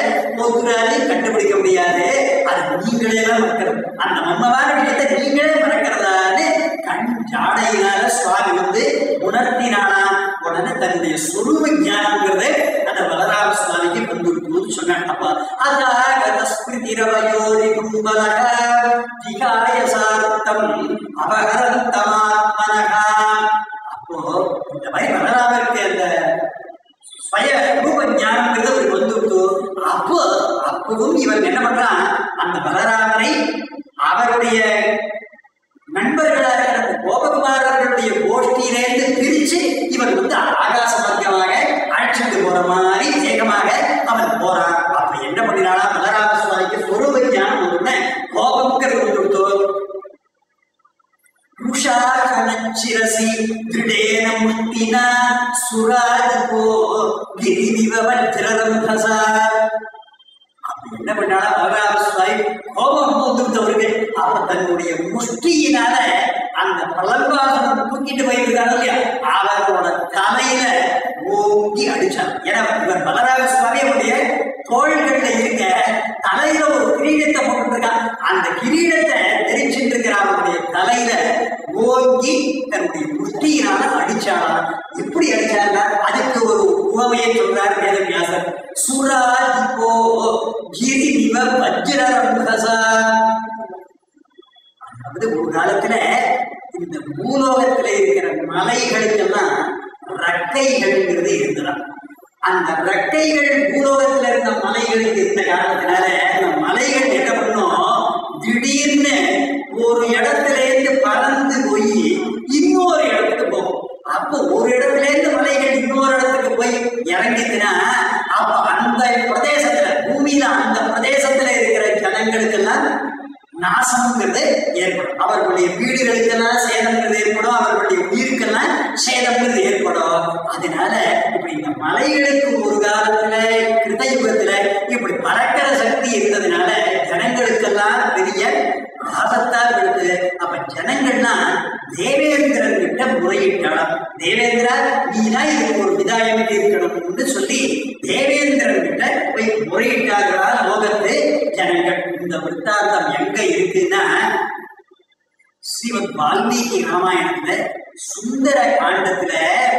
ஒருவராலையும் கண்டுபிடிக்க முடியாது அது நீங்களே தான் மறக்கணும் அந்த மர்மமான விஷயத்தை நீங்களே மறக்கிறதா தன்னுடைய சொருப ஞானங்கிறது அந்த பலராம சுவாமிக்கு வந்துருக்குன்னு சொன்னாங்க அப்ப அதாக ஸ்மிருதிரவயோரி கும்பலக திகாய சார்த்தம் அபகரந்தமாத்மனகா அப்போ இந்த மாதிரி பலராமருக்கு அந்த ஸ்வய ரூப ஞானங்கிறது அவருக்கு வந்துவிட்டு அப்போ அப்பவும் இவன் என்ன பண்றான் அந்த பலராமரை அவருடைய நண்பர்களாக இருக்கிற கோபகுமாரர்களுடைய கோஷ்டியிலிருந்து பிரிச்சு இவன் வந்து ஆகாச மார்க்கமாக அழைச்சிட்டு போற மாதிரி வேகமாக அவன் போறான் அப்ப என்ன பண்ணினானா பலராம சுவாமிக்கு சொருப ஞானம் வந்து கோபங்கிறது வந்துவிட்டு ருஷாகணச்சிரசி திருடேன முஷ்டினா சுராஜ்போ கிரிதிவ வஜ்ரரம்பசா அப்ப என்ன பண்ணாலும் பலராம சுவாமி கோபம் வந்துவிட்டவருக்கு அப்ப தன்னுடைய முஷ்டியினால அந்த பலன்பாசனம் தூக்கிட்டு போயிருக்காங்க இல்லையா அவரோட தலையில ஓங்கி அடிச்சான் ஏன்னா இவர் பலராம சுவாமி அவருடைய தோள்கள்ல இருக்க தலையில ஒரு கிரீடத்தை போட்டுருக்கான் அந்த கிரீடத்தை தெரிச்சுட்டு இருக்கிற அவருடைய தலையில ஓங்கி தன்னுடைய முஷ்டியினால அடிச்சாலாம் எப்படி அடிச்சாருன்னா அதுக்கு ஒரு உவமையை சொல்றார் வேதவியாசர் சுராஜிபோ கிரிதிவ வஜ்ரரம்பசா அதாவது ஒரு காலத்துல இந்த பூலோகத்துல இருக்கிற மலைகளுக்கெல்லாம் ரக்கைகள்ங்கிறது இருந்ததாம் அந்த ரக்கைகள் பூலோகத்துல இருந்த மலைகளுக்கு இருந்த காரணத்தினால அந்த மலைகள் என்ன பண்ணும் திடீர்னு ஒரு இடத்துல இருந்து பறந்து போய் இன்னொரு இடத்துக்கு போகும் அப்போ ஒரு இடத்துல இருந்து மலைகள் இன்னொரு இடத்துக்கு போய் இறங்கிச்சுன்னா அப்ப அந்த பிரதேசத்துல பூமியில அந்த பிரதேசத்துல இருக்கிற ஜனங்களுக்கெல்லாம் நாசம்ங்கிறது ஏற்படும் அவர்களுடைய வீடுகளுக்கெல்லாம் சேதம்ங்கிறது ஏற்படும் அவர்களுடைய உயிருக்கெல்லாம் சேதம்ங்கிறது ஏற்படும் அதனால இப்படி இந்த மலைகளுக்கு ஒரு காலத்துல கிருதயுகத்துல இப்படி பறக்கிற சக்தி இருந்ததுனால ஜனங்களுக்கெல்லாம் பெரிய ஆபத்தா இருக்கு அப்ப ஜனங்கள்லாம் தேவேந்திரன் கிட்ட முறையிட்டாலும் தேவேந்திரா நீதான் இதுக்கு ஒரு விதாயம் இருக்கணும்னு சொல்லி தேவேந்திரன் கிட்ட போய் முறையிட்டார்களா லோகத்து ஜனங்கள் இந்த விற்த்தாந்தம் எங்க இருக்குன்னா ஸ்ரீமத் வால்மீகி ராமாயணத்துல சுந்தர காண்டத்துல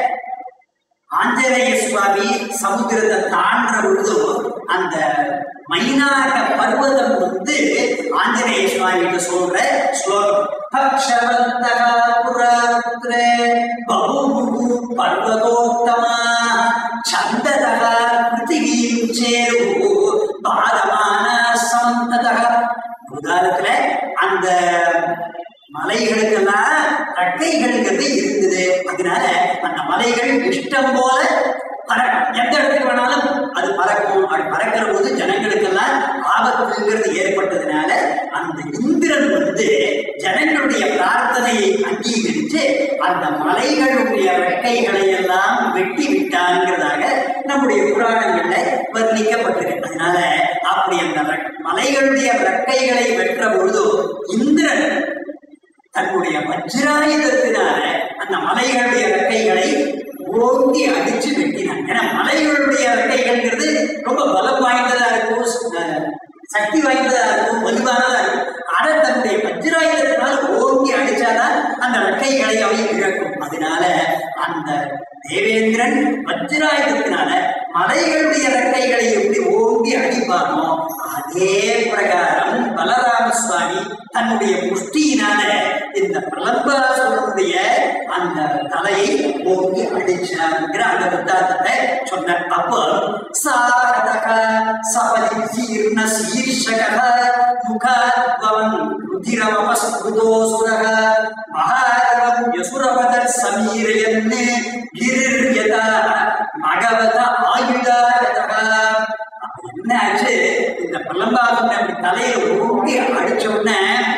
ஆஞ்சநேய சுவாமி சமுத்திரத்தை தாண்டுற பொழுது அந்த மைனாக பர்வதம் வந்து ஆஞ்சநேய சுவாமி கிட்ட சொல்ற ஸ்லோகம் பக்ஷவந்தகா புராத்ரே பகுமுகு பர்வதோத்தமா சந்ததக பிருத்திவீம் சேரு பாதமான சமந்ததக உதாரணத்துல அந்த மலைகளுக்கெல்லாம் கட்டைகள்ங்கிறது இருந்தது அதனால அந்த மலைகள் இஷ்டம் போல பறக்கும் எந்த இடத்துக்கு வேணாலும் அது பறக்கும் அது பறக்கிற போது ஜனங்களுக்கெல்லாம் ஆபத்துங்கிறது ஏற்பட்டதுனால அந்த இந்திரன் வந்து ஜனங்களுடைய பிரார்த்தனையை அங்கீகரித்து அந்த மலைகளுடைய ரெக்கைகளை எல்லாம் வெட்டி விட்டாங்கிறதாக நம்முடைய புராணங்கள்ல வர்ணிக்கப்பட்டிருக்கு அதனால அப்படி அந்த ரெ- மலைகளுடைய ரெக்கைகளை வெற்ற பொழுது இந்திரன் தன்னுடைய வஜ்ராயுதத்தினால அந்த மலைகளுடைய ரெக்கைகளை ஓங்கி அடிச்சு வெட்டினான் ஏன்னா மலைகளுடைய ரெக்கைகள்ங்கிறது ரொம்ப பலம் வாய்ந்ததா இருக்கும் அஹ், சக்தி வாய்ந்ததா இருக்கும் வலுவானதா இருக்கும் ஆனா தன்னுடைய வஜ்ராயுதத்தினால் ஓங்கி அடிச்சாதான் அந்த ரெக்கைகளை அவை இழக்கும் அதனால அந்த தேவேந்திரன் வஜ்ராயுதத்தினால மலைகளுடைய ரெக்கைகளை எப்படி ஓங்கி அடிப்பானோ அதே பிரகாரம் பலராம சுவாமி தன்னுடைய முஷ்டியினால இந்த பிரலம்பாசுரனுடைய அந்த தலையை ஓங்கி அடிச்சாங்கிற அந்த வித்தாந்தத்தை சொன்ன அப்போ சாரதக சபதி சீர்ண சீர்ஷக முகாத்வன் ருதிரமபஸ்புதோசுரக மகாரவம் யசுரவதர் சமீரயன் கிரிர்யதா மகவத ஆயுதாரதக அப்ப என்ன ஆச்சு இந்த பிரலம்பாதன் அப்படி தலையில ஓங்கி அடிச்ச உடனே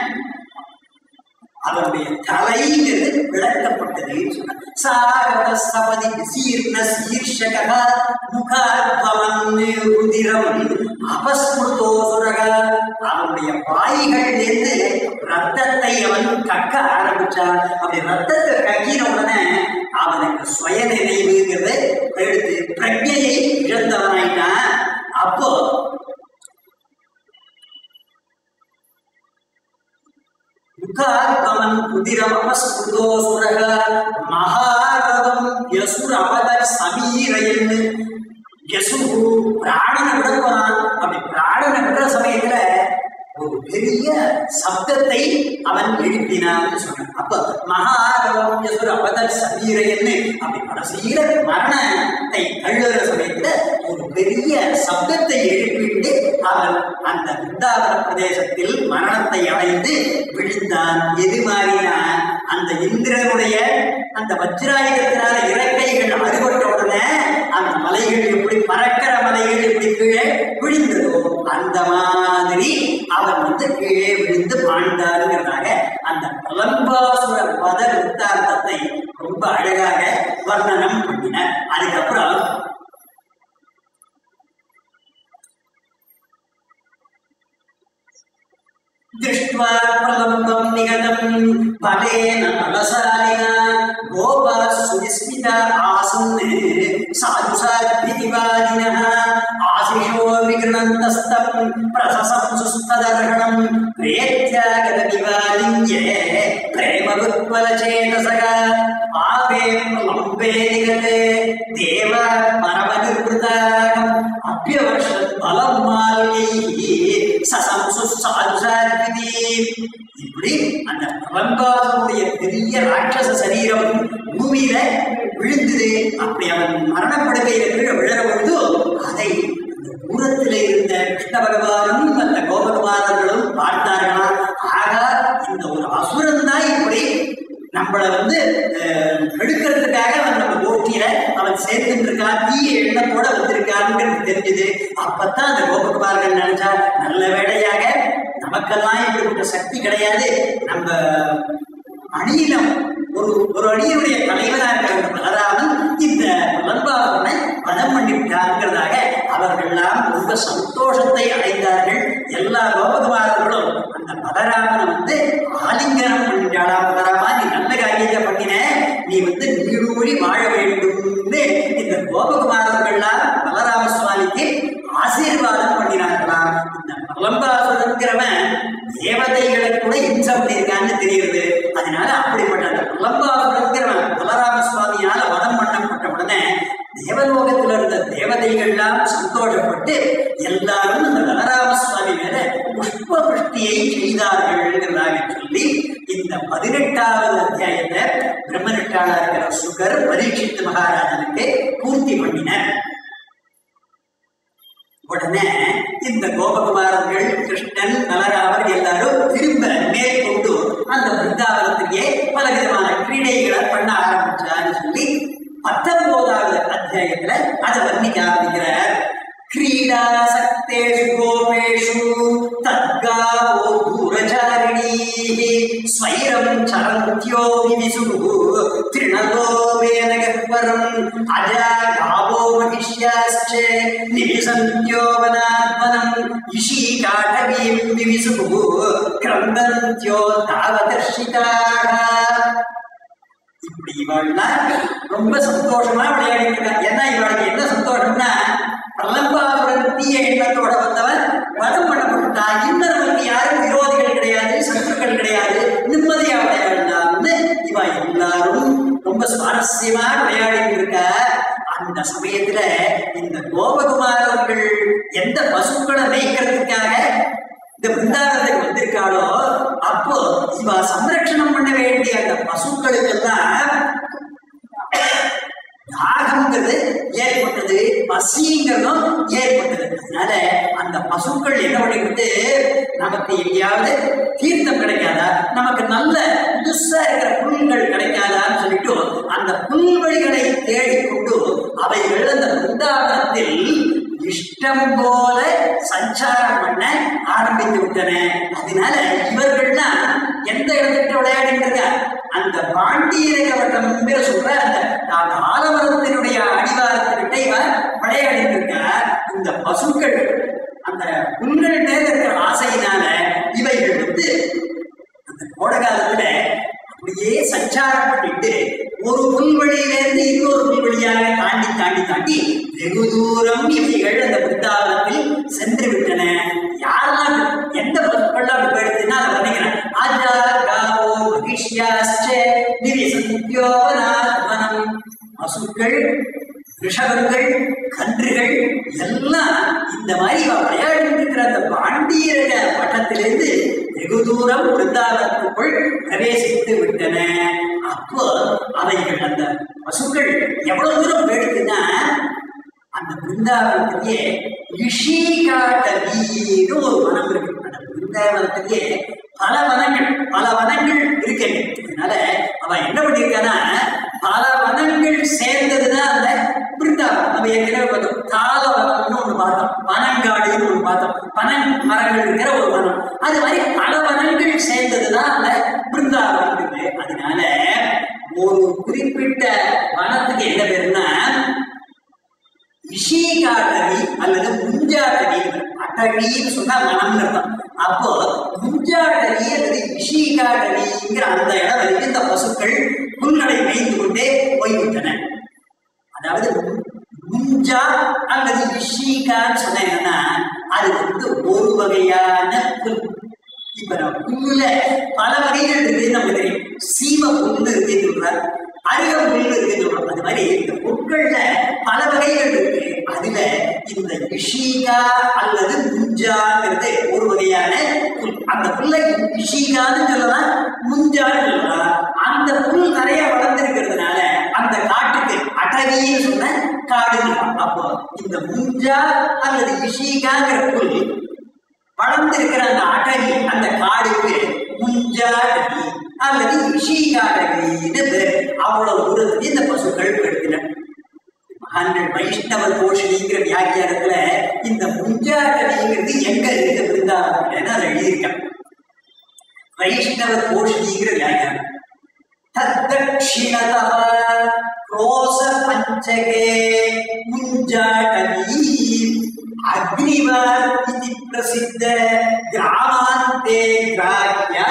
அவருடைய தலைங்கிறது விளக்கப்பட்டது சாரத சபதி சீர்ண சீர்ஷக முகாத்வன் ருதிரம் அபஸ்மிருதோசுரக அவனுடைய வாய்கள் இருந்து ரத்தத்தை அவன் கக்க ஆரம்பிச்சான் அப்படி ரத்தத்தை கக்கின உடனே அவனுக்கு சுய நினைவுங்கிறது எடுத்து பிரஜையை இழந்தவனாயிட்டான் அப்போ முகாத்மன் குதிரம் அமஸ்கிருதோசுரக மகாரதம் யசுர் அவதர் சமீரையன்னு யசு பிராணனை விட போறான் அப்படி பிராணனை விடுற சமயத்துல ஒரு பெரிய சப்தத்தை அவன் எழுப்பினான்னு சொன்னான் அப்ப மகாரவம் யசுர் அவதர் சமீரையன்னு அப்படி கடைசியில மரணத்தை தள்ளுற சமயத்துல ஒரு பெரிய சப்தத்தை எழுப்பிட்டு அவன் அந்த விருந்தாவன பிரதேசத்தில் மரணத்தை அடைந்து விழுந்தான் எது மாறினா அந்த இந்திரனுடைய அந்த வஜ்ராயுதத்தினால இறக்கைகள் அறுபட்ட உடனே அந்த மலைகள் எப்படி பறக்கிற மலைகள் எப்படி கீழே விழுந்ததோ அந்த மாதிரி அவன் வந்து கீழே விழுந்து பாண்டாருங்கிறதாக அந்த பிரலம்பாசுர வத வித்தாந்தத்தை ரொம்ப அழகாக வர்ணனம் பண்ணினார் அதுக்கப்புறம் दृष्ट्वा प्रलम्बं निगतं बलेन बलशालिना गोपाः सुविस्मिता आसन् साधुसाद्भितिवादिनः आशिषो विगृणन्तस्तं प्रशसं सुस्तदर्हणं प्रेत्यागतविवालिङ्ग्ये प्रेमवृत्वलचेतसः आवे प्रलम्बे निगते देवा परमनिर्वृतागम् अभ्यवर्षत् बलं माल्यैः சசம்சு சாதுசார்பிதி இப்படி அந்த பிரபங்காசனுடைய பெரிய ராட்சச சரீரம் பூமியில விழுந்தது அப்படி அவன் மரணப்படுகையில கீழே விழற பொழுது அதை அந்த தூரத்திலே இருந்த கிருஷ்ண பகவானும் அந்த கோபகுமாரர்களும் பார்த்தார்களாம் ஆகா இந்த ஒரு அசுரன் தான் இப்படி நம்மளை வந்து அஹ், கெடுக்கிறதுக்காக அவன் நம்ம போட்டியில அவன் சேர்த்துட்டு இருக்கான் தீய எண்ணத்தோட வந்திருக்கான்னு தெரிஞ்சது அப்பத்தான் அந்த கோபகுமார்கள் நினைச்சா நல்ல வேளையாக நமக்கெல்லாம் இப்படிப்பட்ட சக்தி கிடையாது நம்ம அணியிலம் ஒரு ஒரு அணியினுடைய தலைவராக இருக்கிற இந்த பலராமன் இந்த பலன்பாவனை வதம் பண்ணிவிட்டாங்கிறதாக அவர்கள்லாம் ரொம்ப சந்தோஷத்தை அடைந்தார்கள் எல்லா கோபகுமாரர்களும் அந்த பலராமனை வந்து ஆலிங்கனம் பண்ணிட்டாளா பலராமா நீ நல்ல காரியத்தை பண்ணின நீ வந்து நீடூழி வாழ வேண்டும்னு இந்த கோபகுமாரர்கள்லாம் பலராம சுவாமிக்கு ஆசீர்வாதம் பண்ணினார்களாம் இந்த பிரலம்பாசுரங்கிறவன் தேவதைகளை கூட இம்சம் பண்ணியிருக்கான்னு தெரியுது அதனால அப்படிப்பட்ட அந்த பிரலம்பாசுரங்கிறவன் பலராம சுவாமியால வதம் பண்ணப்பட்ட உடனே தேவலோகத்தில் இருந்த தேவதைகள்லாம் சந்தோஷப்பட்டு எல்லாரும் அந்த பலராம சுவாமி மேல புஷ்ப புஷ்டியை செய்தார்கள்ங்கிறதாக சொல்லி இந்த பதினெட்டாவது அத்தியாயத்தை பிரம்மனிட்டாளா இருக்கிற சுகர் பரீட்சித் மகாராஜனுக்கு பூர்த்தி பண்ணினர் உடனே இந்த கோபகுமாரர்கள் கிருஷ்ணன் பலராமர் எல்லாரும் திரும்ப மேற்கொண்டு அந்த பிருந்தாவனத்திலேயே பல விதமான கிரீடைகளை பண்ண ஆரம்பிச்சான்னு சொல்லி பத்தொன்பதாவது அத்தியாயத்துல அதை வர்ணிக்க ஆரம்பிக்கிறார் क्रीडासक्तेषु गोपेषु तद्गावो दूरचारिणीः स्वैरं चरन्त्यो विविशुः तृणलोभेन परम् अजा गावो महिष्याश्च निविशन्त्यो वनात्मनम् इषीकाटवीं विविशुः क्रन्दन्त्यो तावदर्शिताः இப்படி இவாள்லாம் ரொம்ப சந்தோஷமா விளையாடிட்டு இருக்கா ஏன்னா இவளுக்கு என்ன சந்தோஷம்னா பிரலம்பாசுரன் தீய எண்ணத்தோட வந்தவன் வதம் பண்ணப்பட்டா இன்னொருவருக்கு யாரும் விரோதிகள் கிடையாது சத்துருக்கள் கிடையாது நிம்மதியா விளையாடலாம்னு இவ எல்லாரும் ரொம்ப சுவாரஸ்யமா விளையாடிட்டு இருக்கா அந்த சமயத்துல இந்த கோபகுமாரர்கள் எந்த பசுக்களை மேய்க்கிறதுக்காக இந்த பிருந்தாவனத்துக்கு வந்திருக்காளோ அப்போ இவ சம்ரட்சணம் பண்ண வேண்டிய அந்த பசுக்களுக்கெல்லாம் தாகம்ங்கிறது ஏற்பட்டது பசிங்கிறதும் ஏற்பட்டது அதனால அந்த பசுக்கள் என்ன பண்ணிக்கிட்டு நமக்கு எங்கேயாவது தீர்த்தம் கிடைக்காதா நமக்கு நல்ல புதுசா இருக்கிற புல்கள் கிடைக்காதான்னு சொல்லிட்டு அந்த புல்வெளிகளை தேடிக்கொண்டு அவைகள் அந்த பிருந்தாவனத்தில் இஷ்டம் போல சஞ்சாரம் பண்ண ஆரம்பித்து விட்டன அதனால இவர்கள்லாம் எந்த இடத்துக்கு விளையாடிட்டு இருக்கா அந்த பாண்டியர கவட்டம் பேர் சொல்ற அந்த அந்த ஆலமரத்தினுடைய அடிவாரத்துக்கிட்ட இவன் விளையாடிட்டு இருக்கா இந்த பசுக்கள் அந்த புல்கள் மேல இருக்கிற ஆசையினால இவைகள் வந்து அந்த கோடை காலத்துல அப்படியே சஞ்சாரம் பண்ணிட்டு ஒரு புல்வெளியிலிருந்து இன்னொரு புல்வெளியாக தாண்டி தாண்டி தாண்டி வெகு தூரம் இவைகள் அந்த பிருந்தாவனத்தில் சென்று விட்டன யாரெல்லாம் எந்த பசுக்கள்லாம் அப்படி போயிடுச்சுன்னா அதை வர்ணிக்கிறேன் ஆஜா காவோ மகிஷ்யாச்ச திவிசந்தியோவனாத்மனம் பசுக்கள் ரிஷபங்கள் கன்றுகள் எல்லாம் இந்த மாதிரி இவ விளையாடிட்டு இருக்கிற அந்த பாண்டியர பட்டத்திலிருந்து வெகு தூரம் பிருந்தாவனத்துக்குள் பிரவேசித்து விட்டன அப்போ அவைகள் அந்த பசுக்கள் எவ்வளவு தூரம் போயிடுதுன்னா அந்த பிருந்தாவனத்திலேயே ரிஷிகாட்டவின்னு ஒரு வனம் இருக்கு அந்த பிருந்தாவனத்திலேயே பல வனங்கள் பல வனங்கள் இருக்கு அதனால அவன் என்ன பண்ணியிருக்கானா பல வனங்கள் சேர்ந்ததுதான் அந்த பிருந்தாவனம் நம்ம ஏற்கனவே பார்த்தோம் கால வனம்னு ஒண்ணு பார்த்தோம் வனங்காடுன்னு ஒண்ணு பார்த்தோம் பனங் மரங்கள் இருக்கிற ஒரு வனம் அது மாதிரி பல வனங்கள் சேர்ந்ததுதான் அந்த பிருந்தாவனம் இருக்கு அதனால ஒரு குறிப்பிட்ட வனத்துக்கு என்ன பேருன்னா விஷீகாட்டவி அல்லது முஞ்சாட்டவி அட்டவின்னு சொன்னா மனம்னு அர்த்தம் அப்போ முஞ்சாட்டவி அல்லது விஷீகாட்டவிங்கிற அந்த இடம் வரைக்கும் இந்த பசுக்கள் புல்களை மேய்ந்து கொண்டே போய்விட்டன அதாவது முஞ்சா அல்லது விஷீகான்னு சொன்னா என்னன்னா அது வந்து ஒரு வகையான புல் இப்ப நம்ம புல்லுல பல வகைகள் இருக்குன்னு நமக்கு தெரியும் சீம புல்லு இருக்குன்னு சொல்றாரு அருக புல்லு இருக்குன்னு சொல்றோம் அது மாதிரி இந்த புற்கள்ல பல வகைகள் இருக்கு அதுல இந்த விஷீகா அல்லது முஞ்சாங்கிறது ஒரு வகையான புல் அந்த புல்லை விஷீகான்னு சொல்லலாம் முஞ்சான்னு சொல்லலாம் அந்த புல் நிறைய வளர்ந்திருக்கிறதுனால அந்த காட்டுக்கு அட்டவின்னு சொன்ன காடு அப்போ இந்த முஞ்சா அல்லது விஷீகாங்கிற புல் வளர்ந்திருக்கிற அந்த அடவி அந்த காடுக்கு முஞ்சாடவி அல்லது ரிஷிகாடவின்னு பேர் அவ்வளவு தூரத்துக்கு இந்த பசுக்கள் போயிடுகின்றன மகான்கள் வைஷ்ணவ கோஷினிங்கிற வியாக்கியானத்துல இந்த முஞ்சாடவிங்கிறது எங்க இருக்கு பிருந்தாவனத்துலன்னு அதை எழுதியிருக்காங்க வைஷ்ணவ கோஷினிங்கிற வியாக்கியானம் तद्दक्षिणतः क्रोशपञ्चके मुञ्जाटवी अग्निवार् इति प्रसिद्ध ग्रामान्ते ग्राह्य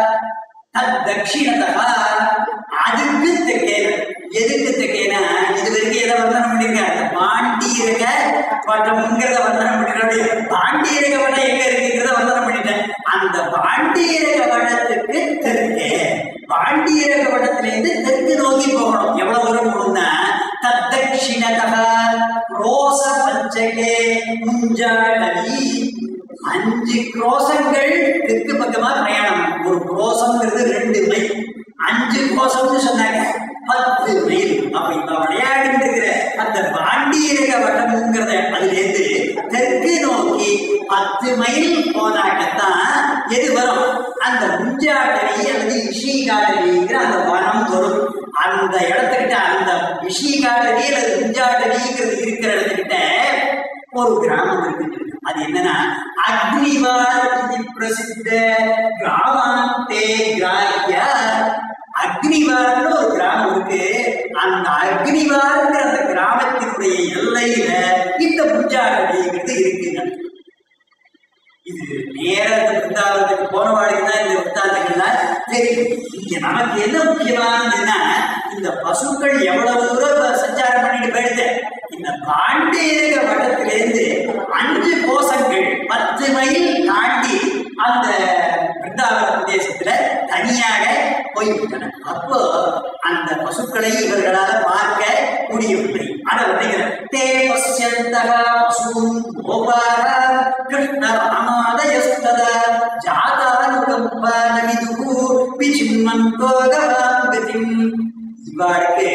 தத்தட்சிணதா அதுக்கு தெக்கேன எதுக்கு தெக்கேனா இது வரைக்கும் எதை வர்ணனம் பண்ணிருக்காங்க பாண்டீரக வட்டம்ங்கிறத வர்ணனம் பண்ணிருக்காங்க பாண்டீரக வட்டம் எங்க இருக்குங்கிறத வர்ணனம் பண்ணிட்டேன் அந்த பாண்டீரக வட்டத்துக்கு தெற்கே பாண்டியரக வட்டத்திலிருந்து தெற்கு நோக்கி போகணும் எவ்வளவு தூரம் போகணும்னா தத்தட்சிணதா ரோச பஞ்சகே முஞ்சாடவி அஞ்சு குரோசங்கள் தெற்கு பக்கமா பிரயாணம் ஒரு குரோசம்ங்கிறது ரெண்டு மைல் அஞ்சு குரோசம்னு சொன்னாங்க பத்து மைல் அப்ப இப்ப விளையாடிட்டு இருக்கிற அந்த பாண்டியரக வட்டம்ங்கிறத அதுல இருந்து தெற்கு நோக்கி பத்து மைல் போனாக்கத்தான் எது வரும் அந்த முஞ்சாடவி அல்லது விஷீகாடவிங்கிற அந்த வனம் வரும் அந்த இடத்துக்கிட்ட அந்த விஷீகாடவி அல்லது முஞ்சாடவிங்கிறது இருக்கிற இடத்துக்கிட்ட ஒரு கிராமம் இருக்கு அது என்னன்னா அக்னிவார் இது பிரசித்த கிராமாந்தே கிராஹ்ய அக்னிவார்னு ஒரு கிராமம் இருக்கு அந்த அக்னிவார்ங்கிற அந்த கிராமத்தினுடைய எல்லையில இந்த முஞ்சாடடிங்கிறது இருக்குங்க இது நேர இந்த பிருந்தாவனத்துக்கு போனவாளுக்கு தான் இந்த வృత్తాந்தங்கள்லாம் தெரியும் இங்க நமக்கு என்ன முக்கியமானதுன்னா இந்த பசுக்கள் எவ்வளவு தூரம் சஞ்சாரம் பண்ணிட்டு போயிடுது இந்த பாண்டியரக வட்டத்திலிருந்து அஞ்சு கோஷங்கள் பத்து மைல் தாண்டி அந்த பிருந்தாவன பிரதேசத்துல தனியாக போய்விட்டன அப்போ அந்த பசுக்களை இவர்களால பார்க்க முடியவில்லை அதை வருகிற தே பசியந்தக பசூன் கோபார கிருஷ்ண ராமாதயஸ்தத ஜாதானுகம்பான விதுகு விசிம்மந்தோ கவாம் கதிம் இவாளுக்கு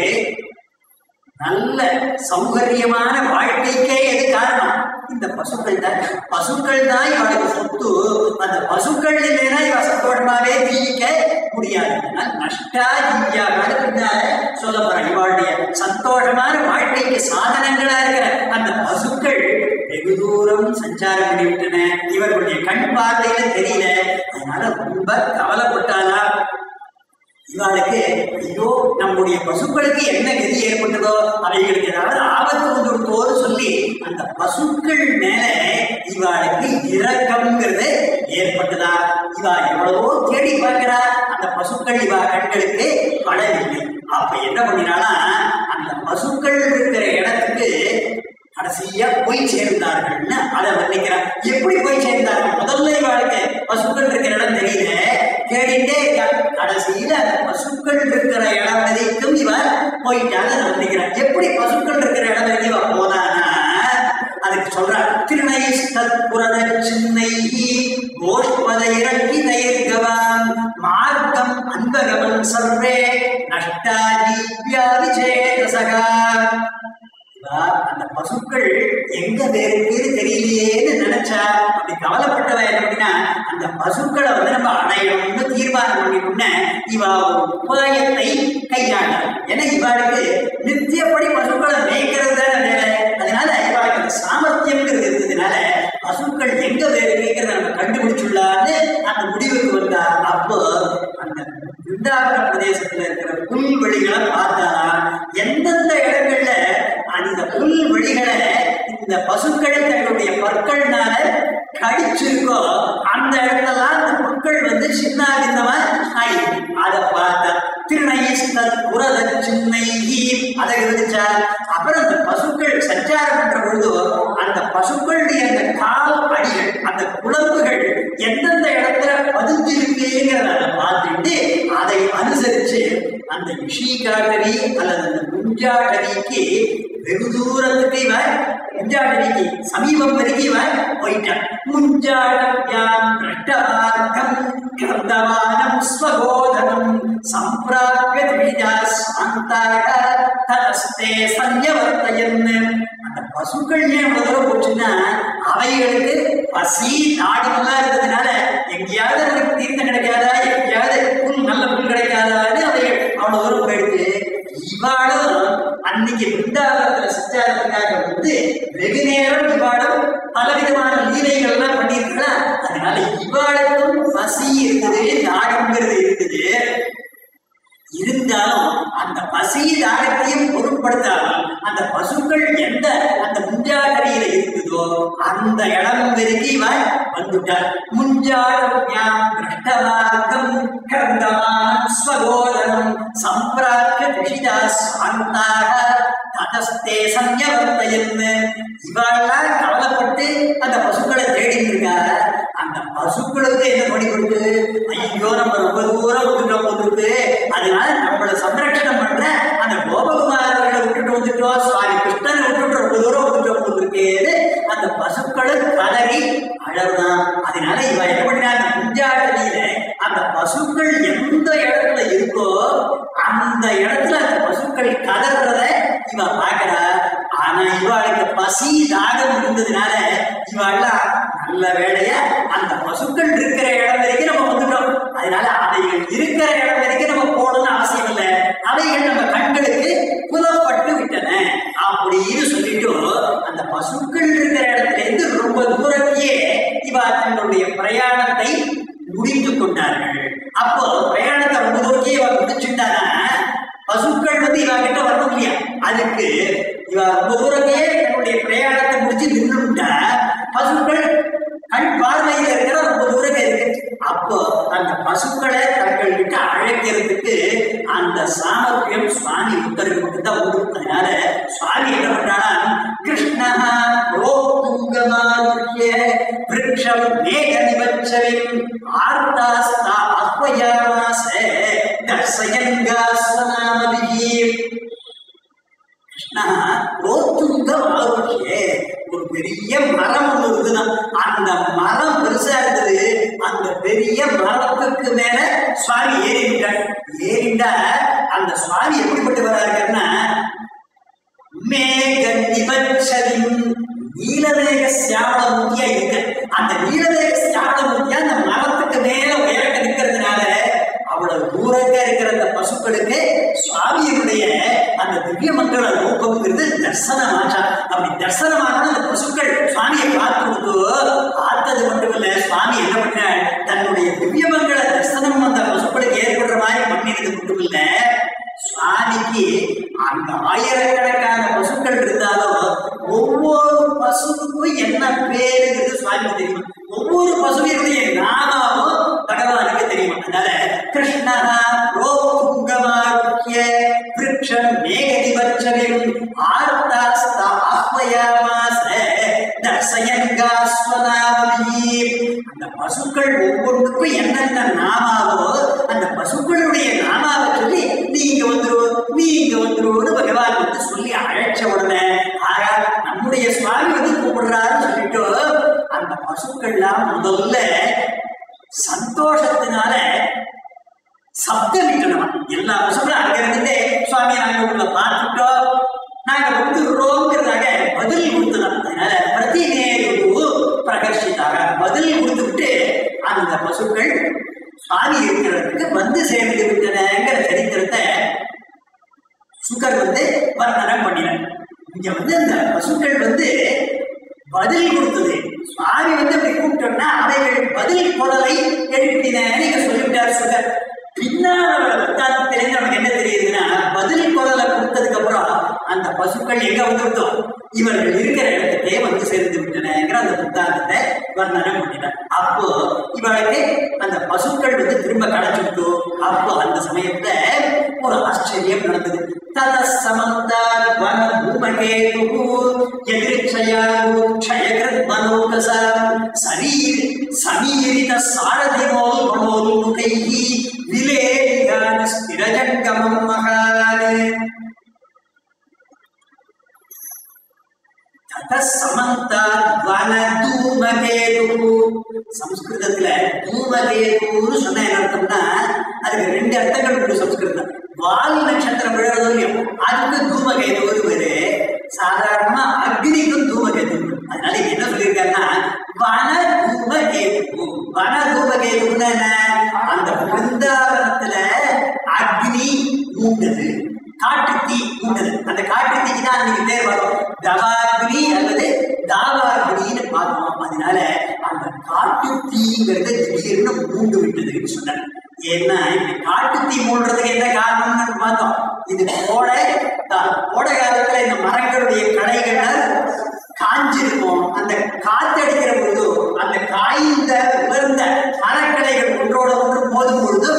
நல்ல சௌகரியமான வாழ்க்கைக்கே எது காரணம் இந்த பசுக்கள் தான் பசுக்கள் தான் இவளுக்கு சொத்து அந்த பசுக்கள் இல்லைன்னா இவ சந்தோஷமாவே ஜீவிக்க முடியாது அதனால் நஷ்டா ஜீவியாக பின்னால சொல்ல போறேன் இவளுடைய சந்தோஷமான வாழ்க்கைக்கு சாதனங்களா இருக்கிற அந்த பசுக்கள் வெகு தூரம் சஞ்சாரம் பண்ணிவிட்டன இவர்களுடைய கண் பார்வையில தெரியல அதனால ரொம்ப கவலைப்பட்டாலா இவாளுக்கு ஐயோ நம்முடைய பசுக்களுக்கு என்ன கதி ஏற்பட்டதோ அவைகளுக்கு ஏதாவது ஆபத்து வந்துவிட்டோன்னு சொல்லி அந்த பசுக்கள் மேல இவாளுக்கு இரக்கம்ங்கிறது ஏற்பட்டதா இவா எவ்வளவோ தேடி பார்க்கிறா அந்த பசுக்கள் இவா கண்களுக்கு படவில்லை அப்ப என்ன பண்ணினானா அந்த பசுக்கள் இருக்கிற இடத்துக்கு கடைசியா போய் சேர்ந்தார்கள்னு அதை வர்ணிக்கிறார் எப்படி போய் சேர்ந்தார்கள் முதல்ல இவாளுக்கு பசுக்கள் இருக்கிற இடம் தெரியல தேடிட்டே இருக்கா கடைசியில அந்த பசுக்கள் இருக்கிற இடம் வரைக்கும் இவர் போயிட்டாங்க நான் நினைக்கிறேன் எப்படி பசுக்கள் இருக்கிற இடம் வரைக்கும் இவ போனானா அதுக்கு சொல்றா திருநைஸ்தத்புரத சின்னை கோஷ்பத இரட்டி நயர்கவான் மார்க்கம் அன்பகமன் சர்வே நஷ்டாஜீவியாவிச்சேதசகா இவா அந்த பசுக்கள் எங்க இருக்குன்னு தெரியலையேன்னு நினைச்சா அப்படி கவலைப்பட்டவ என்ன அப்படின்னா அந்த பசுக்களை வந்து நம்ம அடையணும்னு தீர்மானம் பண்ணிட்டோம்னு இவா ஒரு உபாயத்தை கையாண்டார் ஏன்னா இவாளுக்கு நித்தியப்படி பசுக்களை மேய்க்கிறது தானே வேலை அதனால இவாளுக்கு அந்த சாமர்த்தியம்ங்கிறது இருந்ததுனால பசுக்கள் எங்க இருக்குங்கிறத நம்ம கண்டுபிடிச்சுள்ளான்னு அந்த முடிவுக்கு வந்தா அப்போ அந்த விருந்தாவன பிரதேசத்துல இருக்கிற புல்வெளிகளை பார்த்தா எந்தெந்த இடங்கள்ல அந்த புல்வெளிகளை இந்த பசுக்கள் தங்களுடைய பற்கள்னால கடிச்சிருக்கோ அந்த இடத்துலலாம் அந்த புற்கள் வந்து சின்ன சின்னமா ஆயிடுது அதை பார்த்தா திருநைஸ்தல் புரத சின்னை அதை இருந்துச்சா அப்புறம் அந்த பசுக்கள் சஞ்சாரம் பண்ற பொழுது அந்த பசுக்களுடைய அந்த கால் அடிகள் அந்த குழம்புகள் எந்தெந்த இடத்துல பதிஞ்சிருக்குங்கிறத அதை பார்த்துட்டு அதை அனுசரிச்சு அந்த விஷீகாட்டரி அல்லது அந்த முஞ்சாட்டரிக்கு வெகு தூரத்துக்கு இவன் முஞ்சாட்டரிக்கு சமீபம் வரைக்கும் இவன் போயிட்டான் முஞ்சாட்யாம் பிரஷ்டமார்க்கம் கிரந்தவானம் ஸ்வகோதனம் சம்பிராப்ய திரிஜா சாந்தாக ததஸ்தே சன்யவர்த்தயன் அந்த பசுக்கள் ஏன் இவ்வளவு தூரம் போச்சுன்னா அவைகளுக்கு பசி நாடமெல்லாம் இருந்ததுனால எங்கேயாவது நமக்கு தீர்த்தம் கிடைக்காதா எங்கேயாவது புல் நல்ல புல் கிடைக்காதான்னு அவைகள் அவ்வளவு தூரம் போயிடுது இவாளும் அன்னைக்கு விருந்தாவனத்துல சித்தாரத்துக்காக வந்து வெகு நேரம் இவாளும் பலவிதமான லீலைகள் எல்லாம் பண்ணியிருக்கா அதனால இவாளுக்கும் பசி இருந்தது நாடுங்கிறது இருந்தது இருந்தாலும் அந்த பசி தாகத்தையும் பொருட்படுத்தாமல் அந்த பசுக்கள் எந்த அந்த முஞ்சாகரியில இருக்குதோ அந்த இடம் வரைக்கும் இவன் வந்துட்டார் முஞ்சாரம் கிருஷ்ணமார்க்கம் கர்ந்தமான் ஸ்வகோதரம் சம்பிராப்ய திஷிதா சாந்தாக ததஸ்தே சன்யவர்த்தயன் இவாளெல்லாம் கவலைப்பட்டு அந்த பசுக்களை தேடிட்டு இருக்கா அந்த பசுக்களுக்கு என்ன பண்ணி கொடுத்து ஐயோ நம்ம ரொம்ப தூரம் விட்டுட்டோம் போட்டுருக்கு அதனால நம்மள சம்ரட்சணம் பண்ற அந்த கோபகுமாரர்களை விட்டுட்டு வந்துட்டோம் சுவாமி கிருஷ்ணனை விட்டுட்டு ரொம்ப தூரம் விட்டுட்டோம் போட்டுருக்கேன்னு அந்த பசுக்களும் கதறி அழறான் அதனால இவ என்ன பண்ணினா அந்த குஞ்சாட்டடியில அந்த பசுக்கள் எந்த இடத்துல இருக்கோ அந்த இடத்துல அந்த பசுக்கள் கதறத இவ பாக்குறா ஆனா இவாளுக்கு பசி தாகம் இருந்ததுனால இவாள்லாம் நல்ல வேலைய அந்த பசுக்கள் இருக்கிற இடம் வரைக்கும் நம்ம வந்துட்டோம் அதனால அவைகள் இருக்கிற இடம் வரைக்கும் நம்ம போகணும்னு அவசியம் இல்லை அவைகள் நம்ம கண்களுக்கு புலப்பட்டு விட்டன அப்படின்னு சொல்லிட்டு அந்த பசுக்கள் இருக்கிற இடத்துல இருந்து ரொம்ப தூரத்தையே இவா தன்னுடைய பிரயாணத்தை முடித்து கொண்டார்கள் அப்போ பிரயாணத்தை ரொம்ப தூரத்தையே இவ முடிச்சுட்டானா பசுக்கள் வந்து இவ கிட்ட வரணும் இல்லையா அதுக்கு இவ ரொம்ப தூரத்தையே தன்னுடைய பிரயாணத்தை முடிச்சு நின்றுட்டா பசுக்கள் கண் பார்வையில இருக்கிற ரொம்ப தூரம் இருக்கு அப்போ அந்த பசுக்களை தங்கள் கிட்ட அழைக்கிறதுக்கு அந்த சாமர்த்தியம் சுவாமி உத்தரவு மட்டும் தான் உண்டு அதனால சுவாமி என்ன பண்றானா கிருஷ்ணா ரோத்துங்கமாருஷ்ய விருட்சம் மேக நிபச்சவின் ஆர்த்தாஸ்தா அஹ்வயாமாச தர்சயங்காஸ்வநாமபிகி கிருஷ்ணா ரோத்துங்க ஆரோக்கியே ஒரு பெரிய மரம் ஒண்ணு இருக்குதான் அந்த மரம் பெருசா இருந்தது அந்த பெரிய மரத்துக்கு மேல சுவாமி ஏறிட்டார் ஏறிண்டா அந்த சுவாமி எப்படிப்பட்டவரா இருக்காருன்னா மேக நிபச்சரின் நீலமேக சியாமலமூர்த்தியா இருக்கு அந்த நீலமேக சியாமலமூர்த்தியா அந்த மரத்துக்கு மேல உயரக்க நிற்கிறதுனால அவ்வளவு தூரங்க இருக்கிற அந்த பசுக்களுக்கு சுவாமியினுடைய அந்த திவ்ய மங்கள ரூபம்ங்கிறது தர்சனமாச்சா அப்படி தர்சனமான அந்த பசுக்கள் சுவாமியை பார்த்து கொடுத்து பார்த்தது மட்டுமல்ல சுவாமி என்ன பண்ண தன்னுடைய திவ்ய மங்கள தர்சனம் அந்த பசுக்களுக்கு ஏற்படுற மாதிரி பண்ணினது மட்டுமில்ல சுவாமிக்கு அந்த ஆயிரக்கணக்கான பசுக்கள் இருந்தாலும் ஒவ்வொரு பசுவுக்கும் என்ன பேருங்கிறது சுவாமிக்கு தெரியும் ஒவ்வொரு பசுவினுடைய நாமாவும் பகவானுக்கு தெரியும் அதனால கிருஷ்ணா ரோங்குங்கமாருக்கிய விருட்சம் மேகதிவச்சரிம் ஆர்த்தாஸ்தா ஆஹ்வயாமாச தர்சயங்காஸ்வதாவதி அந்த பசுக்கள் ஒவ்வொன்றுக்கும் என்னென்ன நாமாவோ அந்த பசுக்களுடைய நாமாவை சொல்லி நீங்க வந்துரு நீங்க வந்துருன்னு பசுக்கள்லாம் முதல்ல சந்தோஷத்தினால சப்தமிட்டனமா எல்லா பசுக்களும் அங்க இருந்துட்டே சுவாமி நாங்க உங்களை பார்த்துட்டோம் நாங்க வந்துடுறோங்கிறதாக பதில் கொடுத்தலாம் அதனால பிரதிநேரு பிரகர்ஷிதாக பதில் கொடுத்துவிட்டு அந்த பசுக்கள் சுவாமி இருக்கிறதுக்கு வந்து சேர்ந்து விட்டனங்கிற சரித்திரத்தை சுகர் வந்து வர்ணனம் பண்ணினார் இங்க வந்து அந்த பசுக்கள் வந்து பதில் கொடுத்தது சுவாமி வந்து அப்படி கூப்பிட்டோம்னா அவைகள் பதில் குரலை எழுப்பின நீங்க சொல்லிவிட்டார் சுகர் பின்னால் புத்தாந்தத்திலேருந்து நமக்கு என்ன தெரியுதுன்னா பதில் குரலை கொடுத்ததுக்கு அப்புறம் அந்த பசுக்கள் எங்க வந்துவிட்டோம் இவர்கள் இருக்கிற இடத்துக்கே வந்து சேர்ந்து விட்டனங்கிற அந்த புத்தாந்தத்தை வர்ணனம் பண்ணினார் அப்போ இவளுக்கு அந்த பசுக்கள் வந்து திரும்ப கிடைச்சிட்டு அப்போ அந்த சமயத்துல ஒரு ஆச்சரியம் நடந்தது தத சமந்தாத் வன பூமகேது எதிர்ச்சயாகு க்ஷயகிருத் மனோகசாம் சரீர் சமீரித சாரதிமோல் மனோல்முகைஹி விலேலிகான ஸ்திரஜங்கமம் மகானே தத சமந்தாத் வன தூமகேது சம்ஸ்கிருதத்துல தூமகேதுன்னு சொன்ன என்ன அர்த்தம்னா அதுக்கு ரெண்டு அர்த்தங்கள் உண்டு சம்ஸ்கிருதம் வால் நட்சத்திரம் விழுறதோ இல்லையோ அதுக்கு தூமகேது ஒரு பேரு சாதாரணமா அக்னிக்கும் தூமகேது அதனால இங்க என்ன சொல்லியிருக்காருன்னா வன தூமகேது வன தூமகேதுன்னு என்ன அந்த பிருந்தாவனத்துல அக்னி மூண்டது காட்டு தீ மூண்டது அந்த காட்டு தீக்கு தான் அன்னைக்கு பேர் வரும் தவாக்னி அல்லது தாவாக்னின்னு பார்த்தோம் அதனால அந்த காட்டு தீங்கிறது திடீர்னு மூண்டு விட்டதுன்னு சொன்னார் ஏன்னா இந்த காட்டு தீ மூடுறதுக்கு என்ன காரணம்னு பார்த்தோம் இது கோடை தான். கோடை காலத்துல இந்த மரங்களுடைய களைகள் காஞ்சிருக்கும் அந்த காத்தடிக்கிற பொழுது அந்த காய்ந்த உலர்ந்த மரக்கலைகள் ஒன்றோட ஒன்று மோதும் பொழுது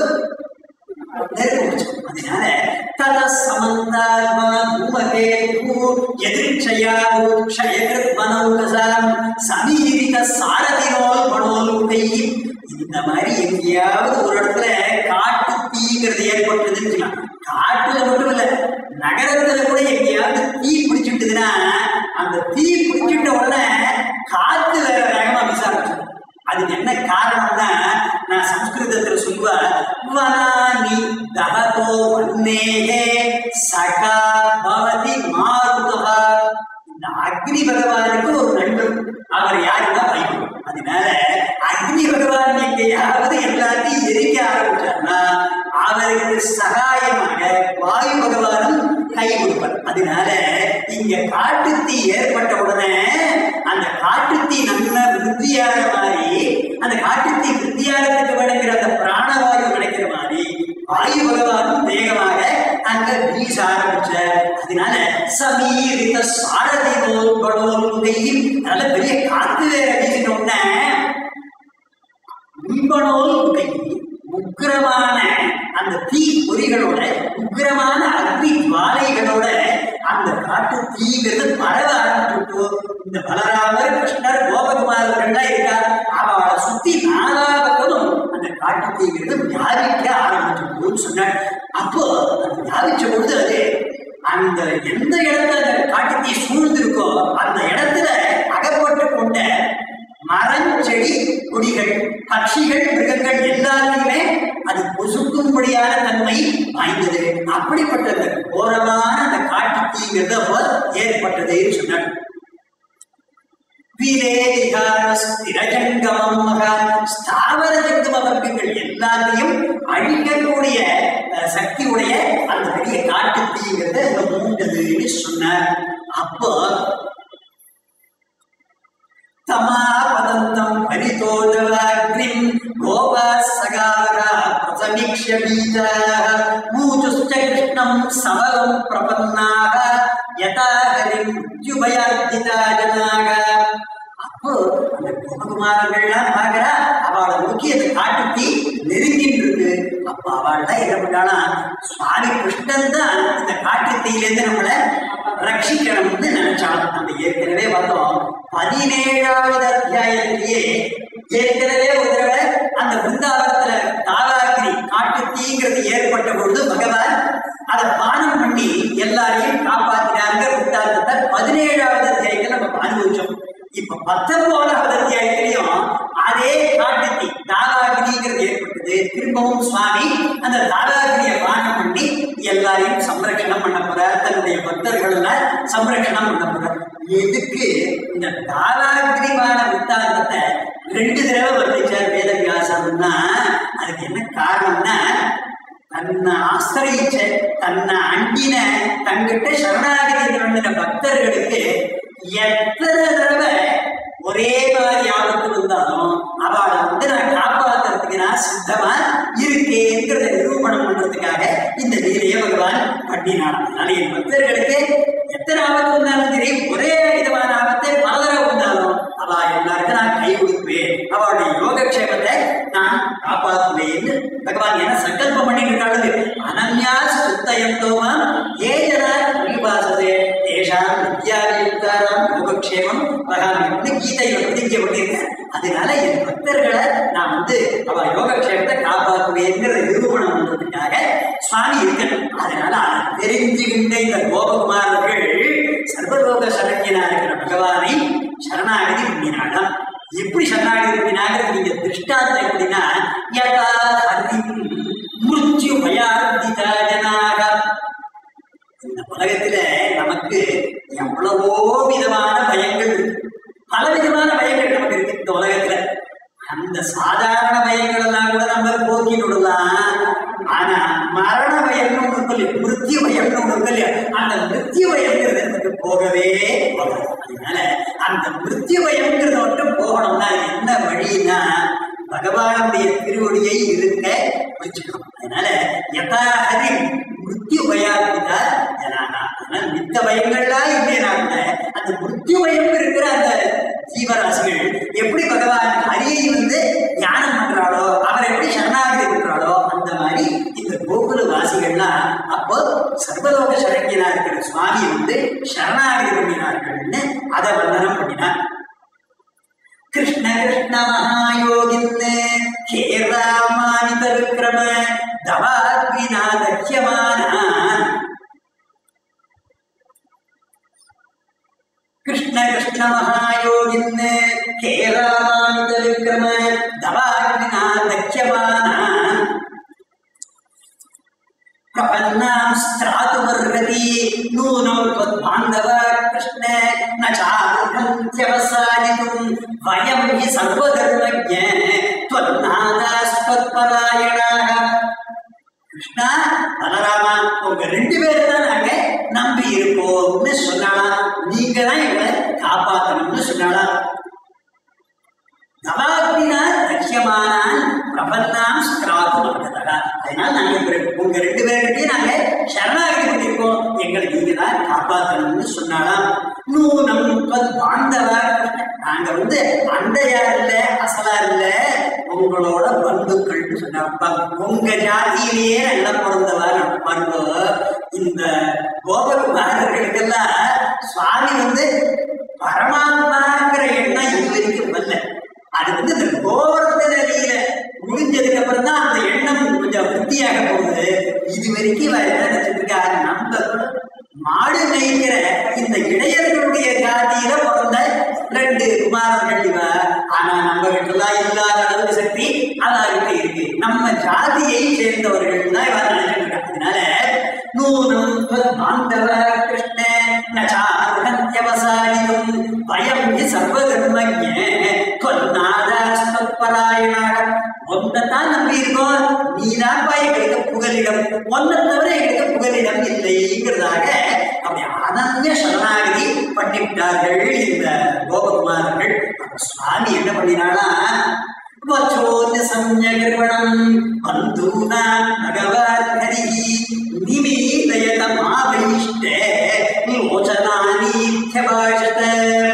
நெருப்பு பிடிச்சுக்கும். அதனால தத சமந்தாத்மன பூமகேது எதிர்ச்சயாகு க்ஷயகிருத் மனோகசாம் சமீரித சாரதினோல் மனோலுகை இந்த மாதிரி எங்கேயாவது ஒரு இடத்துல காட்டு தீங்கிறது ஏற்பட்டதுன்னு சொல்லலாம். காட்டுல மட்டும் இல்ல நகரத்துல கூட எங்கேயாவது தீ பிடிச்சிட்டுதுன்னா அந்த தீ பிடிச்சிட்ட உடனே காத்து வேற வேகமா விசாரிச்சிடும் அதுக்கு என்ன காரணம்னா நான் சம்ஸ்கிருதத்துல சொல்லுவேன் வனானி தகதோ வன்னேகே சகா பவதி மாருதா இந்த அக்னி பகவானுக்கு ஒரு நண்பர் அவர் யாருன்னா வைகுண்டம் அதனால அக்னி பகவான் எங்கேயாவது எல்லாத்தையும் எரிக்க ஆரம்பிச்சார்னா அவருக்கு சகாயமாக வாயு பகவானும் கை கொடுப்பார் அதனால இங்க காட்டுத்தீ ஏற்பட்ட உடனே அந்த காட்டுத்தீ நல்ல விருத்தியான மாதிரி அந்த காட்டுத்தீ விருத்தியானத்துக்கு விளங்குற அந்த பிராணவாயு கிடைக்கிற மாதிரி வாயு பகவானும் வேகமாக அங்க வீச ஆரம்பிச்ச அதனால சமீரித சாரதி நோல் படோல் முகையில் நல்ல பெரிய காத்து வேற வீசின உடனே உண்பனோல் முகை உக்கிரமான அந்த தீ பொறிகளோட உக்கிரமான அக்னி ஜுவாலைகளோட அந்த காட்டு தீங்கிறது பரவ ஆரம்பிச்சுட்டு இந்த பலராமர் கிருஷ்ணர் கோபகுமாரர்கள்லாம் இருக்கா அவளை சுத்தி நாலா பக்கமும் அந்த காட்டு தீங்கிறது வியாபிக்க ஆரம்பிச்சுட்டுன்னு சொன்னார் அப்போ அது வியாபிச்ச பொழுது அது அந்த எந்த இடத்துல அந்த காட்டு தீ சூழ்ந்திருக்கோ அந்த இடத்துல அகப்பட்டு கொண்ட மரம் செடி கொடிகள் பட்சிகள் மிருகங்கள் எல்லாத்தையுமே அது பொசுக்கும்படியான தன்மை வாய்ந்தது அப்படிப்பட்ட அந்த கோரமான அந்த காட்டு தீங்கிறது அப்போ ஏற்பட்டதுன்னு சொன்னார் ஸ்திரஜங்கமம் மகா ஸ்தாவர ஜங்கம வர்க்கங்கள் எல்லாத்தையும் அழிக்கக்கூடிய அஹ், சக்தியுடைய அந்த பெரிய காட்டு தீங்கிறது அங்க மூண்டதுன்னு சொன்னார் அப்போ தமாபதந்தம் பரிதோஜவாக்னிம் கோபாசகாரா பிரசமீக்ஷ்ய பீஜாः மூச்சுश्च கிருஷ்ணம் சபலம் பிரபன்னாக யதா ஹரிம் யுபயார்த்திதா ஜனாக அப்போ அந்த கோபகுமாரர்கள்லாம் பார்க்கிறா அவளை நோக்கி அந்த காட்டுத்தி நெருங்கின்னு இருக்கு அப்ப அவள்லாம் என்ன பண்ணானா சுவாமி கிருஷ்ணன் தான் இந்த காட்டுத்தீயிலேருந்து நம்மளை ரட்சிக்கணும்னு நினைச்சாலும் நம்ம ஏற்கனவே பார்த்தோம் பதினேழாவது அத்தியாயத்திலேயே ஏற்கனவே ஒரு தடவை அந்த பிருந்தாவனத்துல தாராகிரி காட்டு தீங்கிறது ஏற்பட்ட பொழுது பகவான் அதை பானம் பண்ணி எல்லாரையும் காப்பாத்தினாங்க புத்தாந்தத்தை பதினேழாவது அத்தியாயத்தில் நம்ம அனுபவிச்சோம் இப்ப பத்தொன்பதாவது அத்தியாயத்திலையும் திரும்பவும் சுவாமி அந்த தாராகிரிய பானம் பண்ணி எல்லாரையும் சம்ரட்சணம் பண்ண போறார் தன்னுடைய பக்தர்கள சம்ரட்சணம் பண்ண போறார் எதுக்கு இந்த தாராகிரிமான வித்தாந்தத்தை ரெண்டு தடவை வர்ணிச்சார் வேதவியாசம்னா அதுக்கு என்ன காரணம்னா தன்னை ஆசிரியிச்ச தன்னை அண்டின தங்கிட்ட சரணாகதி பண்ணின பக்தர்களுக்கு எத்தனை தடவை ஒரே மாதிரி ஆபத்து வந்தாலும் அவளை வந்து நான் காப்பாத்துறதுக்கு நான் சித்தமா இருக்கேங்கிறத நிரூபணம் பண்றதுக்காக இந்த லீலையை பகவான் பண்ணினான் அதனால என் பக்தர்களுக்கு எத்தனை ஆபத்து வந்தாலும் சரி ஒரே விதமான ஆபத்தை பல தடவை வந்தாலும் அவ எல்லாருக்கும் நான் கை கொடுப்பேன் அவளுடைய யோகக்ஷேமத்தை நான் காப்பாற்றுவேன் பகவான் என்ன சங்கல்பம் பண்ணிட்டு இருக்காரு அனன்யா சுத்தயந்தோமா ஏ ஜனா பரிபாசதே தேஷாம் வித்யாவியுக்தாராம் யோகக்ஷேமம் பகவான் வந்து கீதையில பிரதிஜை பண்ணியிருக்கேன் அதனால என் பக்தர்களை நான் வந்து அவ யோகக்ஷேமத்தை காப்பாற்றுவேங்கிற நிரூபணம் பண்றதுக்காக சுவாமி இருக்கணும் அதனால அதை தெரிஞ்சுகின்ற இந்த கோபகுமாரர்கள் சர்வலோக சரண்யனா இருக்கிற பகவானை சரணாகதி பண்ணினாலாம் எப்படி சரணாகதி பண்ணினாங்க நீங்க திருஷ்டாந்தம் எப்படின்னா யதா ஹரிம் மிருத்யு பயார்த்திதா ஜனாக இந்த உலகத்துல நமக்கு எவ்வளவோ விதமான பயங்கள் இருக்கு பல விதமான பயங்கள் நமக்கு இருக்கு இந்த உலகத்துல அந்த சாதாரண பயங்கள் எல்லாம் கூட நம்ம போக்கி விடலாம் ஆனா மரண பயம்னு ஒண்ணு இருக்கு இல்லையா மிருத்யு பயம்னு ஒண்ணு இருக்கு இல்லையா அந்த மிருத்யு பயங்கிறது நமக்கு போகவே போகாது அதனால அந்த மிருத்யு பயங்கிறத மட்டும் போகணும்னா என்ன வழின்னா பகவானுடைய திருவடியை இருக்க வச்சுக்கணும் அதனால யதா ஹரி மிருத்யு பயாதிதா ஜனானா அதனால மித்த பயங்கள்லாம் இல்லையா அந்த மிருத்யு பயம் இருக்கிற அந்த ஜீவராசிகள் எப்படி பகவான் ஹரியை வந்து தியானம் பண்றாளோ அவர் எப்படி சரணாகதி பண்றாளோ அந்த மாதிரி இந்த கோகுல வாசிகள்லாம் அப்போ சர்வலோக சரண்யனா இருக்கிற சுவாமி வந்து சரணாகதி பண்ணினார்கள்னு அதை வந்தனம் பண்ணினார் கிருஷ்ண கிருஷ்ண மகாயோகின்னு ஹே ராமானித விக்ரம தவாத்வினா தக்கியமானான் கிருஷ்ண கிருஷ்ண மகாயோகின்னு ஹே ராமானித விக்ரம தவாத்வினா தக்கியமானான் प्रपन्नां स्त्रातुमर्हति नूनं त्वद्बान्धव कृष्ण न चार्हन्त्यवसादितुं वयं हि सर्वधर्मज्ञ त्वन्नादास्त्वत्परायणाः கிருஷ்ணா பலராமா உங்க ரெண்டு பேரும் தான் நாங்க நம்பி இருப்போம்னு சொன்னாலாம் நீங்க தான் எங்களை காப்பாற்றணும்னு சொன்னாலாம் நவாக்னினா லட்சியமானான் பிரபன்னாம் ஸ்திராத்து மர்த்ததா அதனால நாங்க இப்ப உங்க ரெண்டு பேர்கிட்டயும் நாங்க சரணாகதி பண்ணிருக்கோம் எங்களை நீங்க தான் காப்பாற்றணும்னு சொன்னாலாம் நூனம் துவத் பாண்டவா நாங்க வந்து அண்டையா இல்ல அசலா இல்ல உங்களோட பந்துக்கள்னு சொன்னாப்பா உங்க ஜாதியிலேயே நல்லா பிறந்தவா நம்ம பாருங்க இந்த கோபகுமாரர்களுக்கெல்லாம் சுவாமி வந்து பரமாத்மாங்கிற எண்ணம் இது வரைக்கும் வரல அது வந்து இந்த கோவர்த்தன லீல முடிஞ்சதுக்கு அப்புறம் தான் அந்த எண்ணம் கொஞ்சம் விருத்தியாக போகுது இது வரைக்கும் இவ என்ன நினைச்சிட்டு இருக்கா நம்ம மாடு மேய்க்கிற இந்த இடையர்களுடைய ஜாதியில பிறந்த ரெண்டு குமாரர்கள் இவ ஆனா நம்ம கிட்டலாம் இல்லாத அளவுக்கு சக்தி அதாகிட்ட இருக்கு நம்ம ஜாதியை சேர்ந்தவர்கள் தான் இவ நினைச்சிட்டு இருக்கா அதனால நூனம் பாந்தவ கிருஷ்ண நச்சார்கத்யவசாரியும் பயம் ஹி சர்வதர்மஜ தொன்னாதாஸ்மத்பராயணாக ஒன்னதான் நம்பி இருக்கோம் நீதான்ப்பா எங்களுக்கு புகலிடம் ஒன்னை தவிர எங்களுக்கு புகலிடம் இல்லைங்கிறதாக அப்படி அனன்ய சரணாகதி பண்ணிவிட்டார்கள் இந்த கோபகுமாரர்கள் அப்ப சுவாமி என்ன பண்ணினானா வச்சோன்ய சம்யகிருபணம் பந்தூனா பகவான் ஹரிஹி நிமீலயதமாவைஷ்டே லோச்சனானீத்யபாஷத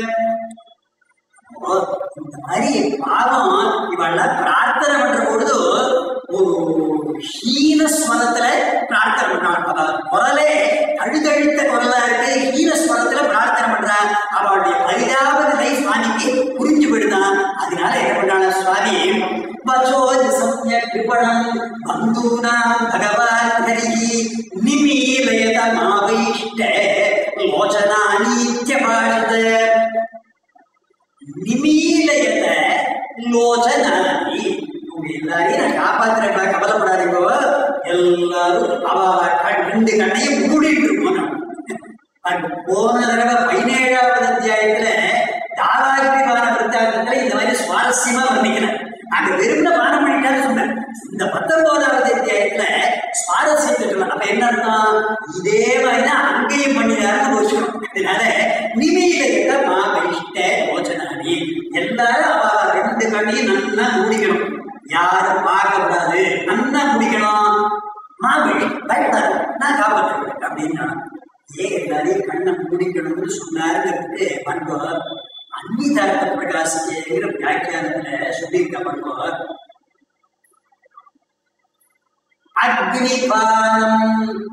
இந்த மாதிரி பாவம் இவெல்லாம் பிரார்த்தனை பண்ற பொழுது ஒரு ஹீன ஸ்வரத்துல பிரார்த்தனை பண்றாங்க அதாவது குரலே அழுதழுத்த குரலா இருக்கு ஹீன ஸ்வரத்துல பிரார்த்தனை பண்றா அவளுடைய பரிதாப நிலை சுவாமிக்கு புரிஞ்சு விடுதான் அதனால என்ன பண்றாங்க சுவாமி வச்சோஜ சம்ய கிருபணம் பந்தூனாம் பகவான் ஹரிஹி நிமீலயத மாவைஷ்ட லோச்சனானீத்யபாஷத நிமீலயத லோச்சனானி உங்க எல்லாரையும் நான் காப்பாத்துறேன்ப்பா கவலைப்படாதீங்கோ எல்லாரும் அவ அவ கண் ரெண்டு கண்ணையும் மூடிட்டு இருக்கோம் நம்ம. அது போன தடவை பதினேழாவது அத்தியாயத்துல தாராகிரிவான விருத்தாந்தத்துல இந்த மாதிரி சுவாரஸ்யமா வர்ணிக்கிறேன் அங்க வெறும்ன பானம் பண்ணிட்டான்னு சொன்னேன் இந்த பத்தொன்பதாவது அத்தியாயத்துல சுவாரஸ்யத்தை சொல்ல அப்ப என்ன அர்த்தம் இதே மாதிரிதான் அங்கேயும் பண்ணினாருன்னு வச்சுக்கணும் இதனால நிமியில மா வைஷ்ட யோஜனானி எல்லாரும் அவ அவ ரெண்டு கண்ணையும் நல்லா மூடிக்கணும் யாரும் பார்க்க கூடாது நல்லா முடிக்கணும் மாமி பயப்படாது நான் காப்பாற்றுவேன் அப்படின்னா ஏன் எல்லாரையும் கண்ணை மூடிக்கணும்னு சொன்னாருங்கிறது பண்போர் அந்நிதார்த்த பிரகாசிக்கிற வியாக்கியானத்துல சொல்லியிருக்க பண்போர் அக்னிபானம்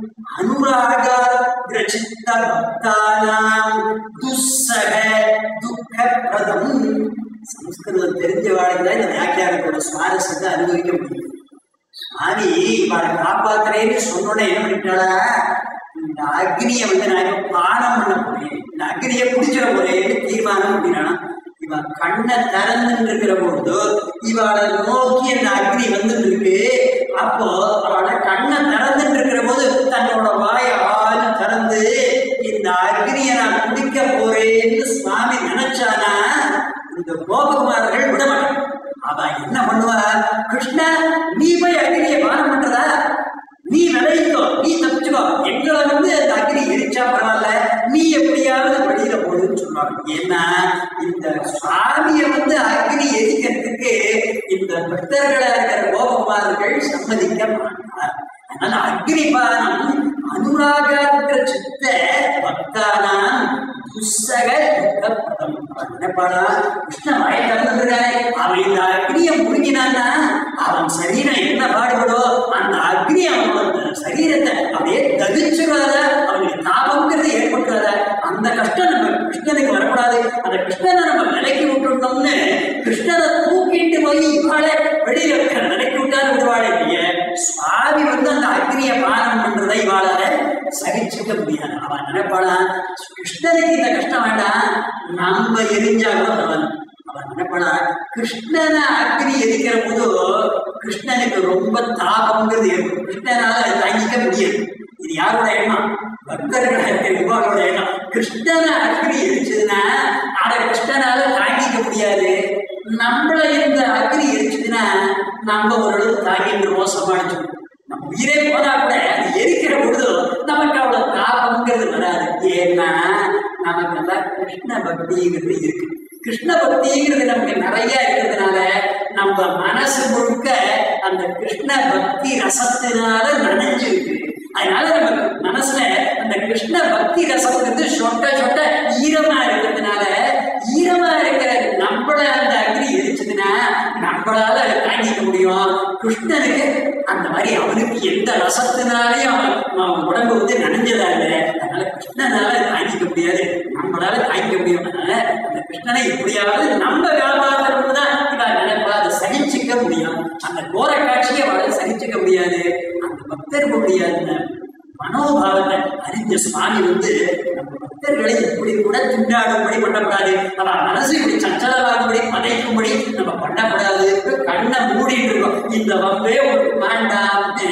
அனுராகாகிரசித்த பக்தானாம் துஸ்ஸக துக்கப்பிரதம் சம்ஸ்கிருதம் தெரிஞ்சவாளுக்கு தான் இந்த வியாக்கியானத்தோட சுவாரஸ்யத்தை அனுபவிக்க முடியும் சுவாமி இவளை காப்பாத்துறேன்னு சொன்னோட என்ன பண்ணிட்டாளா இந்த அக்னியை வந்து நான் இப்ப பானம் பண்ண போறேன் இந்த அக்னியை குடிச்சிட போறேன்னு தீர்மானம் பண்ணினானா இவன் கண்ணை திறந்துட்டு இருக்கிற பொழுது இவளை நோக்கி அந்த அக்னி வந்துட்டு இருக்கு அப்போ அவளை கண்ணை திறந்துட்டு இருக்கிற போது தன்னோட வாயை ஆளு திறந்து இந்த அக்னியை நான் குடிக்க போறேன்னு சுவாமி நினைச்சானா இந்த கோபகுமாரர்கள் விட மாட்டான் அவ என்ன பண்ணுவா கிருஷ்ணா நீ போய் அக்னியை பானம் பண்றதா நீ விளைவிக்கோ நீ தப்பிச்சுக்கோ எங்களை வந்து அந்த அக்னி எரிச்சா பரவாயில்ல நீ எப்படியாவது வெளியில போடுன்னு சொல்லுவாங்க ஏன்னா இந்த சுவாமியை வந்து அக்னி எரிக்கிறதுக்கு இந்த பக்தர்களா இருக்கிற கோபகுமார்கள் சம்மதிக்க மாட்டார் அதனால அக்னிபானம் அனுராகாற்ற சித்த பக்தானாம் துஸ்ஸக துக்கப்பிரதம் அவன் நினைப்பாளா கிருஷ்ண வாயை திறந்துருக்கானே அவன் இந்த அக்னியை முழுங்கினான்னா அவன் சரீரம் என்ன பாடுபடோ அந்த அக்னி அவனோட சரீரத்தை அப்படியே தகிச்சுடாத அவனுக்கு தாபங்கிறது ஏற்பட்டுறாத அந்த கஷ்டம் நம்ம கிருஷ்ணனுக்கு வரக்கூடாது அந்த கிருஷ்ணனை நம்ம விலைக்கு விட்டுட்டோம்னு கிருஷ்ணனை தூக்கிட்டு போய் இவாளை வெளியில இருக்கிற நிலைக்கு விட்டாரு விடுவாளே இல்லைய சுவாமி வந்து அந்த அக்னியை பானம் பண்றதை இவாளால சகிச்சுக்க முடியாது அவன் நினைப்பாளா கிருஷ்ணனுக்கு இந்த கஷ்டம் வேண்டாம் நம்ம எரிஞ்சா கூட பரவாயில்ல அவன் நினைப்பாளா கிருஷ்ணனை அக்னி எரிக்கிற போது கிருஷ்ணனுக்கு ரொம்ப தாபம்ங்கிறது ஏற்படும் கிருஷ்ணனால அதை தாங்கிக்க முடியாது இது யாரோட எண்ணம் பக்தர்களாக இருக்கிற இவாளோட எண்ணம் கிருஷ்ணனை அக்னி எரிச்சதுன்னா அதை கிருஷ்ணனால தாங்கிக்க முடியாது நம்மள இந்த அக்னி எரிச்சதுன்னா நம்ம ஓரளவு தாங்கிட்டுருவோம் சமாளிச்சிருவோம் நம்ம உயிரே போனா கூட அது எரிக்கிற பொழுது நமக்கு அவ்வளவு தாபம்ங்கிறது வராது ஏன்னா நமக்கு எல்லாம் கிருஷ்ண பக்திங்கிறது இருக்கு கிருஷ்ண பக்திங்கிறது நமக்கு நிறைய இருக்கிறதுனால நம்ம மனசு முழுக்க அந்த கிருஷ்ண பக்தி ரசத்தினால நனைஞ்சிருக்கு அதனால நம்ம மனசுல அந்த கிருஷ்ண பக்தி ரசங்கிறது சொட்ட சொட்ட ஈரமா இருக்கிறதுனால ஈரமா இருக்கிற நம்மள அந்த அக்னி எரிச்சதுன்னா நம்மளால அதை தாங்கிக்க முடியும் கிருஷ்ணனுக்கு அந்த மாதிரி அவனுக்கு எந்த ரசத்தினாலையும் அவன் அவன் உடம்பு வந்து நனைஞ்சதா இல்லை அதனால கிருஷ்ணனால அதை தாங்கிக்க முடியாது நம்மளால தாங்கிக்க முடியும் அதனால அந்த கிருஷ்ணனை எப்படியாவது நம்ம காப்பாற்றணும் தான் இவன் நினைப்பா அதை சகிச்சுக்க முடியும் அந்த கோர காட்சியை அவளால் சகிச்சுக்க முடியாது அந்த பக்தர்களுடைய அந்த மனோபாவத்தை அறிஞ்ச சுவாமி வந்து நம்ம பக்தர்களை இப்படி கூட திண்டாடும்படி பண்ணக்கூடாது அவன் மனசு இப்படி சஞ்சலமாகும்படி பதைக்கும்படி நம்ம பண்ணக்கூடாது கண்ணை மூடிட்டு இருக்கோம் இந்த வம்பே ஒரு வேண்டாம்னு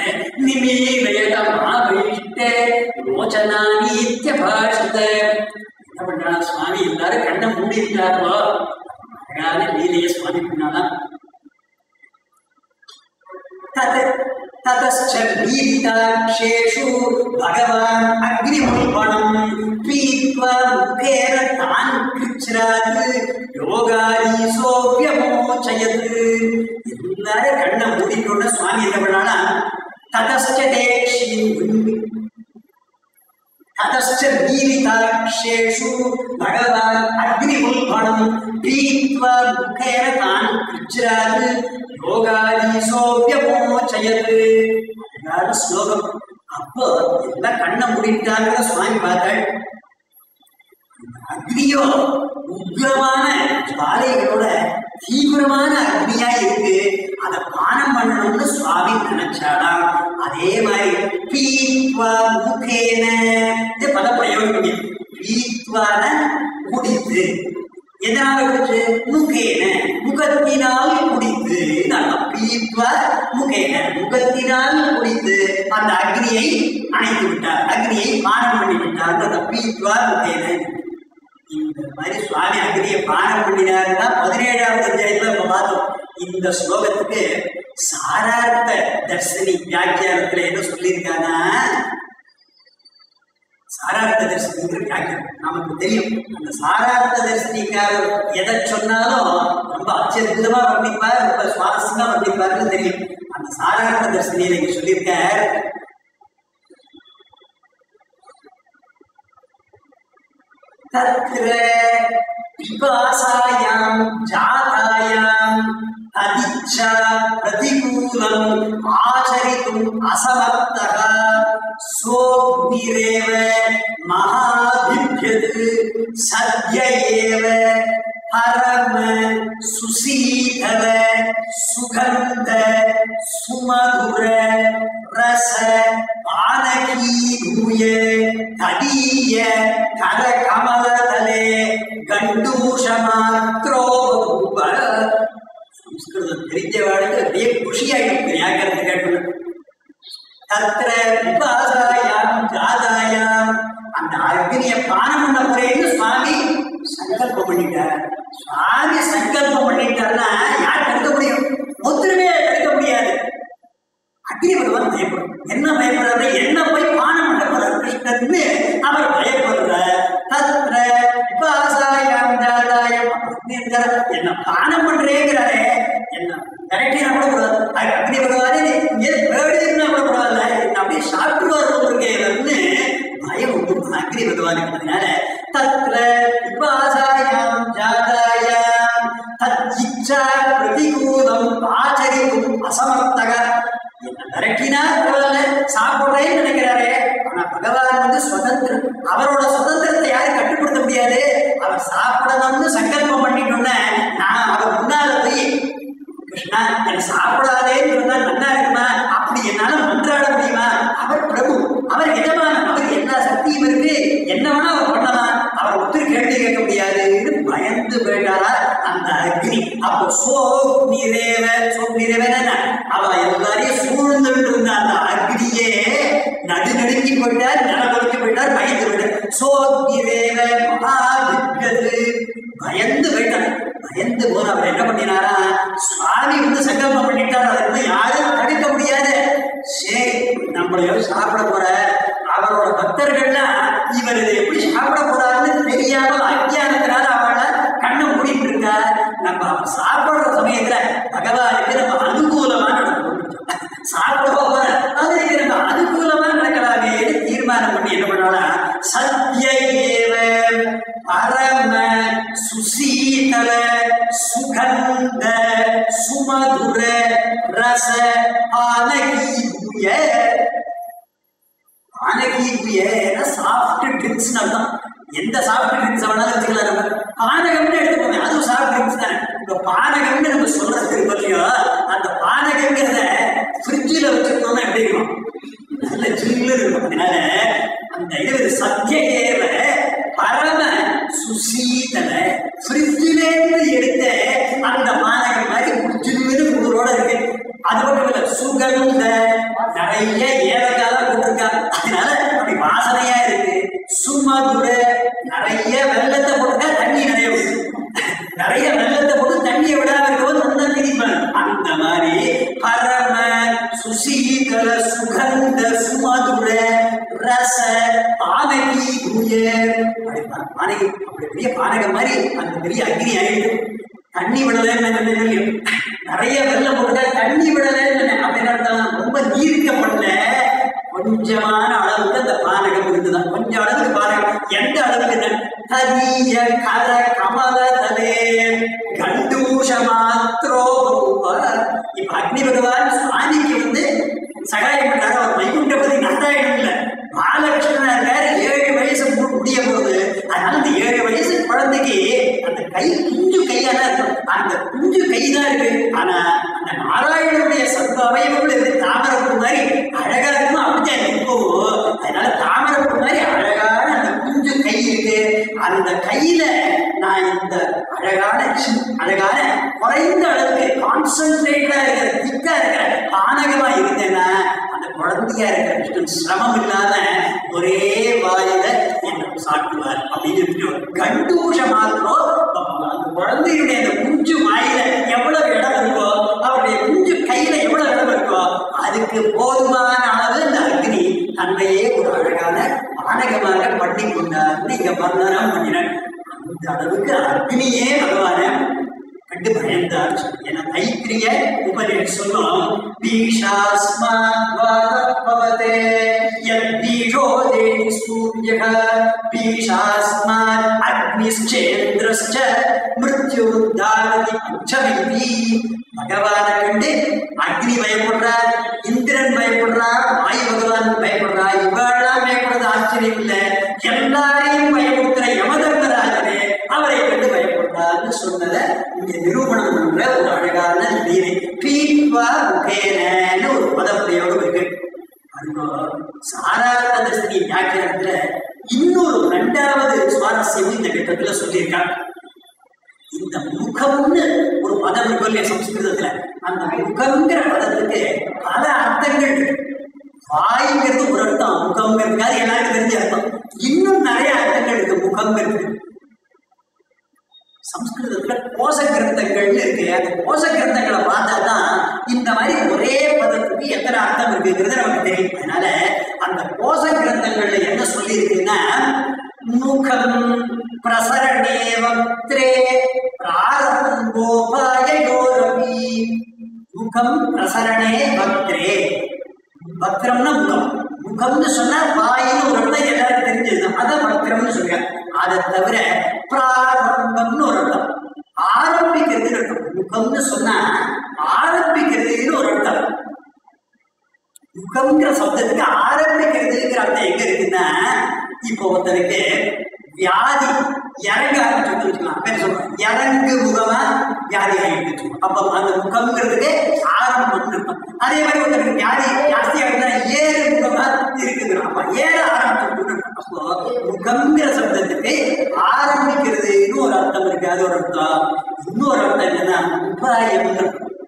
நிமீலயதமா வைஷ்ட ரோச்சனானீத்திய பாஷத என்ன பண்றா சுவாமி எல்லாரும் கண்ணை மூடிட்டாரோ அழகான லீலைய சுவாமி பண்ணாதான் तत् ततश्च भीताक्षेषु भगवान् अग्निमुल्बणम् पीत्वा मुखेन तान् कृच्छ्रात् யோகாரீசோபியமோச்சயத் எல்லாரும் கண்ணை மூடிக்கொண்ட சுவாமி என்ன பண்ணானா ததஸ்ச தேக்ஷின் ततश्च वीरिताक्षेषु भगवान् अग्निमुल्बणम् पीत्वा मुखेन तान् कृच्छ्रात् யோகாதீசோபியமோச்சயத் அழகான ஸ்லோகம் அப்போ எல்லாம் கண்ணை மூடிட்டாங்கிற சுவாமி பார்த்தாள் அக்னியோ உக்ரமான ஜுவாலைகளோட தீவிரமான அக்னியா இருக்கு அதை பானம் பண்ணணும்னு சுவாமி நினைச்சாலாம் அதே மாதிரி பீத்வா முகேன இந்த பத பிரயோகம் பண்ணி பீத்வான குடித்து எதனால குடிச்சு முகேன முகத்தினால் குடித்து அர்த்தம் பீத்வா முகேன முகத்தினால் குடித்து அந்த அக்னியை அணைத்து விட்டார் அக்னியை பானம் பண்ணி விட்டார் அந்த பீத்வா முகேன இந்த மாதிரி சுவாமி அக்னியை பானம் பண்ணினாருன்னா பதினேழாவது அத்தியாயத்துல நம்ம பார்த்தோம் இந்த ஸ்லோகத்துக்கு சாரார்த்த தர்சனி வியாக்கியானத்துல என்ன சொல்லியிருக்காங்கன்னா சாரார்த்த தரிசனிங்கிற வியாக்கியம் நமக்கு தெரியும் அந்த சாரார்த்த தரிசனிக்காரர் எதை சொன்னாலும் ரொம்ப அச்சரிதமா வர்ணிப்பார் ரொம்ப சுவாரஸ்யமா வர்ணிப்பார்னு தெரியும் அந்த சாரார்த்த தரிசனியில இங்க சொல்லியிருக்கார் तत्र पिपासायां जातायाम् अदिच्छा प्रतिकूलम् आचरितुम् असमर्थः सोऽग्निरेव महाभिभ्यत् सद्य एव परम सुशीतल सुगन्ध सुमधुर रस पानकीभूय तदीय करकमलतले गण्डूषमात्रो बभूव சம்ஸ்கிருதம் தெரிஞ்சவாளுக்கு அப்படியே குஷியாயிருக்கு வியாக்கரத்தை கேட்கணும் தத்திர விபாசாயாம் ஜாதாயாம் அந்த அக்னிய பானம் பண்ண முறைன்னு சுவாமி சங்கல்பம் பண்ணிட்டார் சுவாமி சங்கல்பம் பண்ணிட்டார்னா யார் தடுக்க முடியும் ஒத்துருமே தடுக்க முடியாது அக்னி பகவான் பயப்படும் என்ன பயப்படுறாரு என்ன போய் பானம் பண்ண போறார் கிருஷ்ணன்னு அவர் பயப்படுறார் தத்ர விபாசாயாம் ஜாதாயம் அக்னி இருக்காரு, என்ன பானம் பண்றேங்கிறாரே என்ன கரெக்டா கூட கூடாது அது அக்னி பகவானே நீ இங்கே பேடு இருந்தா கூட பரவாயில்ல என்ன அப்படியே சாப்பிட்டுருவார் போட்டிருக்கேன்னு பயம் உண்டு அக்னி பகவானுக்கு அதனால தத்ர விபாசாயாம் ஜாதாயாம் தத் இச்சா பிரதிகூலம் ஆச்சரிக்கும் அசமர்த்தக என்ன மிரட்டினா பரவாயில்ல சாப்பிடுறேன்னு நினைக்கிறாரே ஆனா பகவான் வந்து சுதந்திரம் அவரோட சுதந்திரத்தை யாரும் கட்டுப்படுத்த முடியாது அவர் சாப்பிடணும்னு சங்கல்பம் பண்ணிட்டோன்னே நான் அவர் முன்னால போய் கிருஷ்ணா எனக்கு சாப்பிடாதேன்னு இருந்தா நல்லா இருக்குமா அப்படி என்னால மன்றாட முடியுமா அவர் பிரபு அவர் எஜமானன் அவர் எல்லா சக்தியும் இருக்கு என்ன வேணா அவர் பண்ணலாம் அவர் ஒத்துரு கேள்வி கேட்க முடியாதுன்னு பயந்து போயிட்டாரா அந்த அக்னி அப்போ சோ நிறைவ சோ நிறைவன அவ எல்லாரையும் சூழ்ந்துட்டு இருந்த அந்த அக்னியே நடுநடுங்கி போயிட்டார் நிலவழிச்சு போயிட்டார் பயந்து போயிட்டார் சோ நிறைவ மகாதிபது பயந்து போயிட்டார் பயந்து போன அவர் என்ன பண்ணினாரா சுவாமி வந்து சங்கல்பம் பண்ணிட்டார் அதை வந்து யாரும் தடுக்க முடியாது சரி நம்மளையோ சாப்பிட போற அவரோட பக்தர்கள்லாம் இவர் இதை எப்படி சாப்பிட போறாருன்னு தெரியாம அஜ்ஞானத்தினால அவளை கண்ணை மூடிட்டு இருக்கா நம்ம அவர் சாப்பிடுற சமயத்துல பகவானுக்கு நம்ம அனுகூலமா நடக்கணும் சாப்பிட போற அதுக்கு நம்ம அனுகூலமா நடக்கலாமே தீர்மானம் பண்ணி என்ன பண்ணாலும் சத்ய ஏவ பரம சுசீதல சுகந்த சுமதுர ரச ஆனகீய ஆனகீய சாஃப்ட் ட்ரிங்க்ஸ் அர்த்தம் எந்த சாஃப்ட் ட்ரிங்க்ஸ் வேணாலும் வச்சுக்கலாம் நம்ம பானகம்னு எடுத்துக்கோங்க அதுவும் சாஃப்ட் ட்ரிங்க்ஸ் தான் இப்ப பானகம்னு நம்ம சொல்றது இருக்கு இல்லையோ அந்த பானகங்கிறத ஃப்ரிட்ஜில் வச்சிருந்தோம்னா எப்படி இருக்கும் நல்ல ஜில்லு இருக்கும் அதனால அந்த இது சத்திய ஏவ பரம சுசீதல ஃப்ரிட்ஜிலேருந்து எடுத்த அந்த பானகம் மாதிரி ஜில்லுன்னு குளிரோட இருக்கு அது மட்டும் இல்ல சுகந்த நிறைய ஏலக்கால போட்டிருக்கா அதனால அப்படி வாசனையா இருக்கு சுமதுர நிறைய வெள்ளத்தை போட்டுட்டா தண்ணி நிறைய விடும் நிறைய வெள்ளத்தை போட்டு தண்ணியை விடாம இருக்கவும் நல்லா திரிப்பாங்க அந்த மாதிரி பரம சுசீதல சுகந்த சுமதுர ரச பானகி குய பானகி அப்படி பெரிய பானகம் மாதிரி அந்த பெரிய அக்னி ஆயிடும் தண்ணி விடலன்னு தெரியும் நிறைய வெள்ளம் போட்டுட்டா தண்ணி விடலன்னு அப்படின்னு அர்த்தம் ரொம்ப நீர்க்கப்படல கொஞ்சமான அளவுக்கு அந்த பானகம் இருக்குதான் கொஞ்சம் அளவுக்கு பானகம் எந்த அளவுக்கு தனிய கர கமல தலே கண்டூஷ மாத்ரோ இப்ப அக்னி பகவான் சுவாமிக்கு வந்து சகாயம் பண்றாரு அவர் வைகுண்டபதி நாராயணன் இல்ல பாலகிருஷ்ணனா இருக்காரு ஏழு வயசு மு- முடிய போகுது அதனால அந்த ஏழு வயசு குழந்தைக்கு அந்த கை குஞ்சு கையா தான் இருக்கும் அந்த குஞ்சு கை தான் இருக்கு ஆனா அந்த நாராயணனுடைய சர்வ அவயவங்கள் இருக்கு தாமரப்பூ மாதிரி அழகா இருக்கும் அப்படித்தான் இருக்கும் அதனால தாமரப்பூ மாதிரி அழகான அந்த குஞ்சு கை இருக்கு அந்த கையில நான் இந்த அழகான சி- அழகான குறைந்த அளவுக்கு கான்சென்ட்ரேட்டா இருக்கிற திக்கா இருக்கிற பானகமா இருந்தேன்னா அந்த குழந்தையா இருக்கிற கிருஷ்ணன் சிரமம் இல்லாம ஒரே வாயில என்ன சாட்டுவார் அப்படின்னு இருக்கு. கண்டூஷ மாத்திரம் அந்த குழந்தையுடைய அந்த குஞ்சு வாயில எவ்வளவு இடம் இருக்கோ அவருடைய குஞ்சு கையில எவ்வளவு இடம் இருக்கோ அதுக்கு போதுமான அளவு இந்த அக்னி தன்னையே ஒரு அழகான பானகமாக பண்ணி கொண்டார்னு இங்க வர்ணனம் பண்ணினார் அந்த அளவுக்கு அக்னியே பகவான கண்டு பயந்தார் என தைத்திரிய உபநிஷத் சொல்லும் பீஷாஸ்மாத்வாதே யத் பீஷோ தேவி சூரியக பீஷாஸ்மாத் அக்னிச்சேந்திரஸ்ச மிருத்யுத்தாரதி பஞ்சமிதி பகவான கண்டு அக்னி பயப்படுறார் இந்திரன் பயப்படுறார் வாயு பகவான் பயப்படுறார் இவெல்லாம் பயப்படுறது ஆச்சரியம் இல்லை எல்லாரையும் பயப்படுத்துற யமதர்மராஜனே அவரை கண்டு பயப்படுறார்னு சொன்னதை இங்க நிரூபணம் பண்ற ஒரு அழகான லீலை பீட்வா முகேனன்னு ஒரு பதப்பிரயோகம் இருக்கு அதுக்கோ சாராரண தரிசனி வியாக்கியானத்துல இன்னொரு ரெண்டாவது சுவாரஸ்யம் இந்த கட்டத்துல சொல்லியிருக்காங்க இந்த முகம்னு ஒரு பதம் இருக்கும் இல்லையா சம்ஸ்கிருதத்துல அந்த முகம்ங்கிற பதத்துக்கு பல அர்த்தங்கள் இருக்கு வாய்ங்கிறது ஒரு அர்த்தம் முகம்ங்கிறதுக்கு அது எல்லாருக்கும் தெரிஞ்ச அர்த்தம் இன்னும் நிறைய அர்த்தங்கள் இருக்கு முகம்ங்கிறது சம்ஸ்கிருதத்துல கோஷ கிரந்தங்கள்னு இருக்கு அந்த கோஷ கிரந்தங்களை பார்த்தா தான் இந்த மாதிரி ஒரே பதத்துக்கு எத்தனை அர்த்தம் இருக்குங்கிறது நமக்கு தெரியும் அதனால அந்த கோஷ கிரந்தங்கள்ல என்ன சொல்லி இருக்குன்னா முகம் பிரசரணே வக்திரே பிராரம்போபாயோரபி முகம் பிரசரணே வக்திரே பக்திரம்னா முகம் முகம்னு சொன்னா வாயின்னு ஒரு அர்த்தம் எல்லாருக்கும் தெரிஞ்சது அதான் பக்திரம்னு சொல்றாங்க அதை தவிர பிராரம்பம்னு ஒரு அர்த்தம் ஆரம்பிக்கிறதுன்னு அர்த்தம் முகம்னு சொன்னா ஆரம்பிக்கிறதுன்னு ஒரு அர்த்தம் முகம்ங்கிற சப்தத்துக்கு ஆரம்பிக்கிறதுங்கிற அர்த்தம் எங்க இருக்குன்னா இப்போ ஒருத்தருக்கு வியாதி இறங்க ஆரம்பிச்சு வச்சுக்கலாம் பேர் சொல்றோம் இறங்கு முகமா வியாதி ஆகிட்டு அப்ப அந்த முகம்ங்கிறதுக்கு ஆரம்பம் இருக்கும் அதே மாதிரி ஒருத்தருக்கு வியாதி ஜாஸ்தியா இருந்தா ஏறு முகமா இருக்குங்கிறோம் அப்ப ஏற ஆரம்பிச்சு அப்போ முகம்ங்கிற சப்தத்துக்கு ஆரம்பிக்கிறதுன்னு ஒரு அர்த்தம் இருக்கு அது ஒரு அர்த்தம் இன்னொரு அர்த்தம் என்னன்னா உபாயம்னு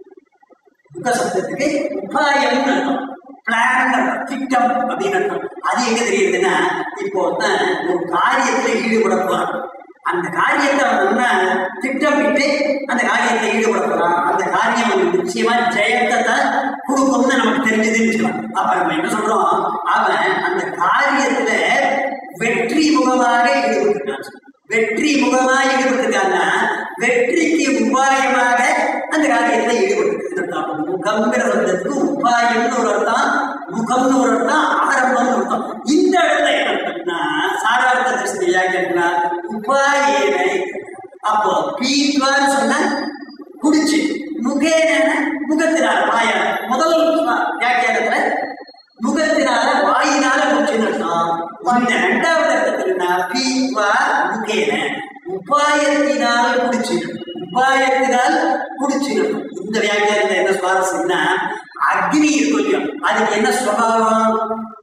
முக சப்தத்துக்கு உபாயம்னு அர்த்தம் பிளான் திட்டம் அப்படின்னு அர்த்தம் அது எங்க தெரியுதுன்னா இப்போ ஒருத்தன் ஒரு காரியத்துல ஈடுபட போறான் அந்த காரியத்தை அவன் என்ன திட்டமிட்டு அந்த காரியத்தை ஈடுபட போறான் அந்த காரியம் அவனுக்கு நிச்சயமா ஜெயத்தை தான் கொடுக்கும்னு நமக்கு தெரிஞ்சதுன்னு வச்சுக்கலாம் அப்ப நம்ம என்ன சொல்றோம் அவன் அந்த காரியத்துல வெற்றி முகமாக ஈடுபட்டுருக்கான் வெற்றி முகமாக ஈடுபட்டிருக்காங்கன்னா வெற்றிக்கு உபாயமாக அந்த காரியத்துல ஈடுபட்டிருக்கான் முகம்ங்கிற சப்தத்துக்கு உபாயம்னு ஒரு அர்த்தம் முகம்னு ஒரு அர்த்தம் ஆரம்பம்னு ஒரு அர்த்தம் இந்த இடத்துல என்ன அர்த்தம்னா சாதாரண திருஷ்டி வியாக்கியம்னா உபாயேனை அப்போ பீத்வான்னு சொன்னா குடிச்சு முகேன முகத்தினால வாயா முதல் வியாக்கியானத்துல முகத்தினால வாயினால குடிச்சுன்னு அர்த்தம் இந்த ரெண்டாவது அர்த்தத்துல பீத்வா முகேன உபாயத்தினால் குடிச்சிடும் உபாயத்தினால் குடிச்சிடும் இந்த வியாக்கியானத்துல என்ன சுவாரஸ்யம்னா அக்னி இருக்கும் இல்லையோ அதுக்கு என்ன சுவாவம்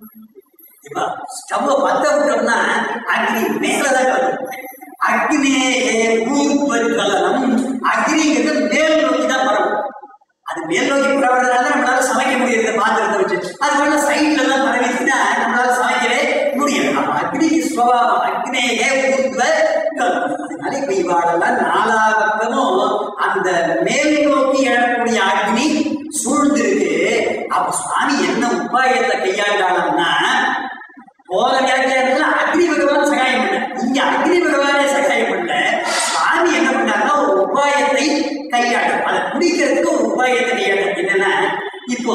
இப்ப ஸ்டவ் பத்த விட்டோம்னா அக்னி மேலதான் வரும் அக்னே பூர்வகலனம் அக்னிங்கிறது மேல் நோக்கி தான் பரவும் அது மேல் நோக்கி பரவுறதுனால நம்மளால சமைக்க முடியாது பாத்திரத்தை வச்சு அது போல சைட்ல எல்லாம் பரவிச்சுன்னா நம்மளால சமைக்கவே முடியாது அப்ப அக்னிக்கு சுவாவம் அக்னேயே பூர்வ அதனால இப்ப இவாளெல்லாம் நாலா பக்கமும் அந்த மேல் நோக்கி எழக்கூடிய அக்னி சூழ்ந்திருக்கு அப்ப சுவாமி என்ன உபாயத்தை கையாண்டாளம்னா போன வியாக்கியானத்துல அக்னி பகவான் சகாயம் பண்ண இங்க அக்னி பகவானே சகாயம் பண்ணல சுவாமி என்ன பண்ணாருன்னா ஒரு உபாயத்தை கையாடு அதை குடிக்கிறதுக்கு ஒரு உபாயத்தை கையாடு என்னன்னா இப்போ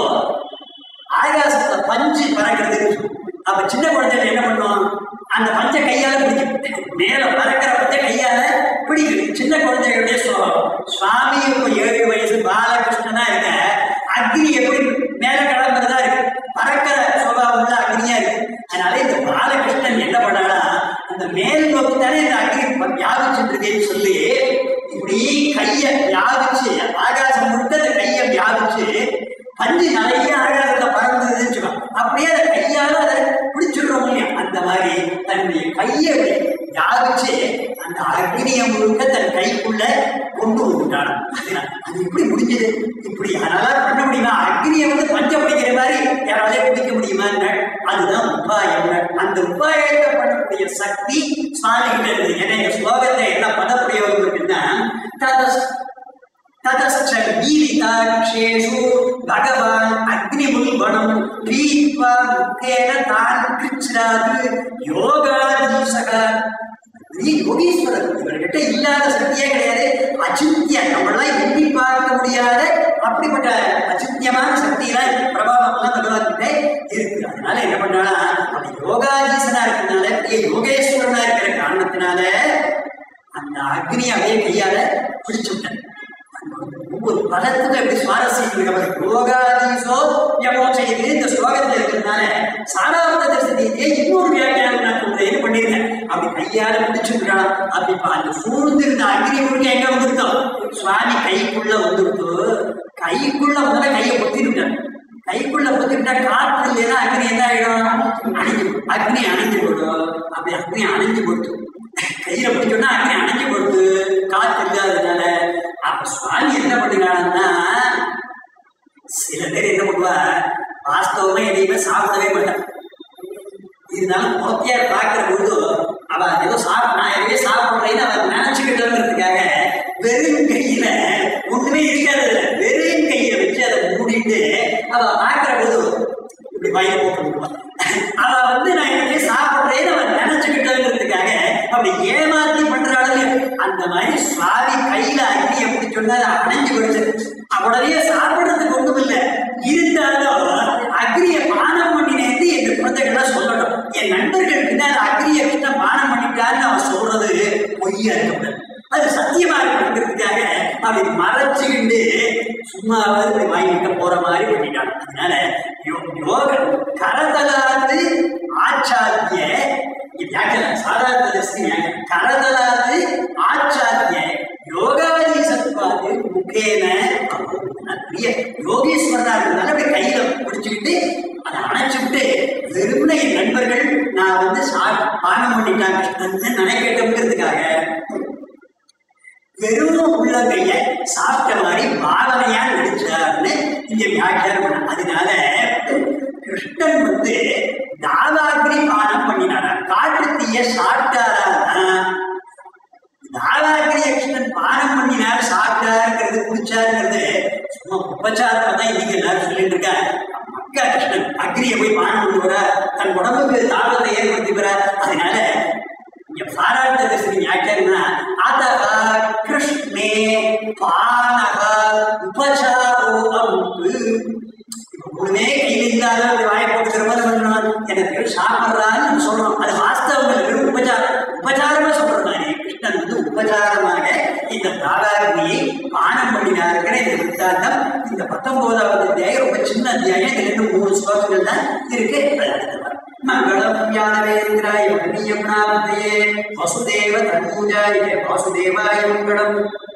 ஆகாசத்துல பஞ்சு பறக்கிறது அப்ப சின்ன குழந்தைகள் என்ன பண்ணும் அந்த பஞ்சை கையால பிடிக்கும் மேல பறக்கிற பஞ்சை கையால பிடிக்கும் சின்ன குழந்தைகளுடைய சுவாபம் சுவாமி இப்போ ஏழு வயசு பாலகிருஷ்ணனா இருக்க அக்னி எப்படி மேல கிளம்புறதா இருக்கு பறக்கிற சுவாபம் தான் அக்னியா இருக்கு அதனால இந்த பாலகிருஷ்ணன் என்ன பண்ணானா அந்த மேல் நோக்கி தானே இந்த அக்னி வியாபிச்சுட்டு இருக்கேன்னு சொல்லி இப்படி கைய வியாபிச்சு ஆகாசம் முழுக்க அந்த கைய வியாபிச்சு பஞ்சு நிறைய ஆகாசத்தை பறந்ததுன்னு சொல்லுவாங்க அப்படியே அதை கையால அதை பிடிச்சிடுறோம் இல்லையா அந்த மாதிரி தன்னுடைய கையை யாவிச்சு அந்த அக்னியை முழுக்க தன் கைக்குள்ள கொண்டு வந்துட்டான் அதுதான். அது எப்படி முடிஞ்சது இப்படி அதனால பண்ண முடியுமா அக்னியை வந்து பஞ்சம் பிடிக்கிற மாதிரி யாராலே பிடிக்க முடியுமா அதுதான் உபாயம் அந்த உபாயத்தை பண்ணக்கூடிய சக்தி சுவாமி கிட்ட இருக்கு ஏன்னா இந்த ஸ்லோகத்தை என்ன பதப்பிரயோகம் இருக்குன்னா ததஸ் ततश्च वीरिताक्षेषु भगवान् अग्निमुल्बणम् क्रीत्वा मुखेन तान् कृच्छ्रात् योगाधीशः நீ யோகீஸ்வரர் இவர்கிட்ட இல்லாத சக்தியே கிடையாது அச்சிந்திய நம்மளாம் எண்ணி பார்க்க முடியாத அப்படிப்பட்ட அச்சிந்தியமான சக்தியெல்லாம் பிரபாவம்லாம் பகவான் கிட்ட இருக்கு அதனால என்ன பண்ணாலா அப்படி யோகாதீசனா இருக்கிறதுனால பெரிய யோகேஸ்வரனா இருக்கிற காரணத்தினால அந்த அக்னியை அப்படியே கையால பிடிச்சு விட்டேன் ஒவ்வொரு பதத்துக்கும் எப்படி சுவாரஸ்யம் இருக்கு யோகாதீசோ யமோ செய்து இந்த ஸ்லோகத்துல இருக்கிறதுனால சாராவத தரிசனத்தையே இன்னொரு வியாக்கியானம் நான் சொல்றேன் பண்ணிருக்கேன் அப்படி கையால பிடிச்சுக்கிறான் அப்படி இப்ப அந்த சூழ்ந்திருந்த அக்னி முழுக்க எங்க வந்துருத்தோம் சுவாமி கைக்குள்ள வந்துருத்தோ கைக்குள்ள முதல்ல கையை பொத்திருக்கான் கைக்குள்ள பொத்திட்டா காற்று இல்லைன்னா அக்னி என்ன ஆயிடும் அணிஞ்சு அக்னி அணைஞ்சு போடும் அப்படி அக்னி அணைஞ்சு போட்டு கையில பிடிச்சோம்னா அக்னி அணைஞ்சு போட்டு காற்று இல்லாததுனால அப்ப சுவாமி என்ன பண்ணுறாங்கன்னா சில பேர் என்ன பண்ணுவா வாஸ்தவமே எதையுமே சாப்பிடவே மாட்டான் இருந்தாலும் மொத்தியார் பார்க்கிற பொழுது அவ ஏதோ சாப்பிட நான் எதையே சாப்பிடுறேன்னு அவ நினைச்சுக்கிட்டோங்கிறதுக்காக வெறும் கையில ஒண்ணுமே இருக்காது அதுல. வெறும் கையை வச்சு அதை மூடிட்டு அவ பார்க்கிற பொழுது இப்படி வாயில போட்டு விடுவா. அவ வந்து நான் எதையே சாப்பிடுறேன்னு அவ நினைச்சுக்கிட்டோங்கிறதுக்காக அப்படி ஏமாத்தி பண்றாள் அந்த மாதிரி சுவாமி கையில அக்னியை பிடிச்சோன்னா அதை அணைஞ்சு விடுச்சு உடனே சாப்பிடுறதுக்கு ஒண்ணும் இல்லை இருந்தாலும் அக்னியை பானம் பண்ணினேன்னு எங்க குழந்தைகள்லாம் சொல்லணும் என் நண்பர்கள் பின்னால் அக்னியை கிட்ட பானம் பண்ணிட்டான்னு அவன் சொல்றது பொய்யா இருக்கக்கூடாது அது சத்தியமா இருக்கிறதுக்காக அப்படி மறைச்சுக்கிண்டு சும்மாவது இப்படி வாங்கிட்டு போற மாதிரி பண்ணிட்டான் அதனால யோ- யோக கரதலாது ஆச்சாரிய வியாக்கியம் சாதாரண தரிசி வியாக்கியம் கரதலாது ஆச்சாரிய யோகாதி சத்வாது முகேன பெரிய யோகீஸ்வரனா இருக்கிறதுனால அப்படி கையில பிடிச்சுக்கிட்டு அதை அணைச்சுக்கிட்டு வெறுமனே என் நண்பர்கள் நான் வந்து சா பானம் பண்ணிட்டாங்க கிருஷ்ணன் நினைக்கட்டும்ங்கிறதுக்காக வெறும் உள்ளங்கைய சாப்பிட்ட மாதிரி பாவனையா நடிச்சார்னு இங்க வியாக்கியானம் பண்ண அதனால கிருஷ்ணன் வந்து தாவாகிரி பானம் பண்ணினாரா காட்டு தீய சாப்பிட்டாரா தாவாகிரிய கிருஷ்ணன் பானம் பண்ணினார் சாப்பிட்டாருங்கிறது குடிச்சாருங்கிறது சும்மா உபச்சாரமா தான் இன்னைக்கு எல்லாரும் சொல்லிட்டு இருக்காங்க மக்கா கிருஷ்ணன் அக்னியை போய் பானம் பண்ணி வர தன் உடம்புக்கு தாபத்தை ஏற்படுத்தி வர அதனால இங்க பாராட்ட தரிசனி வியாக்கியானா அதகா கிருஷ்ணே பானக உபசாரோ அம்பு இப்ப ஒண்ணுமே கையில இல்லாத ஒரு வாயை போட்டு திரும்ப பண்ணணும் எனக்கு சாப்பிட்றான்னு நம்ம சொல்றோம் அது வாஸ்தவம் இல்லை, வெறும் உபச்சாரம் உபச்சாரமா சொல்றோம் நானே கிருஷ்ணன் வந்து உபச்சாரமாக இந்த தாராகிரியை பானம் பண்ணினாருங்கிற இந்த வித்தாந்தம் இந்த பத்தொன்பதாவது அத்தியாயம் ரொம்ப சின்ன அத்தியாயம் இது ரெண்டு மூணு ஸ்லோகங்கள் தான் இருக்கு அது அடுத்த வாரம். மங்களம் ஞானவேந்திராய மகனீயம்னாமத்தையே வசுதேவ தன்மூஜாய வாசுதேவாய மங்களம்